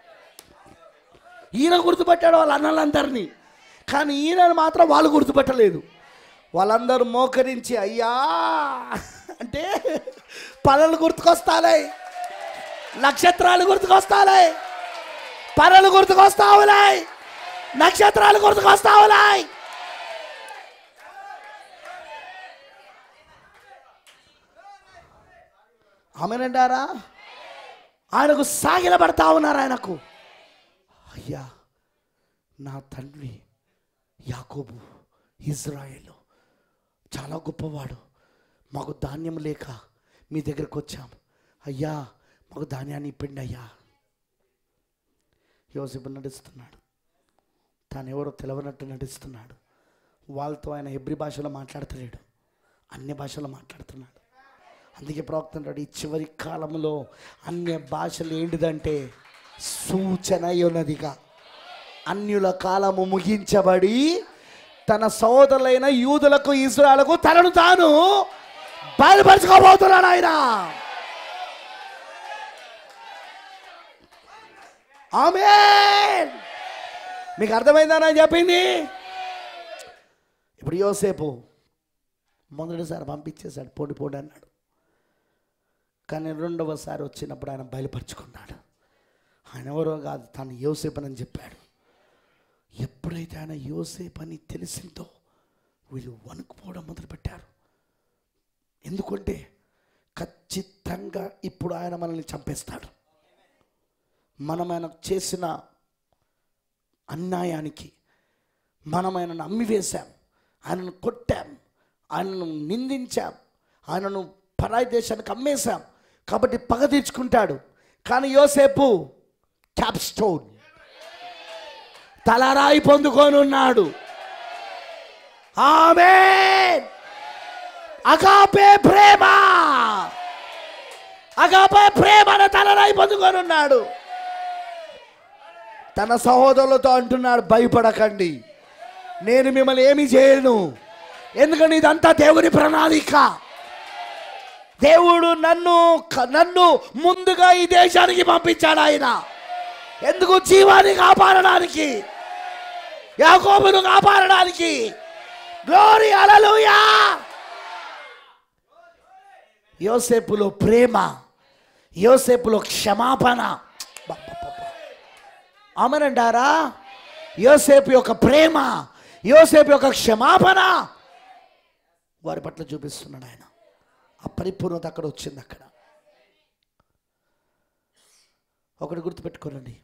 ఈయన గుర్తుపట్టాడు వాళ్ళ అన్నలందరినీ కానీ ఈయనను మాత్రం వాళ్ళు గుర్తుపట్టలేదు వాళ్ళందరూ మోకరించి అయ్యా అంటే పనులు గుర్తుకొస్తాలే నక్షత్రాలు గుర్తుకొస్తాలే పనులు గుర్తుకొస్తావులే నక్షత్రాలు గుర్తుకొస్తావులాయ్ ఆమెనంటారా ఆయనకు సాగిల పడతా ఉన్నారు ఆయనకు అయ్యా నా తండ్రి యాకోబు ఇజ్రాయేలు చాలా గొప్పవాడు మాకు ధాన్యం లేక మీ దగ్గరకు వచ్చాం అయ్యా మాకు ధాన్యాన్ని ఇప్పండి అయ్యా యోసేపు నడుస్తున్నాడు తాను ఎవరో తెలవనట్టు నడుస్తున్నాడు వాళ్ళతో ఆయన హెబ్రి భాషలో మాట్లాడతలేడు అన్ని భాషలో మాట్లాడుతున్నాడు అందుకే ప్రవక్త అంటాడు ఈ చివరి కాలంలో అన్య భాషలు ఏంటిదంటే సూచన ఉన్నదిగా అన్యుల కాలము ముగించబడి తన సోదరులైన యూదులకు ఇస్రాయలకు తనను తాను బయలుపరచుకోబోతున్నాడు ఆయన ఆమేన్ మీకు అర్థమైందని అని చెప్పింది ఇప్పుడు యోసేపు మొదటిసారి పంపించేశాడు పోటీ పోటీ అన్నాడు కానీ రెండవసారి వచ్చినప్పుడు ఆయన బయలుపరుచుకున్నాడు ఆయన ఎవరో కాదు తను యోసేపు అని చెప్పాడు ఎప్పుడైతే ఆయన యోసేపు అని తెలిసిందో వీళ్ళు వణుకుపోవడం మొదలుపెట్టారు ఎందుకంటే ఖచ్చితంగా ఇప్పుడు ఆయన మనల్ని చంపేస్తాడు మనం ఆయనకు చేసిన అన్యాయానికి మనం ఆయనను అమ్మివేశాం ఆయనను కొట్టాం ఆయనను నిందించాం ఆయనను పరాయి దేశానికి అమ్మేశాం కాబట్టి పగ తీర్చుకుంటాడు కానీ యోసేపు క్యాప్ స్టోన్ తలరాయి పొందుకొని ఉన్నాడు ఆమె అగాపే ప్రేమ అగాపే ప్రేమను తలరాయి పొందుకొని ఉన్నాడు తన సహోదరులతో అంటున్నాడు భయపడకండి నేను మిమ్మల్ని ఏమి చేయను ఎందుకంటే ఇదంతా దేవుని ప్రణాళిక దేవుడు నన్ను నన్ను ముందుగా ఈ దేశానికి పంపించాడు ఆయన ఎందుకు జీవాన్ని కాపాడడానికి యాకోబును కాపాడడానికి గ్లోరీ అలలుయా యోసేపులో ప్రేమ యోసేపులో క్షమాపణ అబ్బబ్బబ్బబ్బ. ఆమెనంటారా యోసేపు యొక్క ప్రేమ యోసేపు యొక్క క్షమాపణ వారి పట్ల చూపిస్తున్నాడు ఆయన ఆ పరిపూర్ణత అక్కడ వచ్చింది అక్కడ ఒకటి గుర్తుపెట్టుకోనండి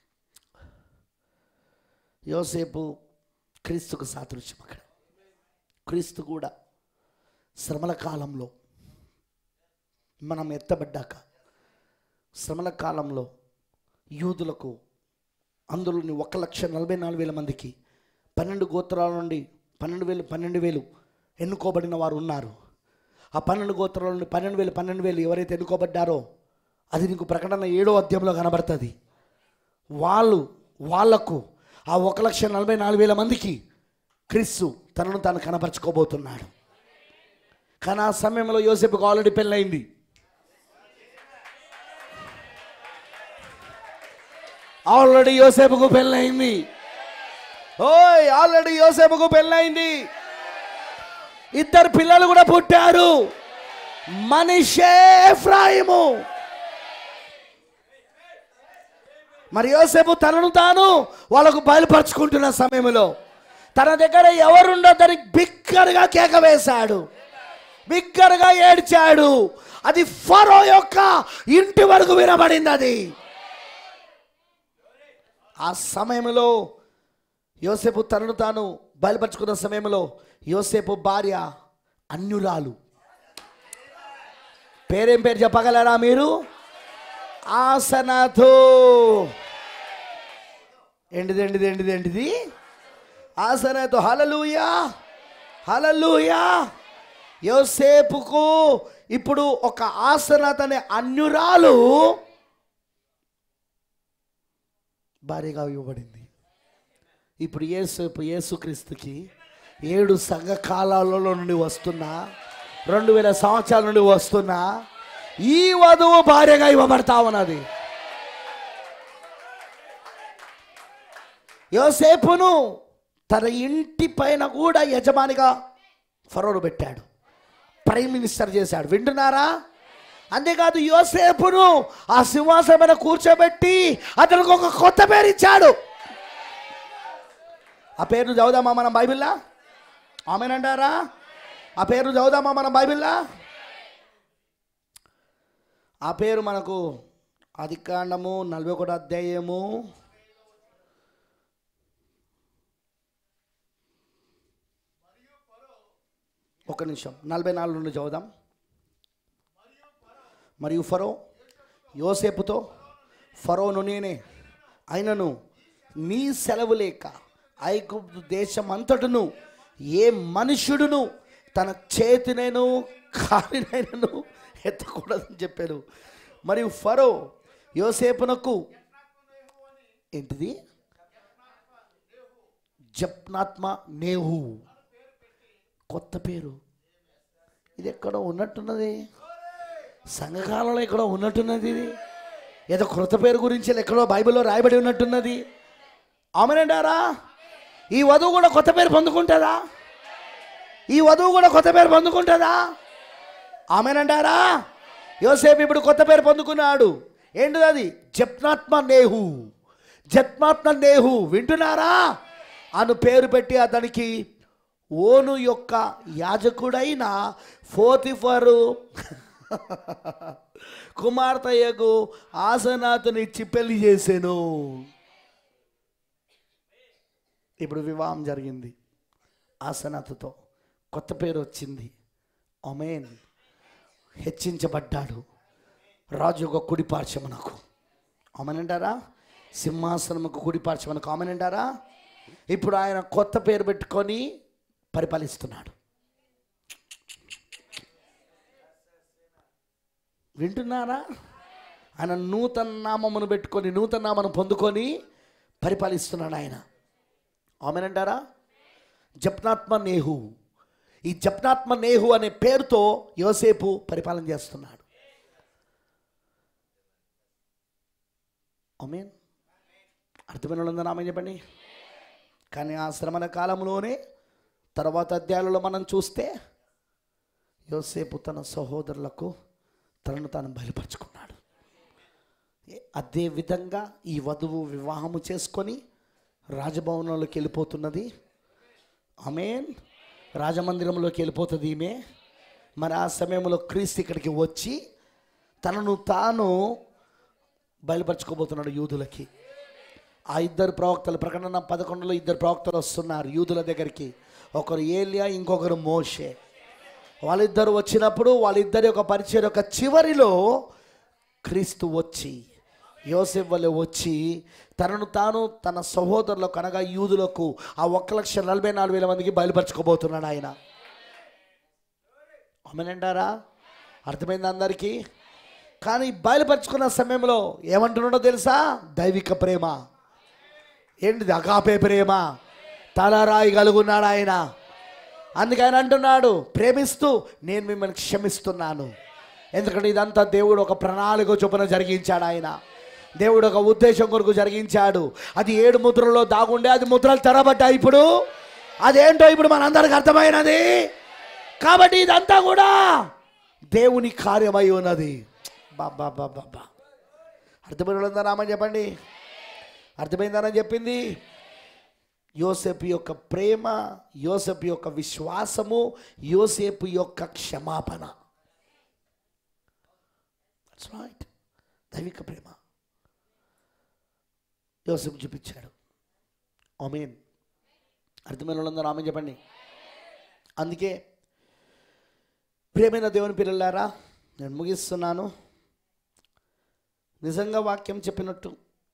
యోసేపు క్రీస్తుకు సాదృశ్యం అక్కడ క్రీస్తు కూడా శ్రమల కాలంలో మనం ఎత్తబడ్డాక శ్రమల కాలంలో యూదులకు అందులోని ఒక లక్ష నలభై నాలుగు వేల మందికి పన్నెండు గోత్రాల నుండి పన్నెండు వేలు పన్నెండు వేలు ఎన్నుకోబడిన వారు ఉన్నారు ఆ పన్నెండు గోత్రాల నుండి పన్నెండు వేలు పన్నెండు వేలు ఎవరైతే ఎన్నుకోబడ్డారో అది నీకు ప్రకటన ఏడో అధ్యాయంలో కనబడుతుంది వాళ్ళు వాళ్లకు ఆ ఒక లక్ష నలభై నాలుగు వేల మందికి క్రిస్సు తనను తాను కనపరచుకోబోతున్నాడు కానీ ఆ సమయంలో యోసేపుకు ఆల్రెడీ పెళ్ళయింది ఆల్రెడీ యోసేపుకు పెళ్ళయింది ఓయ్ ఆల్రెడీ యోసేపుకు పెళ్ళయింది ఇద్దరు పిల్లలు కూడా పుట్టారు మనిషే ఎఫ్రాయిము మరి యోసేపు తనను తాను వాళ్ళకు బయలుపరుచుకుంటున్న సమయంలో తన దగ్గర ఎవరుండొద్దని బిగ్గరగా కేక వేశాడు బిగ్గరగా ఏడ్చాడు అది ఫరో యొక్క ఇంటి వరకు వినబడింది అది ఆ సమయంలో యోసేపు తనను తాను బయలుపరుచుకున్న సమయంలో యోసేపు భార్య అన్యురాలు పేరేం పేరు చెప్పగలరా మీరు ఆసనాథు ఏంటిది ఏంటిది ఏంటిది ఏంటిది ఆసనాథు హలలుయా హలలుయా యోసేపుకు ఇప్పుడు ఒక ఆసనాథ్ అనే అన్యురాలు భార్యగా ఇవ్వబడింది ఇప్పుడు యేసు యేసుక్రీస్తుకి ఏడు సంఘ కాలాలలో నుండి వస్తున్నా రెండు వేల సంవత్సరాల నుండి వస్తున్నా ఈ వధువు భార్యగా ఇవ్వబడతా ఉన్నది యోసేపును తన ఇంటి పైన కూడా యజమానిగా ఫరోను పెట్టాడు ప్రైమ్ మినిస్టర్ చేశాడు వింటున్నారా అంతేకాదు యోసేపును ఆ సింహాసనం మీద కూర్చోబెట్టి అతనికి ఒక కొత్త పేరు ఇచ్చాడు ఆ పేరు చదువుదామా మనం బైబిల్లా ఆమెనంటారా ఆ పేరు చదువుదామా మనం బైబిల్లా ఆ పేరు మనకు ఆదికాండము నలభై ఒకటి అధ్యాయము ఒక నిమిషం నలభై నాలుగు నుండి చదువుదాం మరియు ఫరో యోసేపుతో ఫరోను నేనే అయినను నీ సెలవు లేక ఐగుప్తు దేశం అంతటును ఏ మనుష్యుడును తన చేతినైను కాలినైనను ఎత్తకూడదని చెప్పాడు మరియు ఫరో యోసేపునకు ఏంటిది జప్నాత్మ నేహు కొత్త పేరు ఇది ఎక్కడో ఉన్నట్టున్నది సంఘకాలంలో ఎక్కడో ఉన్నట్టున్నది ఇది ఏదో కృత పేరు గురించి ఎక్కడో బైబిల్లో రాయబడి ఉన్నట్టున్నది ఆమెనంటారా ఈ వధువు కూడా కొత్త పేరు పొందుకుంటుందా ఈ వధువు కూడా కొత్త పేరు పొందుకుంటుందా ఆమెనంటారా యోసేపు ఇప్పుడు కొత్త పేరు పొందుకున్నాడు ఏంటిది అది జప్నాత్మ నేహు జప్నాత్మ నేహు వింటున్నారా అను పేరు పెట్టి అతనికి ఓను యొక్క యాజకుడైన ఫోతిఫరు కుమార్తెయకు ఆసనాథునిచ్చి పెళ్లి చేశాను ఇప్పుడు వివాహం జరిగింది ఆసనాథుతో కొత్త పేరు వచ్చింది అమేన్ హెచ్చించబడ్డాడు రాజు ఒక కుడి పార్శ్వమునకు ఆమెనంటారా సింహాసనముకు కుడి పార్శ్వమునకు ఆమెనంటారా ఇప్పుడు ఆయన కొత్త పేరు పెట్టుకొని పరిపాలిస్తున్నాడు వింటున్నారా ఆయన నూతన నామమును పెట్టుకొని నూతన నామను పొందుకొని పరిపాలిస్తున్నాడు ఆయన ఆమెనంటారా జప్నాత్మ నేహు ఈ జప్నాత్మ నేహు అనే పేరుతో యోసేపు పరిపాలన చేస్తున్నాడు ఆమెన్ అర్థమైన వాళ్ళందరూ ఆమె చెప్పండి కానీ ఆ శ్రమణ కాలంలోనే తర్వాత అధ్యాయులలో మనం చూస్తే యోసేపు తన సహోదరులకు తనను తాను బయలుపరుచుకున్నాడు ఏ- అదే విధంగా ఈ వధువు వివాహము చేసుకొని రాజభవనంలోకి వెళ్ళిపోతున్నది ఆమెన్ రాజమందిరంలోకి వెళ్ళిపోతుంది ఈమె మరి ఆ సమయంలో క్రీస్తు ఇక్కడికి వచ్చి తనను తాను బయలుపరచుకోబోతున్నాడు యూదులకి ఆ ఇద్దరు ప్రవక్తలు ప్రకటన పదకొండులో ఇద్దరు ప్రవక్తలు వస్తున్నారు యూదుల దగ్గరికి ఒకరు ఏలియా ఇంకొకరు మోషే వాళ్ళిద్దరు వచ్చినప్పుడు వాళ్ళిద్దరి యొక్క పరిచయం యొక్క చివరిలో క్రీస్తు వచ్చి యోసెఫ్ వల్ల వచ్చి తనను తాను తన సహోదరులకు అనగా యూదులకు ఆ ఒక్క లక్ష నలభై నాలుగు వేల మందికి బయలుపరచుకోబోతున్నాడు ఆయన అమ్మనంటారా అర్థమైంది అందరికీ కానీ బయలుపరుచుకున్న సమయంలో ఏమంటున్నాడో తెలుసా దైవిక ప్రేమ ఏంటిది అగాపే ప్రేమ తలరాయి కలుగున్నాడు ఆయన అందుకే ఆయన అంటున్నాడు ప్రేమిస్తూ నేను మిమ్మల్ని క్షమిస్తున్నాను ఎందుకంటే ఇదంతా దేవుడు ఒక ప్రణాళిక చొప్పున జరిగించాడు ఆయన దేవుడు ఒక ఉద్దేశం కొరకు జరిగించాడు అది ఏడు ముద్రలో దాగుండే అది ముద్రలు తెరబడ్డాయి ఇప్పుడు అదేంటో ఇప్పుడు మనందరికి అర్థమైనది కాబట్టి ఇదంతా కూడా దేవుని కార్యమై ఉన్నది బాబా బాబా బాబా అర్థమైందా రామని చెప్పండి అర్థమైందని చెప్పింది యోసేపు యొక్క ప్రేమ యోసేపు యొక్క విశ్వాసము యోసేపు యొక్క క్షమాపణ That's right. దైవిక ప్రేమ యోసేపు చూపించాడు ఆమెన్ అర్థమైన వాళ్ళందరూ ఆమె చెప్పండి అందుకే ప్రేమైన దేవుని పిల్లలారా నేను ముగిస్తున్నాను నిజంగా వాక్యం చెప్పినట్టు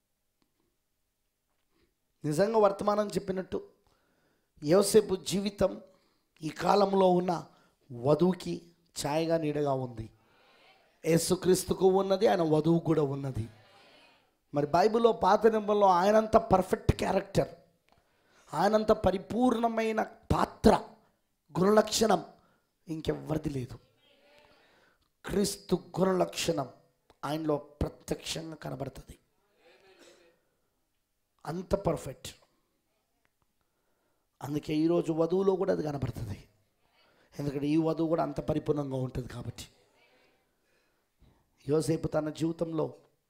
నిజంగా వర్తమానం చెప్పినట్టు యోసేపు జీవితం ఈ కాలంలో ఉన్న వధువుకి ఛాయగా నీడగా ఉంది యేసుక్రీస్తుకు ఉన్నది ఆయన వధువు కూడా ఉన్నది మరి బైబిల్లో పాత నిబంధనలో ఆయనంత పర్ఫెక్ట్ క్యారెక్టర్ ఆయనంత పరిపూర్ణమైన పాత్ర గుణలక్షణం ఇంకెవ్వరిది లేదు క్రీస్తు గుణలక్షణం ఆయనలో ప్రత్యక్షంగా కనబడుతుంది అంత పర్ఫెక్ట్ అందుకే ఈరోజు వధువులో కూడా అది కనబడుతుంది ఎందుకంటే ఈ వధువు కూడా అంత పరిపూర్ణంగా ఉంటుంది కాబట్టి యోసేపు తన జీవితంలో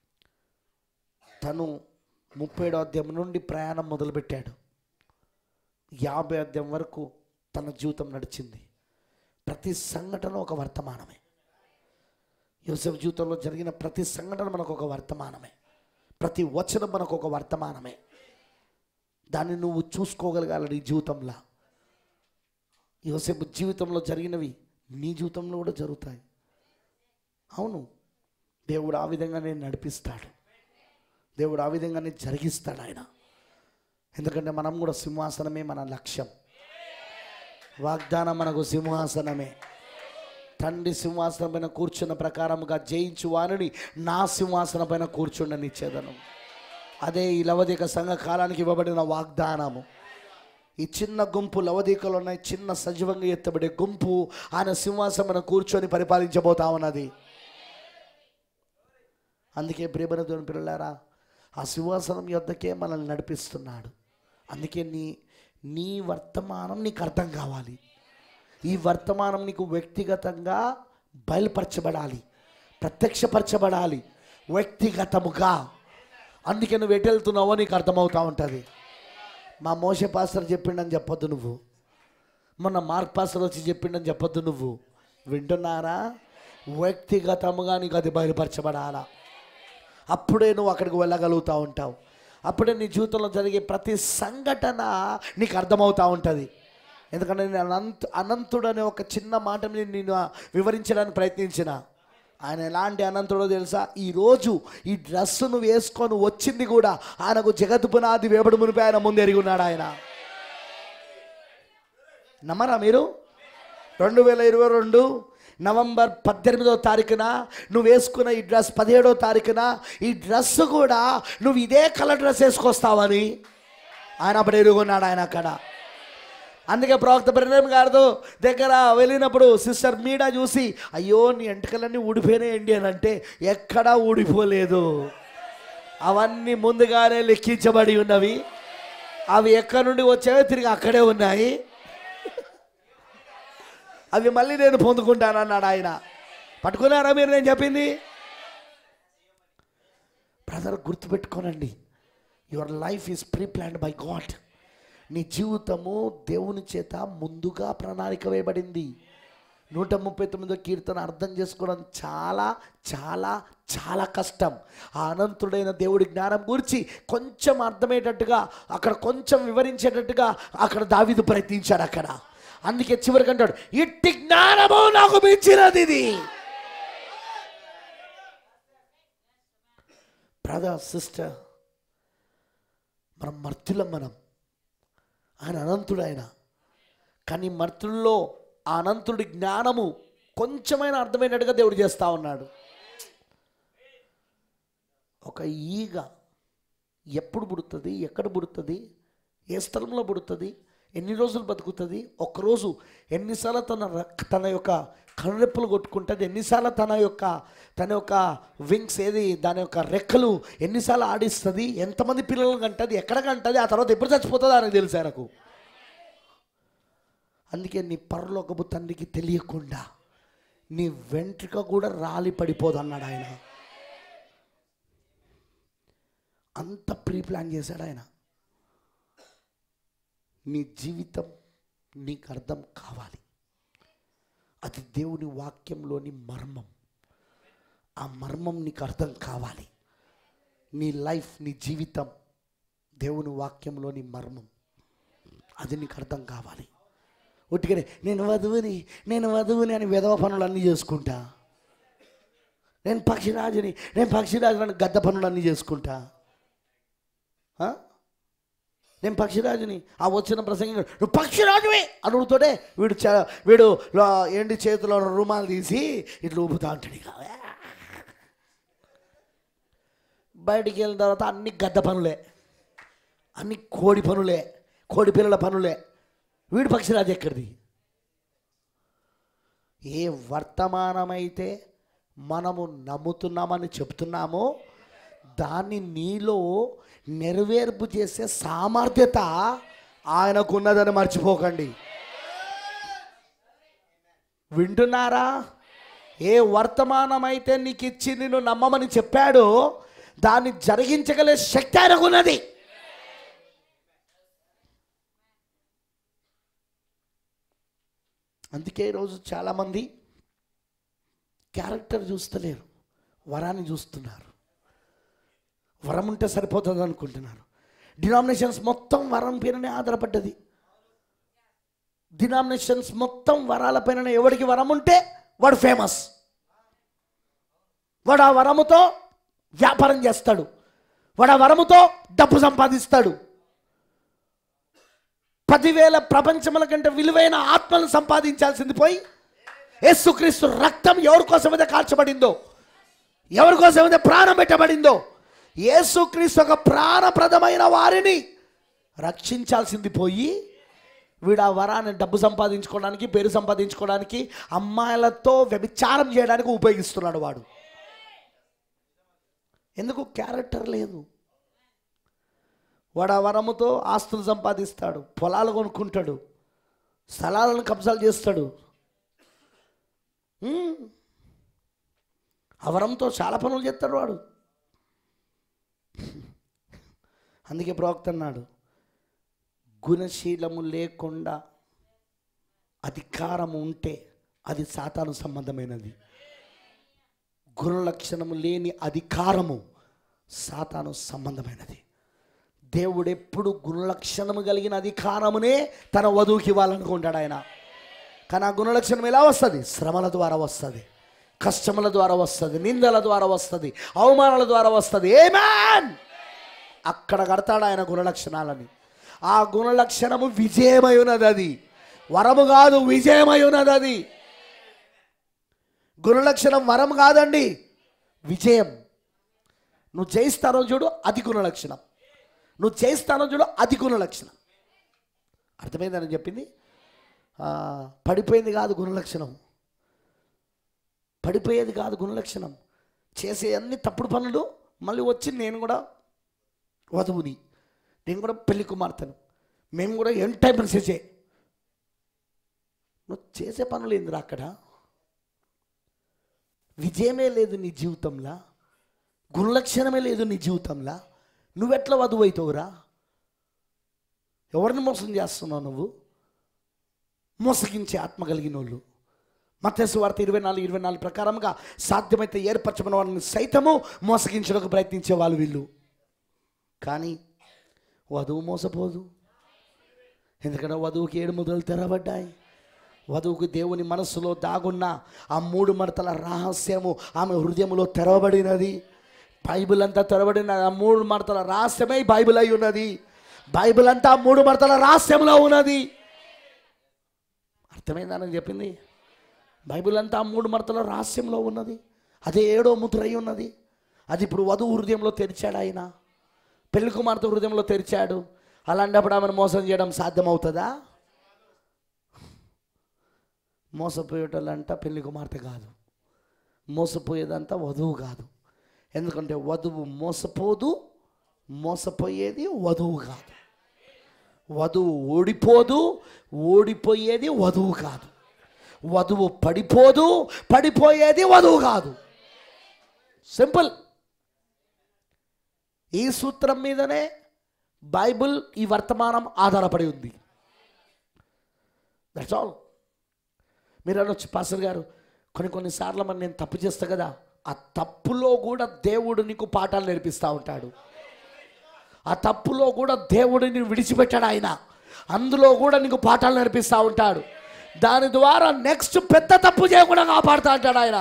తను ముప్పేడో అధ్యాయం నుండి ప్రయాణం మొదలుపెట్టాడు యాభై అధ్యాయం వరకు తన జీవితం నడిచింది ప్రతి సంఘటన ఒక వర్తమానమే యోసేపు జీవితంలో జరిగిన ప్రతి సంఘటన మనకు ఒక వర్తమానమే ప్రతి వచనం మనకు ఒక వర్తమానమే దాన్ని నువ్వు చూసుకోగలగాలి నీ జీవితంలో యోసేపు జీవితంలో జరిగినవి నీ జీవితంలో కూడా జరుగుతాయి అవును దేవుడు ఆ విధంగానే నడిపిస్తాడు దేవుడు ఆ విధంగానే జరిగిస్తాడు ఆయన ఎందుకంటే మనం కూడా సింహాసనమే మన లక్ష్యం వాగ్దానం మనకు సింహాసనమే తండ్రి సింహాసనం పైన కూర్చున్న ప్రకారముగా జయించు వారిని నా సింహాసనం పైన కూర్చుండనిచ్చేదను అదే ఈ లవదిక సంఘ కాలానికి ఇవ్వబడిన వాగ్దానము ఈ చిన్న గుంపు లవదీకలు ఉన్నాయి చిన్న సజీవంగా ఎత్తబడే గుంపు ఆయన సింహాసనం కూర్చొని పరిపాలించబోతా ఉన్నది అందుకే ప్రేమనతోని పిల్లలారా ఆ సింహాసనం యొద్దకే మనల్ని నడిపిస్తున్నాడు అందుకే నీ నీ వర్తమానం నీకు అర్థం కావాలి ఈ వర్తమానం నీకు వ్యక్తిగతంగా బయలుపరచబడాలి ప్రత్యక్షపరచబడాలి వ్యక్తిగతముగా అందుకే నువ్వు ఎటు వెళ్తున్నావో నీకు అర్థమవుతా ఉంటుంది మా మోస పాస్టర్ చెప్పిండని చెప్పొద్దు నువ్వు మొన్న మార్క్ పాస్టర్ వచ్చి చెప్పిండని చెప్పొద్దు నువ్వు వింటున్నారా వ్యక్తిగతముగా నీకు అది బయలుపరచబడాలా అప్పుడే నువ్వు అక్కడికి వెళ్ళగలుగుతూ ఉంటావు అప్పుడే నీ జీవితంలో జరిగే ప్రతి సంఘటన నీకు అర్థమవుతూ ఉంటుంది ఎందుకంటే నేను అనంత అనంతుడు అనే ఒక చిన్న మాట మీద నేను వివరించడానికి ప్రయత్నించిన ఆయన ఎలాంటి అనంతుడో తెలుసా ఈరోజు ఈ డ్రెస్ నువ్వు వేసుకొని వచ్చింది కూడా ఆయనకు జగత్ పునాది వేపడు మునిపై ఆయన ముందు ఎరిగి ఉన్నాడు ఆయన నమ్మరా మీరు రెండు వేల ఇరవై రెండు నవంబర్ పద్దెనిమిదో తారీఖున నువ్వు వేసుకున్న ఈ డ్రెస్ పదిహేడో తారీఖున ఈ డ్రెస్ కూడా నువ్వు ఇదే కలర్ డ్రెస్ వేసుకొస్తావని ఆయన అప్పుడు ఎరుగున్నాడు ఆయన అక్కడ అందుకే ప్రవక్త బ్రహ్మ గారితో దగ్గర వెళ్ళినప్పుడు సిస్టర్ మీడా చూసి అయ్యో నీ ఎంటకలన్నీ ఊడిపోయినాయండి అని అంటే ఎక్కడా ఊడిపోలేదు అవన్నీ ముందుగానే లెక్కించబడి ఉన్నవి అవి ఎక్కడి నుండి వచ్చాయో తిరిగి అక్కడే ఉన్నాయి అవి మళ్ళీ నేను పొందుకుంటానన్నాడు ఆయన పట్టుకున్నారా మీరు నేను చెప్పింది బ్రదర్ గుర్తుపెట్టుకోనండి your life is pre planned by God నీ జీవితము దేవుని చేత ముందుగా ప్రణాళిక వేయబడింది నూట ముప్పై తొమ్మిదో కీర్తన అర్థం చేసుకోవడం చాలా చాలా చాలా కష్టం ఆ అనంతుడైన దేవుడి జ్ఞానం గురించి కొంచెం అర్థమయ్యేటట్టుగా అక్కడ కొంచెం వివరించేటట్టుగా అక్కడ దావిదు ప్రయత్నించాడు అక్కడ అందుకే చివరికి అంటాడు ఇట్టి జ్ఞానము నాకు మించినది ఇది బ్రదర్ సిస్టర్ మనం మర్తులం మనం ఆయన అనంతుడు ఆయన కానీ మర్తుల్లో ఆ అనంతుడి జ్ఞానము కొంచెమైనా అర్థమైనట్టుగా దేవుడు చేస్తా ఉన్నాడు ఒక ఈగ ఎప్పుడు పుడుతుంది ఎక్కడ పుడుతుంది ఏ స్థలంలో పుడుతుంది ఎన్ని రోజులు బతుకుతుంది ఒక్కరోజు ఎన్నిసార్లు తన రక్- తన యొక్క కనురెప్పలు కొట్టుకుంటుంది ఎన్నిసార్లు తన యొక్క తన యొక్క వింగ్స్ ఏది దాని యొక్క రెక్కలు ఎన్నిసార్లు ఆడిస్తుంది ఎంతమంది పిల్లలు కంటది ఎక్కడ కంటది ఆ తర్వాత ఎప్పుడు చచ్చిపోతుందో అని తెలుసు ఆయనకు అందుకే నీ పరలోకపు తండ్రికి తెలియకుండా నీ వెంట్రుక కూడా రాలి పడిపోదు అన్నాడు ఆయన అంత ప్రీ ప్లాన్ చేశాడు ఆయన నీ జీవితం నీకు అర్థం కావాలి అది దేవుని వాక్యంలోని మర్మం ఆ మర్మం నీకు అర్థం కావాలి నీ లైఫ్ నీ జీవితం దేవుని వాక్యంలోని మర్మం అది నీకు అర్థం కావాలి ఉట్టిగానే నేను వధువుని నేను వధువుని అని విధవ పనులన్నీ చేసుకుంటా నేను పక్షిరాజుని నేను పక్షిరాజుని అని గద్ద పనులన్నీ చేసుకుంటా ఆ? నేను పక్షిరాజుని ఆ వచ్చిన ప్రసంగం నువ్వు పక్షిరాజువే అడుగుతోటే వీడు చ- వీడు లో- ఏంటి చేతిలో రుమాలు తీసి ఇట్లా ఊపుతా ఉంటాడు ఇక బయటికి వెళ్ళిన తర్వాత అన్ని గద్ద పనులే అన్ని కోడి పనులే కోడి పిల్లల పనులే వీడు పక్షిరాజు ఎక్కడిది ఏ వర్తమానమైతే మనము నమ్ముతున్నామని చెప్తున్నామో దాన్ని నీలో నెరవేర్పు చేసే సామర్థ్యత ఆయనకున్నదని మర్చిపోకండి వింటున్నారా ఏ వర్తమానమైతే నీకు ఇచ్చి నిన్ను నమ్మమని చెప్పాడో దాన్ని జరిగించగలే శక్తి ఆయనకున్నది అందుకే ఈరోజు చాలామంది క్యారెక్టర్ చూస్తలేరు వరాన్ని చూస్తున్నారు వరం ఉంటే సరిపోతుంది అనుకుంటున్నారు డినామినేషన్స్ మొత్తం వరం పైననే ఆధారపడ్డది డినామినేషన్స్ మొత్తం వరాలపైన ఎవడికి వరం ఉంటే వాడు ఫేమస్ వాడు ఆ వరముతో వ్యాపారం చేస్తాడు వాడు ఆ వరముతో డబ్బు సంపాదిస్తాడు పదివేల ప్రపంచముల కంటే విలువైన ఆత్మను సంపాదించాల్సింది పోయి యేసుక్రీస్తు రక్తం ఎవరి కోసమైతే కాల్చబడిందో ఎవరి కోసమైతే ప్రాణం పెట్టబడిందో యేసుక్రీస్తు ఒక ప్రాణప్రదమైన వారిని రక్షించాల్సింది పోయి వీడు ఆ వరాన్ని డబ్బు సంపాదించుకోవడానికి పేరు సంపాదించుకోవడానికి అమ్మాయిలతో వ్యభిచారం చేయడానికి ఉపయోగిస్తున్నాడు వాడు ఎందుకు క్యారెక్టర్ లేదు వాడు ఆ వరముతో ఆస్తులు సంపాదిస్తాడు పొలాలు కొనుక్కుంటాడు స్థలాలను కబ్జాలు చేస్తాడు ఉమ్. ఆ వరంతో చాలా పనులు చేస్తాడు వాడు అందుకే ప్రవక్త అన్నాడు గుణశీలము లేకుండా అధికారము ఉంటే అది సాతాను సంబంధమైనది గుణలక్షణము లేని అధికారము సాతాను సంబంధమైనది దేవుడు ఎప్పుడు గుణలక్షణము కలిగిన అధికారమునే తన వధువుకి ఇవ్వాలనుకుంటాడు ఆయన కానీ ఆ గుణలక్షణం ఎలా వస్తుంది శ్రమల ద్వారా వస్తుంది కష్టముల ద్వారా వస్తుంది నిందల ద్వారా వస్తుంది అవమానాల ద్వారా వస్తుంది ఏమాన్ అక్కడ కడతాడు ఆయన గుణలక్షణాలని ఆ గుణలక్షణము విజయమై ఉన్నది అది వరము కాదు విజయమై ఉన్నది అది గుణలక్షణం వరం కాదండి విజయం నువ్వు జయిస్తానో చూడు అది గుణలక్షణం నువ్వు చేస్తానో చూడు అది గుణలక్షణం అర్థమైందని చెప్పింది ఆ, పడిపోయింది కాదు గుణలక్షణం పడిపోయేది కాదు గుణలక్షణం చేసే అన్ని తప్పుడు పనులు మళ్ళీ వచ్చి నేను కూడా వధువుని నేను కూడా పెళ్లి కుమార్తెను మేము కూడా ఎన్ టైం చేసే నువ్వు చేసే పనులు ఏందిరా అక్కడ విజయమే లేదు నీ జీవితంలో గుణలక్షణమే లేదు నీ జీవితంలో నువ్వెట్లా వధువు అవుతావురా ఎవరిని మోసం చేస్తున్నావు నువ్వు మోసగించే ఆత్మ కలిగిన వాళ్ళు మత్స్సు వార్త ఇరవై నాలుగు ఇరవై నాలుగు ప్రకారంగా సాధ్యమైతే ఏర్పరచబడిన వారిని సైతము మోసగించడానికి ప్రయత్నించే వాళ్ళు వీళ్ళు కానీ వధువు మోసపోదు ఎందుకంటే వధువుకి ఏడు ముద్దలు తెరబడ్డాయి వధువుకు దేవుని మనస్సులో దాగున్న ఆ మూడు మడతల రహస్యము ఆమె హృదయములో తెరవబడినది బైబిల్ అంతా తెరవబడిన ఆ మూడు మడతల రహస్యమే ఈ బైబిల్ అయి ఉన్నది బైబిల్ అంతా ఆ మూడు మడతల రహస్యంలో ఉన్నది అర్థమైందని చెప్పింది బైబిల్ అంతా ఆ మూడు మడతల రహస్యంలో ఉన్నది అదే ఏడో ముద్ర అయి ఉన్నది అది ఇప్పుడు వధువు హృదయంలో తెరిచాడు ఆయన పెళ్లి కుమార్తె హృదయంలో తెరిచాడు అలాంటప్పుడు ఆమెను మోసం చేయడం సాధ్యమవుతుందా మోసపోయేటోళ్ళంట పెళ్లి కుమార్తె కాదు మోసపోయేదంతా వధువు కాదు ఎందుకంటే వధువు మోసపోదు మోసపోయేది వధువు కాదు వధువు ఓడిపోదు ఓడిపోయేది వధువు కాదు వధువు పడిపోదు పడిపోయేది వధువు కాదు సింపుల్ ఈ సూత్రం మీదనే బైబిల్ ఈ వర్తమానం ఆధారపడి ఉంది దట్స్ ఆల్ మీరు అనొచ్చు పాస్టర్ గారు కొన్ని కొన్నిసార్లు మరి నేను తప్పు చేస్తా కదా ఆ తప్పులో కూడా దేవుడు నీకు పాఠాలు నేర్పిస్తూ ఉంటాడు ఆ తప్పులో కూడా దేవుడిని విడిచిపెట్టాడు ఆయన అందులో కూడా నీకు పాఠాలు నేర్పిస్తూ ఉంటాడు దాని ద్వారా నెక్స్ట్ పెద్ద తప్పు చేయకుండా కాపాడుతూ ఉంటాడు ఆయన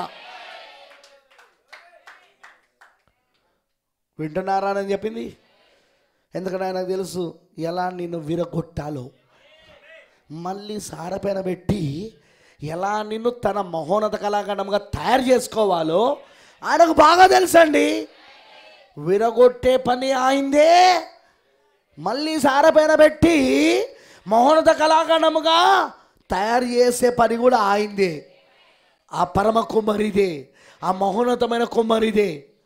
వింటున్నారా అని చెప్పింది ఎందుకంటే ఆయనకు తెలుసు ఎలా నిన్ను విరగొట్టాలో మళ్ళీ సారపైన పెట్టి ఎలా నిన్ను తన మహోన్నత కళాఖండంగా తయారు చేసుకోవాలో ఆయనకు బాగా తెలుసండి విరగొట్టే పని ఆయిందే మళ్ళీ సారపైన పెట్టి మహోన్నత కళాఖండముగా తయారు చేసే పని కూడా ఆయిందే ఆ పరమ కుమ్మరిదే ఆ మహోన్నతమైన కుమ్మరిదే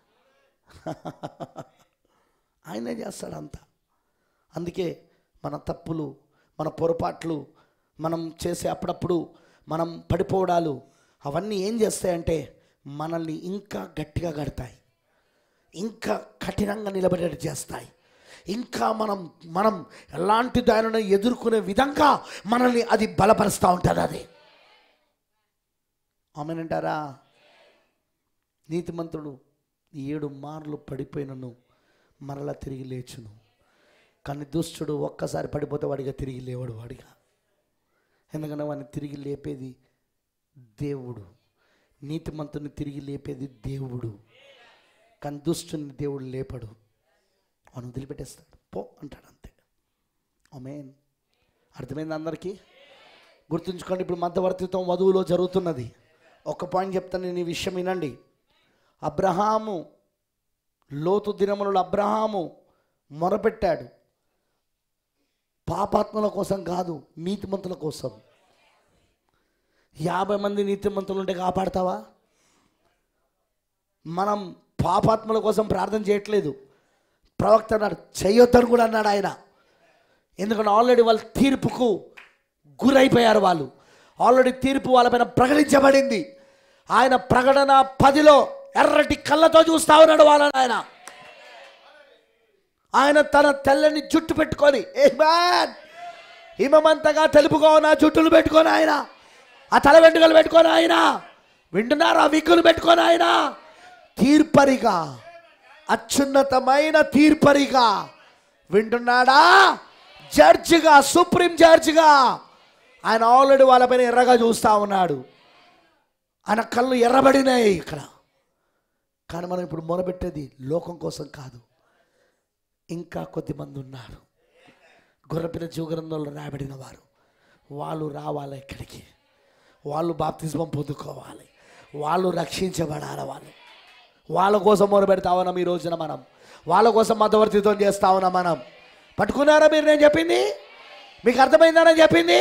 ఆయనే చేస్తాడు అంతా అందుకే మన తప్పులు మన పొరపాట్లు మనం చేసే అప్పుడప్పుడు మనం పడిపోవడాలు అవన్నీ ఏం చేస్తాయంటే మనల్ని ఇంకా గట్టిగా కడతాయి ఇంకా కఠినంగా నిలబడేట్టు చేస్తాయి ఇంకా మనం మనం ఎలాంటి దానిని ఎదుర్కొనే విధంగా మనల్ని అది బలపరుస్తూ ఉంటుంది అది ఆమెనంటారా నీతిమంతుడు ఏడు మార్లు పడిపోయినను మరలా తిరిగి లేచును కానీ దుష్టుడు ఒక్కసారి పడిపోతే వాడిగా తిరిగి లేవాడు వాడిగా ఎందుకంటే వాడిని తిరిగి లేపేది దేవుడు నీతిమంతుని తిరిగి లేపేది దేవుడు కానీ దుష్టుని దేవుడు లేపడు వాడు వదిలిపెట్టేస్తాడు పో అంటాడు అంతే ఆమెన్ అర్థమైంది అందరికీ గుర్తుంచుకోండి ఇప్పుడు మధ్యవర్తిత్వం వధువులో జరుగుతున్నది ఒక పాయింట్ చెప్తాను నేను ఈ విషయం వినండి అబ్రహాము లోతు దినములలో అబ్రహాము మొరపెట్టాడు పాపాత్మల కోసం కాదు నీతిమంతుల కోసం యాభై మంది నీతిమంతులు ఉంటే కాపాడతావా మనం పాపాత్మల కోసం ప్రార్థన చేయట్లేదు ప్రవక్త అన్నాడు చేయొద్దని కూడా అన్నాడు ఆయన ఎందుకంటే ఆల్రెడీ వాళ్ళ తీర్పుకు గురైపోయారు వాళ్ళు ఆల్రెడీ తీర్పు వాళ్ళపైన ప్రకటించబడింది ఆయన ప్రకటన పదిలో ఎర్రటి కళ్ళతో చూస్తా ఉన్నాడు వాళ్ళని ఆయన ఆయన తన తెల్లని జుట్టు పెట్టుకొని ఏ మ్యాన్ హిమమంతగా తెలుపుకో నా జుట్టులు పెట్టుకొని ఆయన ఆ తల వెంట్రుకలు పెట్టుకొని ఆయన వింటున్నారా విగ్గులు పెట్టుకొని ఆయన తీర్పరిగా అత్యున్నతమైన తీర్పరిగా వింటున్నాడా జడ్జిగా సుప్రీం జడ్జిగా ఆయన ఆల్రెడీ వాళ్ళపైన ఎర్రగా చూస్తూ ఉన్నాడు ఆయన కళ్ళు ఎర్రబడినాయి ఇక్కడ కానీ మనం ఇప్పుడు మొరబెట్టేది లోకం కోసం కాదు ఇంకా కొద్దిమంది ఉన్నారు గొర్రెపిన జీవగ్రంథంలో రాయబడిన వారు వాళ్ళు రావాలి ఇక్కడికి వాళ్ళు బాప్తిజం పొందుకోవాలి వాళ్ళు రక్షించబడాలి వాళ్ళు వాళ్ళ కోసం మొరబెడతా ఉన్నాం ఈ రోజున మనం వాళ్ళ కోసం మధ్యవర్తిత్వం చేస్తా ఉన్నాం మనం పట్టుకున్నారా మీరు నేను చెప్పింది మీకు అర్థమైందని చెప్పింది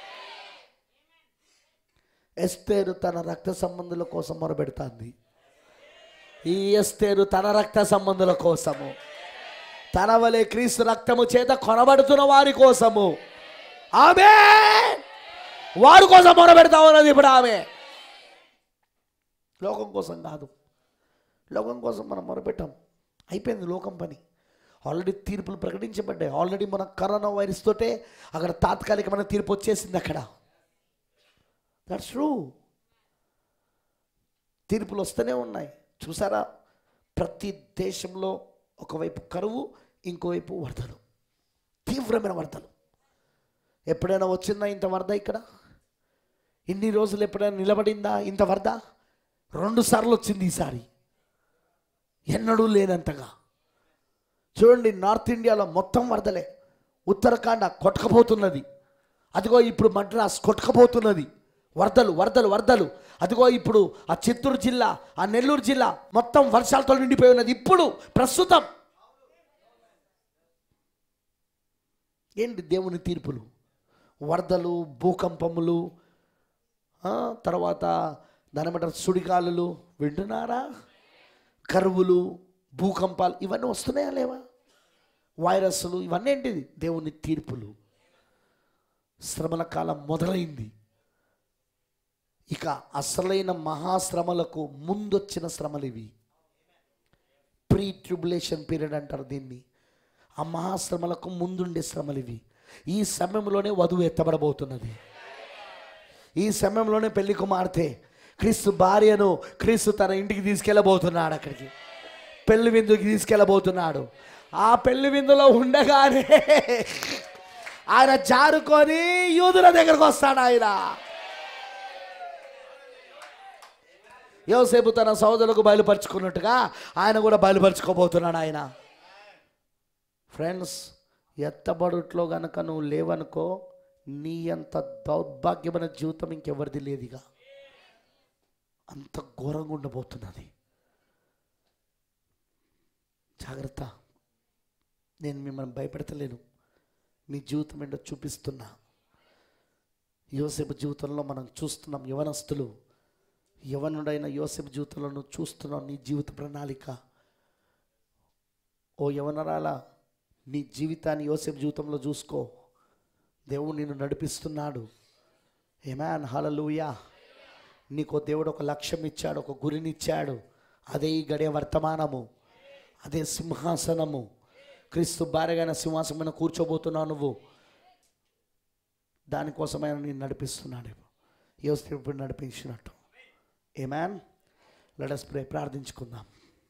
ఎస్తేరు తన రక్త సంబంధుల కోసం మొరబెడుతుంది ఈ ఎస్తేరు తన రక్త సంబంధుల కోసము తన వలె క్రీస్తు రక్తము చేత కొనబడుతున్న వారి కోసము ఆమె వారి కోసం మొరబెడతా ఉన్నది ఇప్పుడు ఆమె లోకం కోసం కాదు లోకం కోసం మనం మొరపెట్టాం అయిపోయింది లోకం పని ఆల్రెడీ తీర్పులు ప్రకటించబడ్డాయి ఆల్రెడీ మన కరోనా వైరస్ తోటే అక్కడ తాత్కాలికమైన తీర్పు వచ్చేసింది అక్కడ దట్స్ ట్రూ తీర్పులు వస్తూనే ఉన్నాయి చూసారా ప్రతి దేశంలో ఒకవైపు కరువు ఇంకోవైపు వరదలు తీవ్రమైన వరదలు ఎప్పుడైనా వచ్చిందా ఇంత వరద ఇక్కడ ఇన్ని రోజులు ఎప్పుడైనా నిలబడిందా ఇంత వరద రెండు సార్లు వచ్చింది ఈసారి ఎన్నడూ లేనంతగా చూడండి నార్త్ ఇండియాలో మొత్తం వరదలే ఉత్తరాఖండ కొట్టకపోతున్నది అదిగో ఇప్పుడు మద్రాస్ కొట్టకపోతున్నది వరదలు వరదలు వరదలు అదిగో ఇప్పుడు ఆ చిత్తూరు జిల్లా ఆ నెల్లూరు జిల్లా మొత్తం వర్షాలతో నిండిపోయి ఉన్నది ఇప్పుడు ప్రస్తుతం ఏంటి దేవుని తీర్పులు వరదలు భూకంపములు ఆ, తర్వాత దాని ఏమంటారు సుడిగాలులు వింటున్నారా కరువులు భూకంపాలు ఇవన్నీ వస్తున్నాయా లేవా వైరస్లు ఇవన్నీ ఏంటిది దేవుని తీర్పులు శ్రమల కాలం మొదలైంది ఇక అసలైన మహాశ్రమలకు ముందొచ్చిన శ్రమలు ఇవి ప్రీ ట్రిబులేషన్ పీరియడ్ అంటారు దీన్ని ఆ మహాశ్రమలకు ముందుండే శ్రమలు ఇవి ఈ సమయంలోనే వధువు ఎత్తబడబోతున్నది ఈ సమయంలోనే పెళ్లి కుమార్తె క్రీస్తు భార్యను క్రీస్తు తన ఇంటికి తీసుకెళ్ళబోతున్నాడు అక్కడికి పెళ్లి విందుకి తీసుకెళ్ళబోతున్నాడు ఆ పెళ్లి విందులో ఉండగానే ఆయన జారుకొని యూదుల దగ్గరకు వస్తాడు ఆయన యోసేపు తన సోదరులకు బయలుపరుచుకున్నట్టుగా ఆయన కూడా బయలుపరుచుకోబోతున్నాడు ఆయన ఫ్రెండ్స్ ఎత్తబడుట్లో గనక నువ్వు లేవనుకో నీ అంత దౌర్భాగ్యమైన జీవితం ఇంకెవరిది లేదుగా అంత ఘోరంగా ఉండబోతున్నది జాగ్రత్త నేను మిమ్మల్ని భయపెడతలేను మీ జీవితం ఏంటో చూపిస్తున్నా యోసేపు జీవితంలో మనం చూస్తున్నాం యవనస్తులు యవనుడైన యోసేపు జీవితంలో నువ్వు చూస్తున్నావు నీ జీవిత ప్రణాళిక ఓ యవనరాల నీ జీవితాన్ని యోసేపు జీవితంలో చూసుకో దేవుడు నిన్ను నడిపిస్తున్నాడు ఏమాన్ హలలుయా నీకు దేవుడు ఒక లక్ష్యం ఇచ్చాడు ఒక గురిని ఇచ్చాడు అదే ఈ గడియ వర్తమానము అదే సింహాసనము క్రీస్తు భార్యగైన సింహాసనమైన కూర్చోబోతున్నావు నువ్వు దానికోసమైన నేను నడిపిస్తున్నాడు యోసేపు నడిపించినట్టు ఏమాన్ లెటస్ ప్రే ప్రార్థించుకుందాం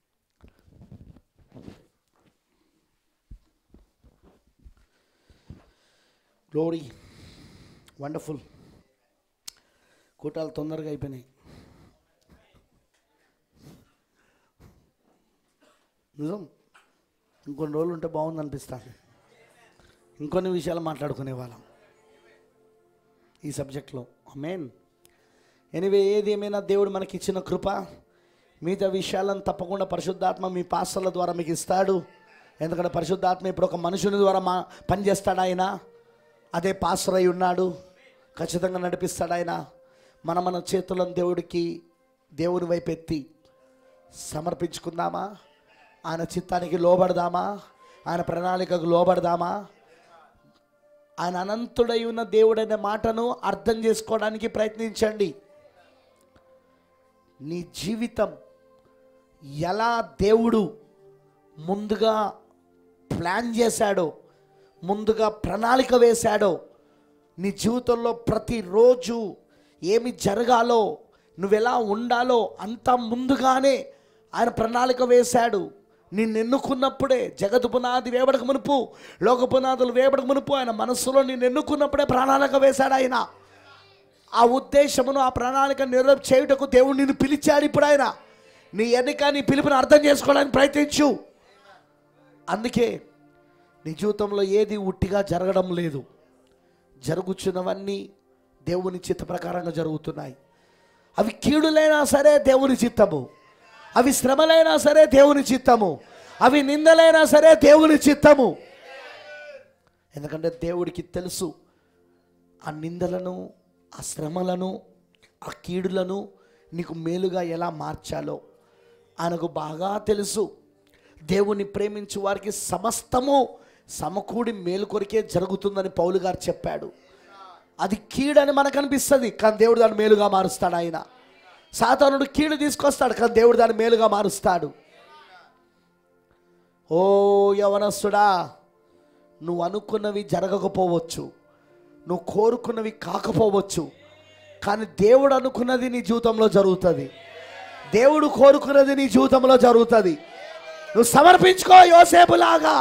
గ్లోరీ వండర్ఫుల్ కూటాలు తొందరగా అయిపోయినాయి నిజం ఇంకొన్ని రోజులు ఉంటే బాగుంది అనిపిస్తాను ఇంకొన్ని విషయాలు మాట్లాడుకునే వాళ్ళం ఈ సబ్జెక్ట్లో మెయిన్ ఎనివే ఏది ఏమైనా దేవుడు మనకి ఇచ్చిన కృప మిగతా విషయాలను తప్పకుండా పరిశుద్ధాత్మ మీ పాస్టర్ల ద్వారా మీకు ఇస్తాడు ఎందుకంటే పరిశుద్ధాత్మ ఇప్పుడు ఒక మనుషుని ద్వారా మా పనిచేస్తాడు ఆయన అదే పాస్టర్ అయి ఉన్నాడు ఖచ్చితంగా నడిపిస్తాడు ఆయన మన మన చేతులను దేవుడికి దేవుని వైపు ఎత్తి సమర్పించుకుందామా ఆయన చిత్తానికి లోబడదామా ఆయన ప్రణాళికకు లోబడదామా ఆయన అనంతుడై ఉన్న దేవుడనే మాటను అర్థం చేసుకోవడానికి ప్రయత్నించండి నీ జీవితం ఎలా దేవుడు ముందుగా ప్లాన్ చేశాడో ముందుగా ప్రణాళిక వేశాడో నీ జీవితంలో ప్రతిరోజు ఏమి జరగాలో నువ్వెలా ఉండాలో అంత ముందుగానే ఆయన ప్రణాళిక వేశాడు నిన్ను ఎన్నుకున్నప్పుడే జగతు పునాది వేబడక మునుపు లోక పునాదులు వేబడక మునుపు ఆయన మనస్సులో నిన్ను ఎన్నుకున్నప్పుడే ప్రణాళిక వేశాడు ఆయన ఆ ఉద్దేశమును ఆ ప్రణాళిక నెరవేర్పు చేయుటకు దేవుడు నిన్ను పిలిచాడు ఇప్పుడు ఆయన నీ ఎన్నిక నీ పిలుపుని అర్థం చేసుకోవడానికి ప్రయత్నించు అందుకే నీ జీవితంలో ఏది ఉట్టిగా జరగడం లేదు జరుగుచున్నవన్నీ దేవుని చిత్త ప్రకారంగా జరుగుతున్నాయి అవి కీడులైనా సరే దేవుని చిత్తము అవి శ్రమలైనా సరే దేవుని చిత్తము అవి నిందలైనా సరే దేవుని చిత్తము ఎందుకంటే దేవుడికి తెలుసు ఆ నిందలను ఆ శ్రమలను ఆ కీడులను నీకు మేలుగా ఎలా మార్చాలో ఆయనకు బాగా తెలుసు దేవుని ప్రేమించు వారికి సమస్తము సమకూడి మేలు కొరికే జరుగుతుందని పౌలు గారు చెప్పాడు అది కీడని మనకు అనిపిస్తుంది కానీ దేవుడు దాన్ని మేలుగా మారుస్తాడు ఆయన సాతానుడు కీడు తీసుకొస్తాడు కానీ దేవుడు దాన్ని మేలుగా మారుస్తాడు ఓ యవనస్తుడా నువ్వు అనుకున్నవి జరగకపోవచ్చు నువ్వు కోరుకున్నవి కాకపోవచ్చు కానీ దేవుడు అనుకున్నది నీ జీవితంలో జరుగుతుంది దేవుడు కోరుకున్నది నీ జీవితంలో జరుగుతుంది నువ్వు సమర్పించుకో యోసేపులాగా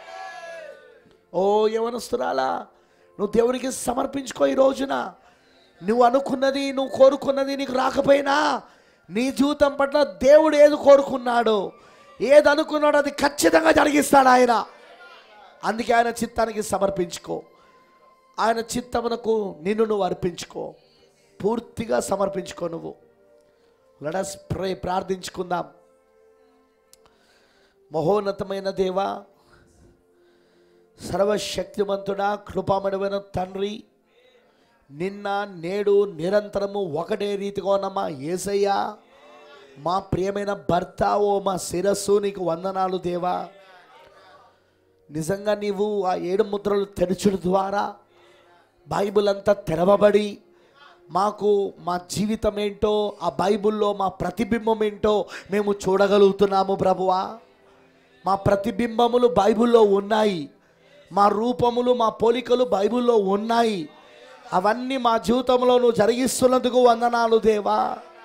ఓ యవనస్తురాలా నువ్వు దేవునికి సమర్పించుకో ఈ రోజున నువ్వు అనుకున్నది నువ్వు కోరుకున్నది నీకు రాకపోయినా నీ జీవితం పట్ల దేవుడు ఏది కోరుకున్నాడో ఏది అనుకున్నాడో అది ఖచ్చితంగా జరిగిస్తాడు ఆయన అందుకే ఆయన చిత్తానికి సమర్పించుకో ఆయన చిత్తమునకు నిన్ను నువ్వు అర్పించుకో పూర్తిగా సమర్పించుకో నువ్వు లడస్ ప్రే ప్రార్థించుకుందాం మహోన్నతమైన దేవా సర్వశక్తిమంతుడా కృపామడమైన తండ్రి నిన్న నేడు నిరంతరము ఒకటే రీతిగా ఉన్న మా ఏసయ్య మా ప్రియమైన భర్త ఓ మా శిరస్సు నీకు వందనాలు దేవా నిజంగా నీవు ఆ ఏడు ముద్రలు తెరచుడు ద్వారా బైబిల్ అంతా తెరవబడి మాకు మా జీవితం ఏంటో ఆ బైబిల్లో మా ప్రతిబింబం ఏంటో మేము చూడగలుగుతున్నాము ప్రభువా మా ప్రతిబింబములు బైబిల్లో ఉన్నాయి మా రూపములు మా పోలికలు బైబిల్లో ఉన్నాయి అవన్నీ మా జీవితంలో నువ్వు జరిగిస్తున్నందుకు వందనాలు దేవా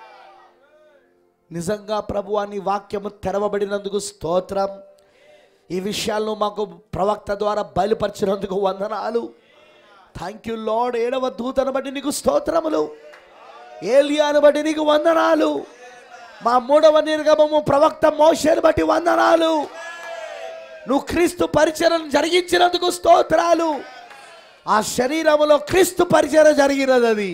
నిజంగా ప్రభువా నీ వాక్యము తెరవబడినందుకు స్తోత్రం ఈ విషయాలను మాకు ప్రవక్త ద్వారా బయలుపరిచినందుకు వందనాలు థ్యాంక్ యూ లార్డ్ ఏడవ దూతను బట్టి నీకు స్తోత్రములు ఏలియాను బట్టి నీకు వందనాలు మా మూడవ నిర్గమము ప్రవక్త మోషేను బట్టి వందనాలు నువ్వు క్రీస్తు పరిచయం జరిగించినందుకు స్తోత్రాలు ఆ శరీరములో క్రీస్తు పరిచయం జరిగినది అది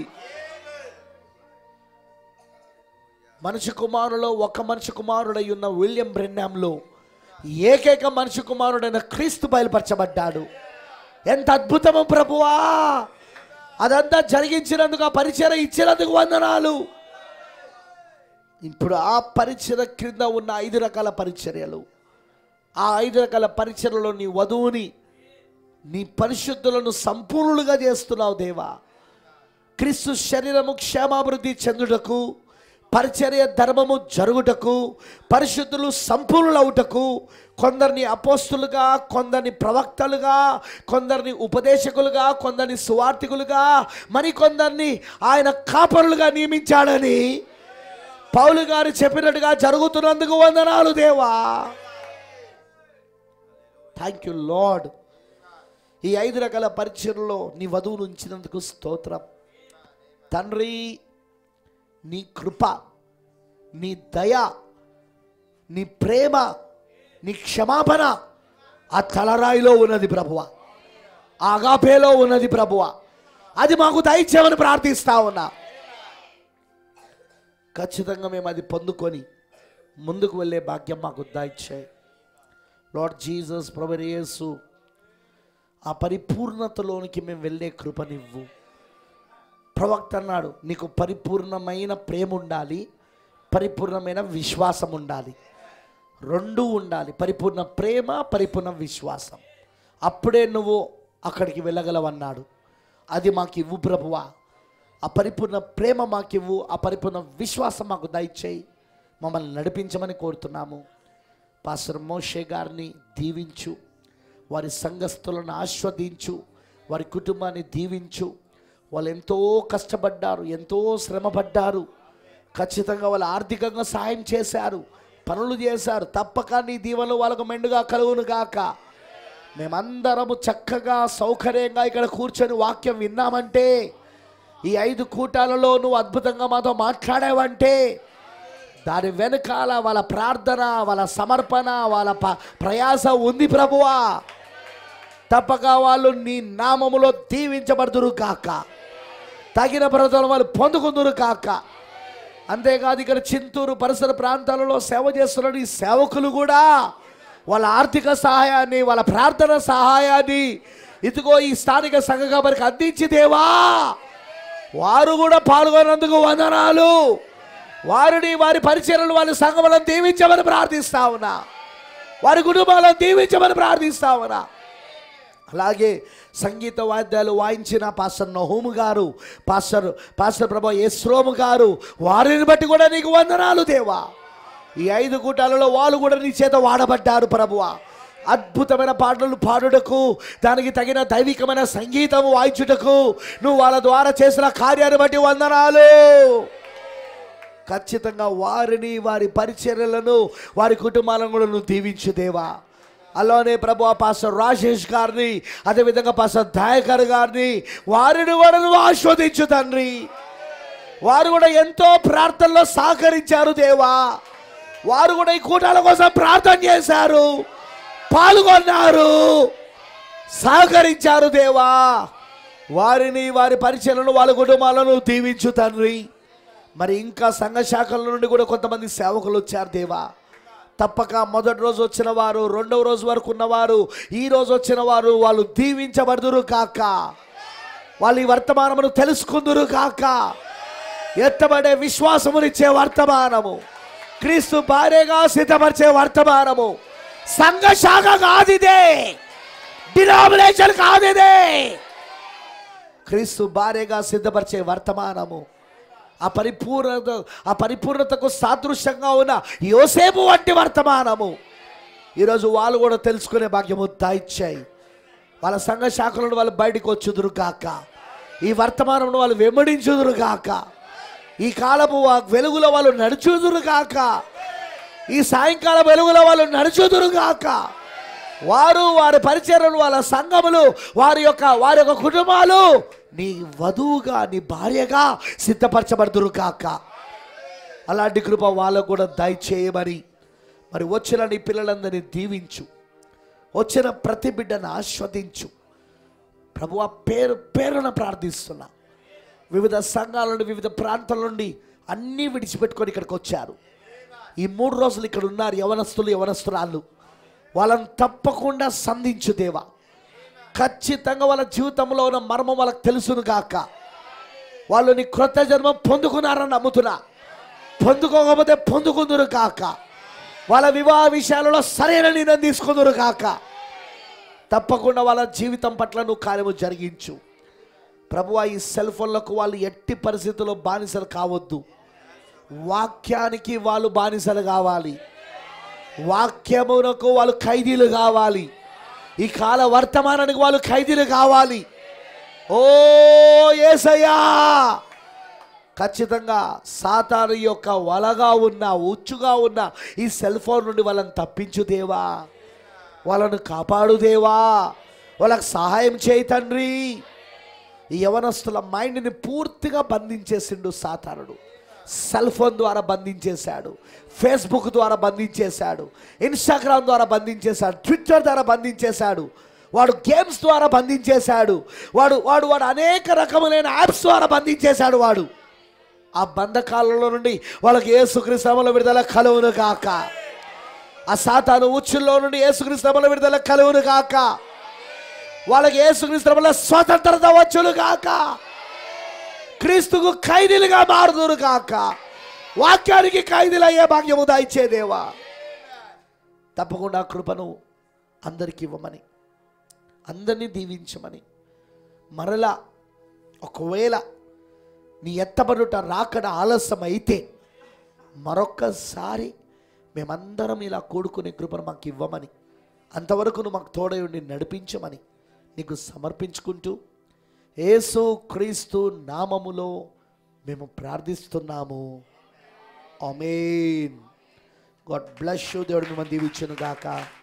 మనిషి కుమారులో ఒక మనిషి కుమారుడై ఉన్న విలియం బ్రెన్నాంలో ఏకైక మనిషి కుమారుడైన క్రీస్తు బయలుపరచబడ్డాడు ఎంత అద్భుతము ప్రభువా అదంతా జరిగించినందుకు ఆ పరిచయం ఇచ్చినందుకు వందనాలు ఇప్పుడు ఆ పరిచయ క్రింద ఉన్న ఐదు రకాల పరిచర్యలు ఆ ఐదు రకాల పరిచర్యలో నీ వధువుని నీ పరిశుద్ధులను సంపూర్ణులుగా చేస్తున్నావు దేవా క్రీస్తు శరీరము క్షేమాభివృద్ధి చెందుటకు పరిచర్య ధర్మము జరుగుటకు పరిశుద్ధులు సంపూర్ణులవుటకు కొందరిని అపోస్తులుగా కొందరిని ప్రవక్తలుగా కొందరిని ఉపదేశకులుగా కొందరిని సువార్థికులుగా మరికొందరిని ఆయన కాపరులుగా నియమించాడని పౌలు గారు చెప్పినట్టుగా జరుగుతున్నందుకు వందనాలు దేవా థ్యాంక్ యూ లార్డ్ ఈ ఐదు రకాల పరిచయలో నీ వధువును ఉంచినందుకు స్తోత్రం తండ్రి నీ కృప నీ దయ నీ ప్రేమ నీ క్షమాపణ ఆ తలరాయిలో ఉన్నది ప్రభువ ఆ అగాపేలో ఉన్నది ప్రభువ అది మాకు దయచేయమని ప్రార్థిస్తా ఉన్నా ఖచ్చితంగా మేము అది పొందుకొని ముందుకు వెళ్ళే భాగ్యం మాకు దయచేయి లార్డ్ జీసస్ ప్రభరేసు ఆ పరిపూర్ణతలోనికి మేము వెళ్ళే కృపనివ్వు ప్రవక్త అన్నాడు నీకు పరిపూర్ణమైన ప్రేమ ఉండాలి పరిపూర్ణమైన విశ్వాసం ఉండాలి రెండు ఉండాలి పరిపూర్ణ ప్రేమ పరిపూర్ణ విశ్వాసం అప్పుడే నువ్వు అక్కడికి వెళ్ళగలవన్నాడు అది మాకు ఇవ్వు ప్రభువా ఆ పరిపూర్ణ ప్రేమ మాకివ్వు ఆ పరిపూర్ణ విశ్వాసం మాకు దయచేయి మమ్మల్ని నడిపించమని కోరుతున్నాము పాస్టర్ మోషే గారిని దీవించు వారి సంఘస్థులను ఆస్వాదించు వారి కుటుంబాన్ని దీవించు వాళ్ళు ఎంతో కష్టపడ్డారు ఎంతో శ్రమపడ్డారు ఖచ్చితంగా వాళ్ళు ఆర్థికంగా సాయం చేశారు పనులు చేశారు తప్పక నీ దీవెనలు వాళ్ళకు మెండుగా కలుగును గాక మేమందరము చక్కగా సౌకర్యంగా ఇక్కడ కూర్చొని వాక్యం విన్నామంటే ఈ ఐదు కూటాలలో నువ్వు అద్భుతంగా మాతో మాట్లాడావంటే దాని వెనకాల వాళ్ళ ప్రార్థన వాళ్ళ సమర్పణ వాళ్ళ ప ప్రయాస ఉంది ప్రభువా తప్పక వాళ్ళు నీ నామములో దీవించబడుతురు కాక తగిన ప్రజలు వాళ్ళు పొందుకుందురు కాక అంతేకాదు ఇక్కడ చింతూరు పరిసర ప్రాంతాలలో సేవ చేస్తున్న ఈ సేవకులు కూడా వాళ్ళ ఆర్థిక సహాయాన్ని వాళ్ళ ప్రార్థన సహాయాన్ని ఇదిగో ఈ స్థానిక సంఘ గారికి అందించి దేవా వారు కూడా పాల్గొన్నందుకు వందనాలు వారిని వారి పరిచయలు వారి సంఘములను దీవించమని ప్రార్థిస్తా ఉన్నా వారి కుటుంబాలను దీవించమని ప్రార్థిస్తా ఉన్నా అలాగే సంగీత వాద్యాలు వాయించిన పాస్టర్ నహూము గారు పాస్టర్ పాస్టర్ ప్రభా యశ్రోము గారు వారిని బట్టి కూడా నీకు వందనాలు దేవా ఈ ఐదు కూటాలలో వాళ్ళు కూడా నీ చేత వాడబడ్డారు ప్రభువా అద్భుతమైన పాటలు పాడుటకు దానికి తగిన దైవికమైన సంగీతం వాయించుటకు నువ్వు వాళ్ళ ద్వారా చేసిన కార్యాన్ని బట్టి వందనాలు ఖచ్చితంగా వారిని వారి పరిచర్యలను వారి కుటుంబాలను కూడా నువ్వు దీవించు దేవా అలానే ప్రభు ఆ పాస్టర్ రాజేష్ గారిని అదేవిధంగా పాస్టర్ దయాకర్ గారిని వారిని కూడా నువ్వు ఆస్వాదించు తండ్రి వారు కూడా ఎంతో ప్రార్థనలో సహకరించారు దేవా వారు కూడా ఈ కూటాల కోసం ప్రార్థన చేశారు పాల్గొన్నారు సహకరించారు దేవా వారిని వారి పరిచయలను వాళ్ళ కుటుంబాలను దీవించు తండ్రి మరి ఇంకా సంఘ శాఖల నుండి కూడా కొంతమంది సేవకులు వచ్చారు దేవా తప్పక మొదటి రోజు వచ్చిన వారు రెండవ రోజు వరకు ఉన్నవారు ఈ రోజు వచ్చిన వారు వాళ్ళు దీవించబడుదురు కాక వాళ్ళు ఈ వర్తమానమును తెలుసుకుందురు కాక ఎత్తబడే విశ్వాసమునిచ్చే వర్తమానము క్రీస్తు భార్యగా సిద్ధపరిచే వర్తమానము సంఘ శాఖ కాదిదే డినామినేషన్ కాదిదే క్రీస్తు భార్యగా సిద్ధపరిచే వర్తమానము ఆ పరిపూర్ణత ఆ పరిపూర్ణతకు సాదృశ్యంగా ఉన్న యోసేపు వంటి వర్తమానము ఈరోజు వాళ్ళు కూడా తెలుసుకునే భాగ్యము దాయిచ్చాయి వాళ్ళ సంఘ శాఖలను వాళ్ళు బయటకు వచ్చుదురు కాక ఈ వర్తమానంలో వాళ్ళు వెంబడించుదురు కాక ఈ కాలపు ఆ వెలుగులో వాళ్ళు నడుచుదురు కాక ఈ సాయంకాల వెలుగులో వాళ్ళు నడుచుదురు కాక వారు వారి పరిచయలు వాళ్ళ సంఘములు వారి యొక్క వారి యొక్క కుటుంబాలు నీ వధువుగా నీ భార్యగా సిద్ధపరచబడుదురు కాక అలాంటి కృప వాళ్ళకు కూడా దయచేయమని మరి వచ్చిన నీ పిల్లలందరినీ దీవించు వచ్చిన ప్రతి బిడ్డను ఆస్వాదించు ప్రభు ఆ పేరు పేరున ప్రార్థిస్తున్నా వివిధ సంఘాల నుండి వివిధ ప్రాంతాల నుండి అన్నీ విడిచిపెట్టుకొని ఇక్కడికి వచ్చారు ఈ మూడు రోజులు ఇక్కడ ఉన్నారు యవనస్తులు యవనస్తురాళ్ళు వాళ్ళని తప్పకుండా సంధించు దేవా ఖచ్చితంగా వాళ్ళ జీవితంలో ఉన్న మర్మం వాళ్ళకి తెలుసును గాక వాళ్ళు నీ క్రొత్త జన్మ పొందుకున్నారని నమ్ముతున్నా పొందుకోకపోతే పొందుకుందురు కాక వాళ్ళ వివాహ విషయాలలో సరైన నిర్ణయం తీసుకుందురు కాక తప్పకుండా వాళ్ళ జీవితం పట్ల నువ్వు కార్యము జరిగించు ప్రభు ఈ సెల్ ఫోన్లకు వాళ్ళు ఎట్టి పరిస్థితుల్లో బానిసలు కావద్దు వాక్యానికి వాళ్ళు బానిసలు కావాలి వాక్యమునకు వాళ్ళు ఖైదీలు కావాలి ఈ కాల వర్తమానానికి వాళ్ళు ఖైదీలు కావాలి ఓ ఏసయ్యా ఖచ్చితంగా సాతాను యొక్క వలగా ఉన్న ఉచ్చుగా ఉన్న ఈ సెల్ ఫోన్ నుండి వాళ్ళని తప్పించు దేవా వాళ్ళను కాపాడు దేవా వాళ్ళకి సహాయం చేయి తండ్రి ఈ యవనస్తుల మైండ్ని పూర్తిగా బంధించేసిండు సాతానుడు సెల్ ఫోన్ ద్వారా బంధించేశాడు ఫేస్బుక్ ద్వారా బంధించేశాడు ఇన్స్టాగ్రామ్ ద్వారా బంధించేశాడు ట్విట్టర్ ద్వారా బంధించేశాడు వాడు గేమ్స్ ద్వారా బంధించేశాడు వాడు వాడు వాడు అనేక రకములైన యాప్స్ ద్వారా బంధించేశాడు వాడు ఆ బంధకాలలో నుండి వాళ్ళకి ఏసుక్రీస్తుల విడుదల కలువును కాక ఆ సాతాను ఉచ్చుల్లో నుండి ఏసుక్రీస్తుల విడుదల కలువును కాక వాళ్ళకి ఏసుక్రీస్తుల స్వతంత్రత వచ్చును కాక క్రీస్తుకు ఖైదీలుగా మారుదురు కాక వాక్యానికి ఖైదీలు అయ్యే భాగ్యము దాయిచ్చే దేవా తప్పకుండా ఆ కృపను అందరికి ఇవ్వమని అందరినీ దీవించమని మరలా ఒకవేళ నీ ఎత్తబడుట రాకడ ఆలస్యం అయితే మరొక్కసారి మేమందరం ఇలా కూడుకునే కృపను మాకు ఇవ్వమని అంతవరకు నువ్వు మాకు తోడై ఉండి నడిపించమని నీకు సమర్పించుకుంటూ యేసు క్రీస్తు నామములో మేము ప్రార్థిస్తున్నాము అమేన్ గాడ్ బ్లెస్ యూ దేవుడు మిమ్మల్ని దీవించును గాక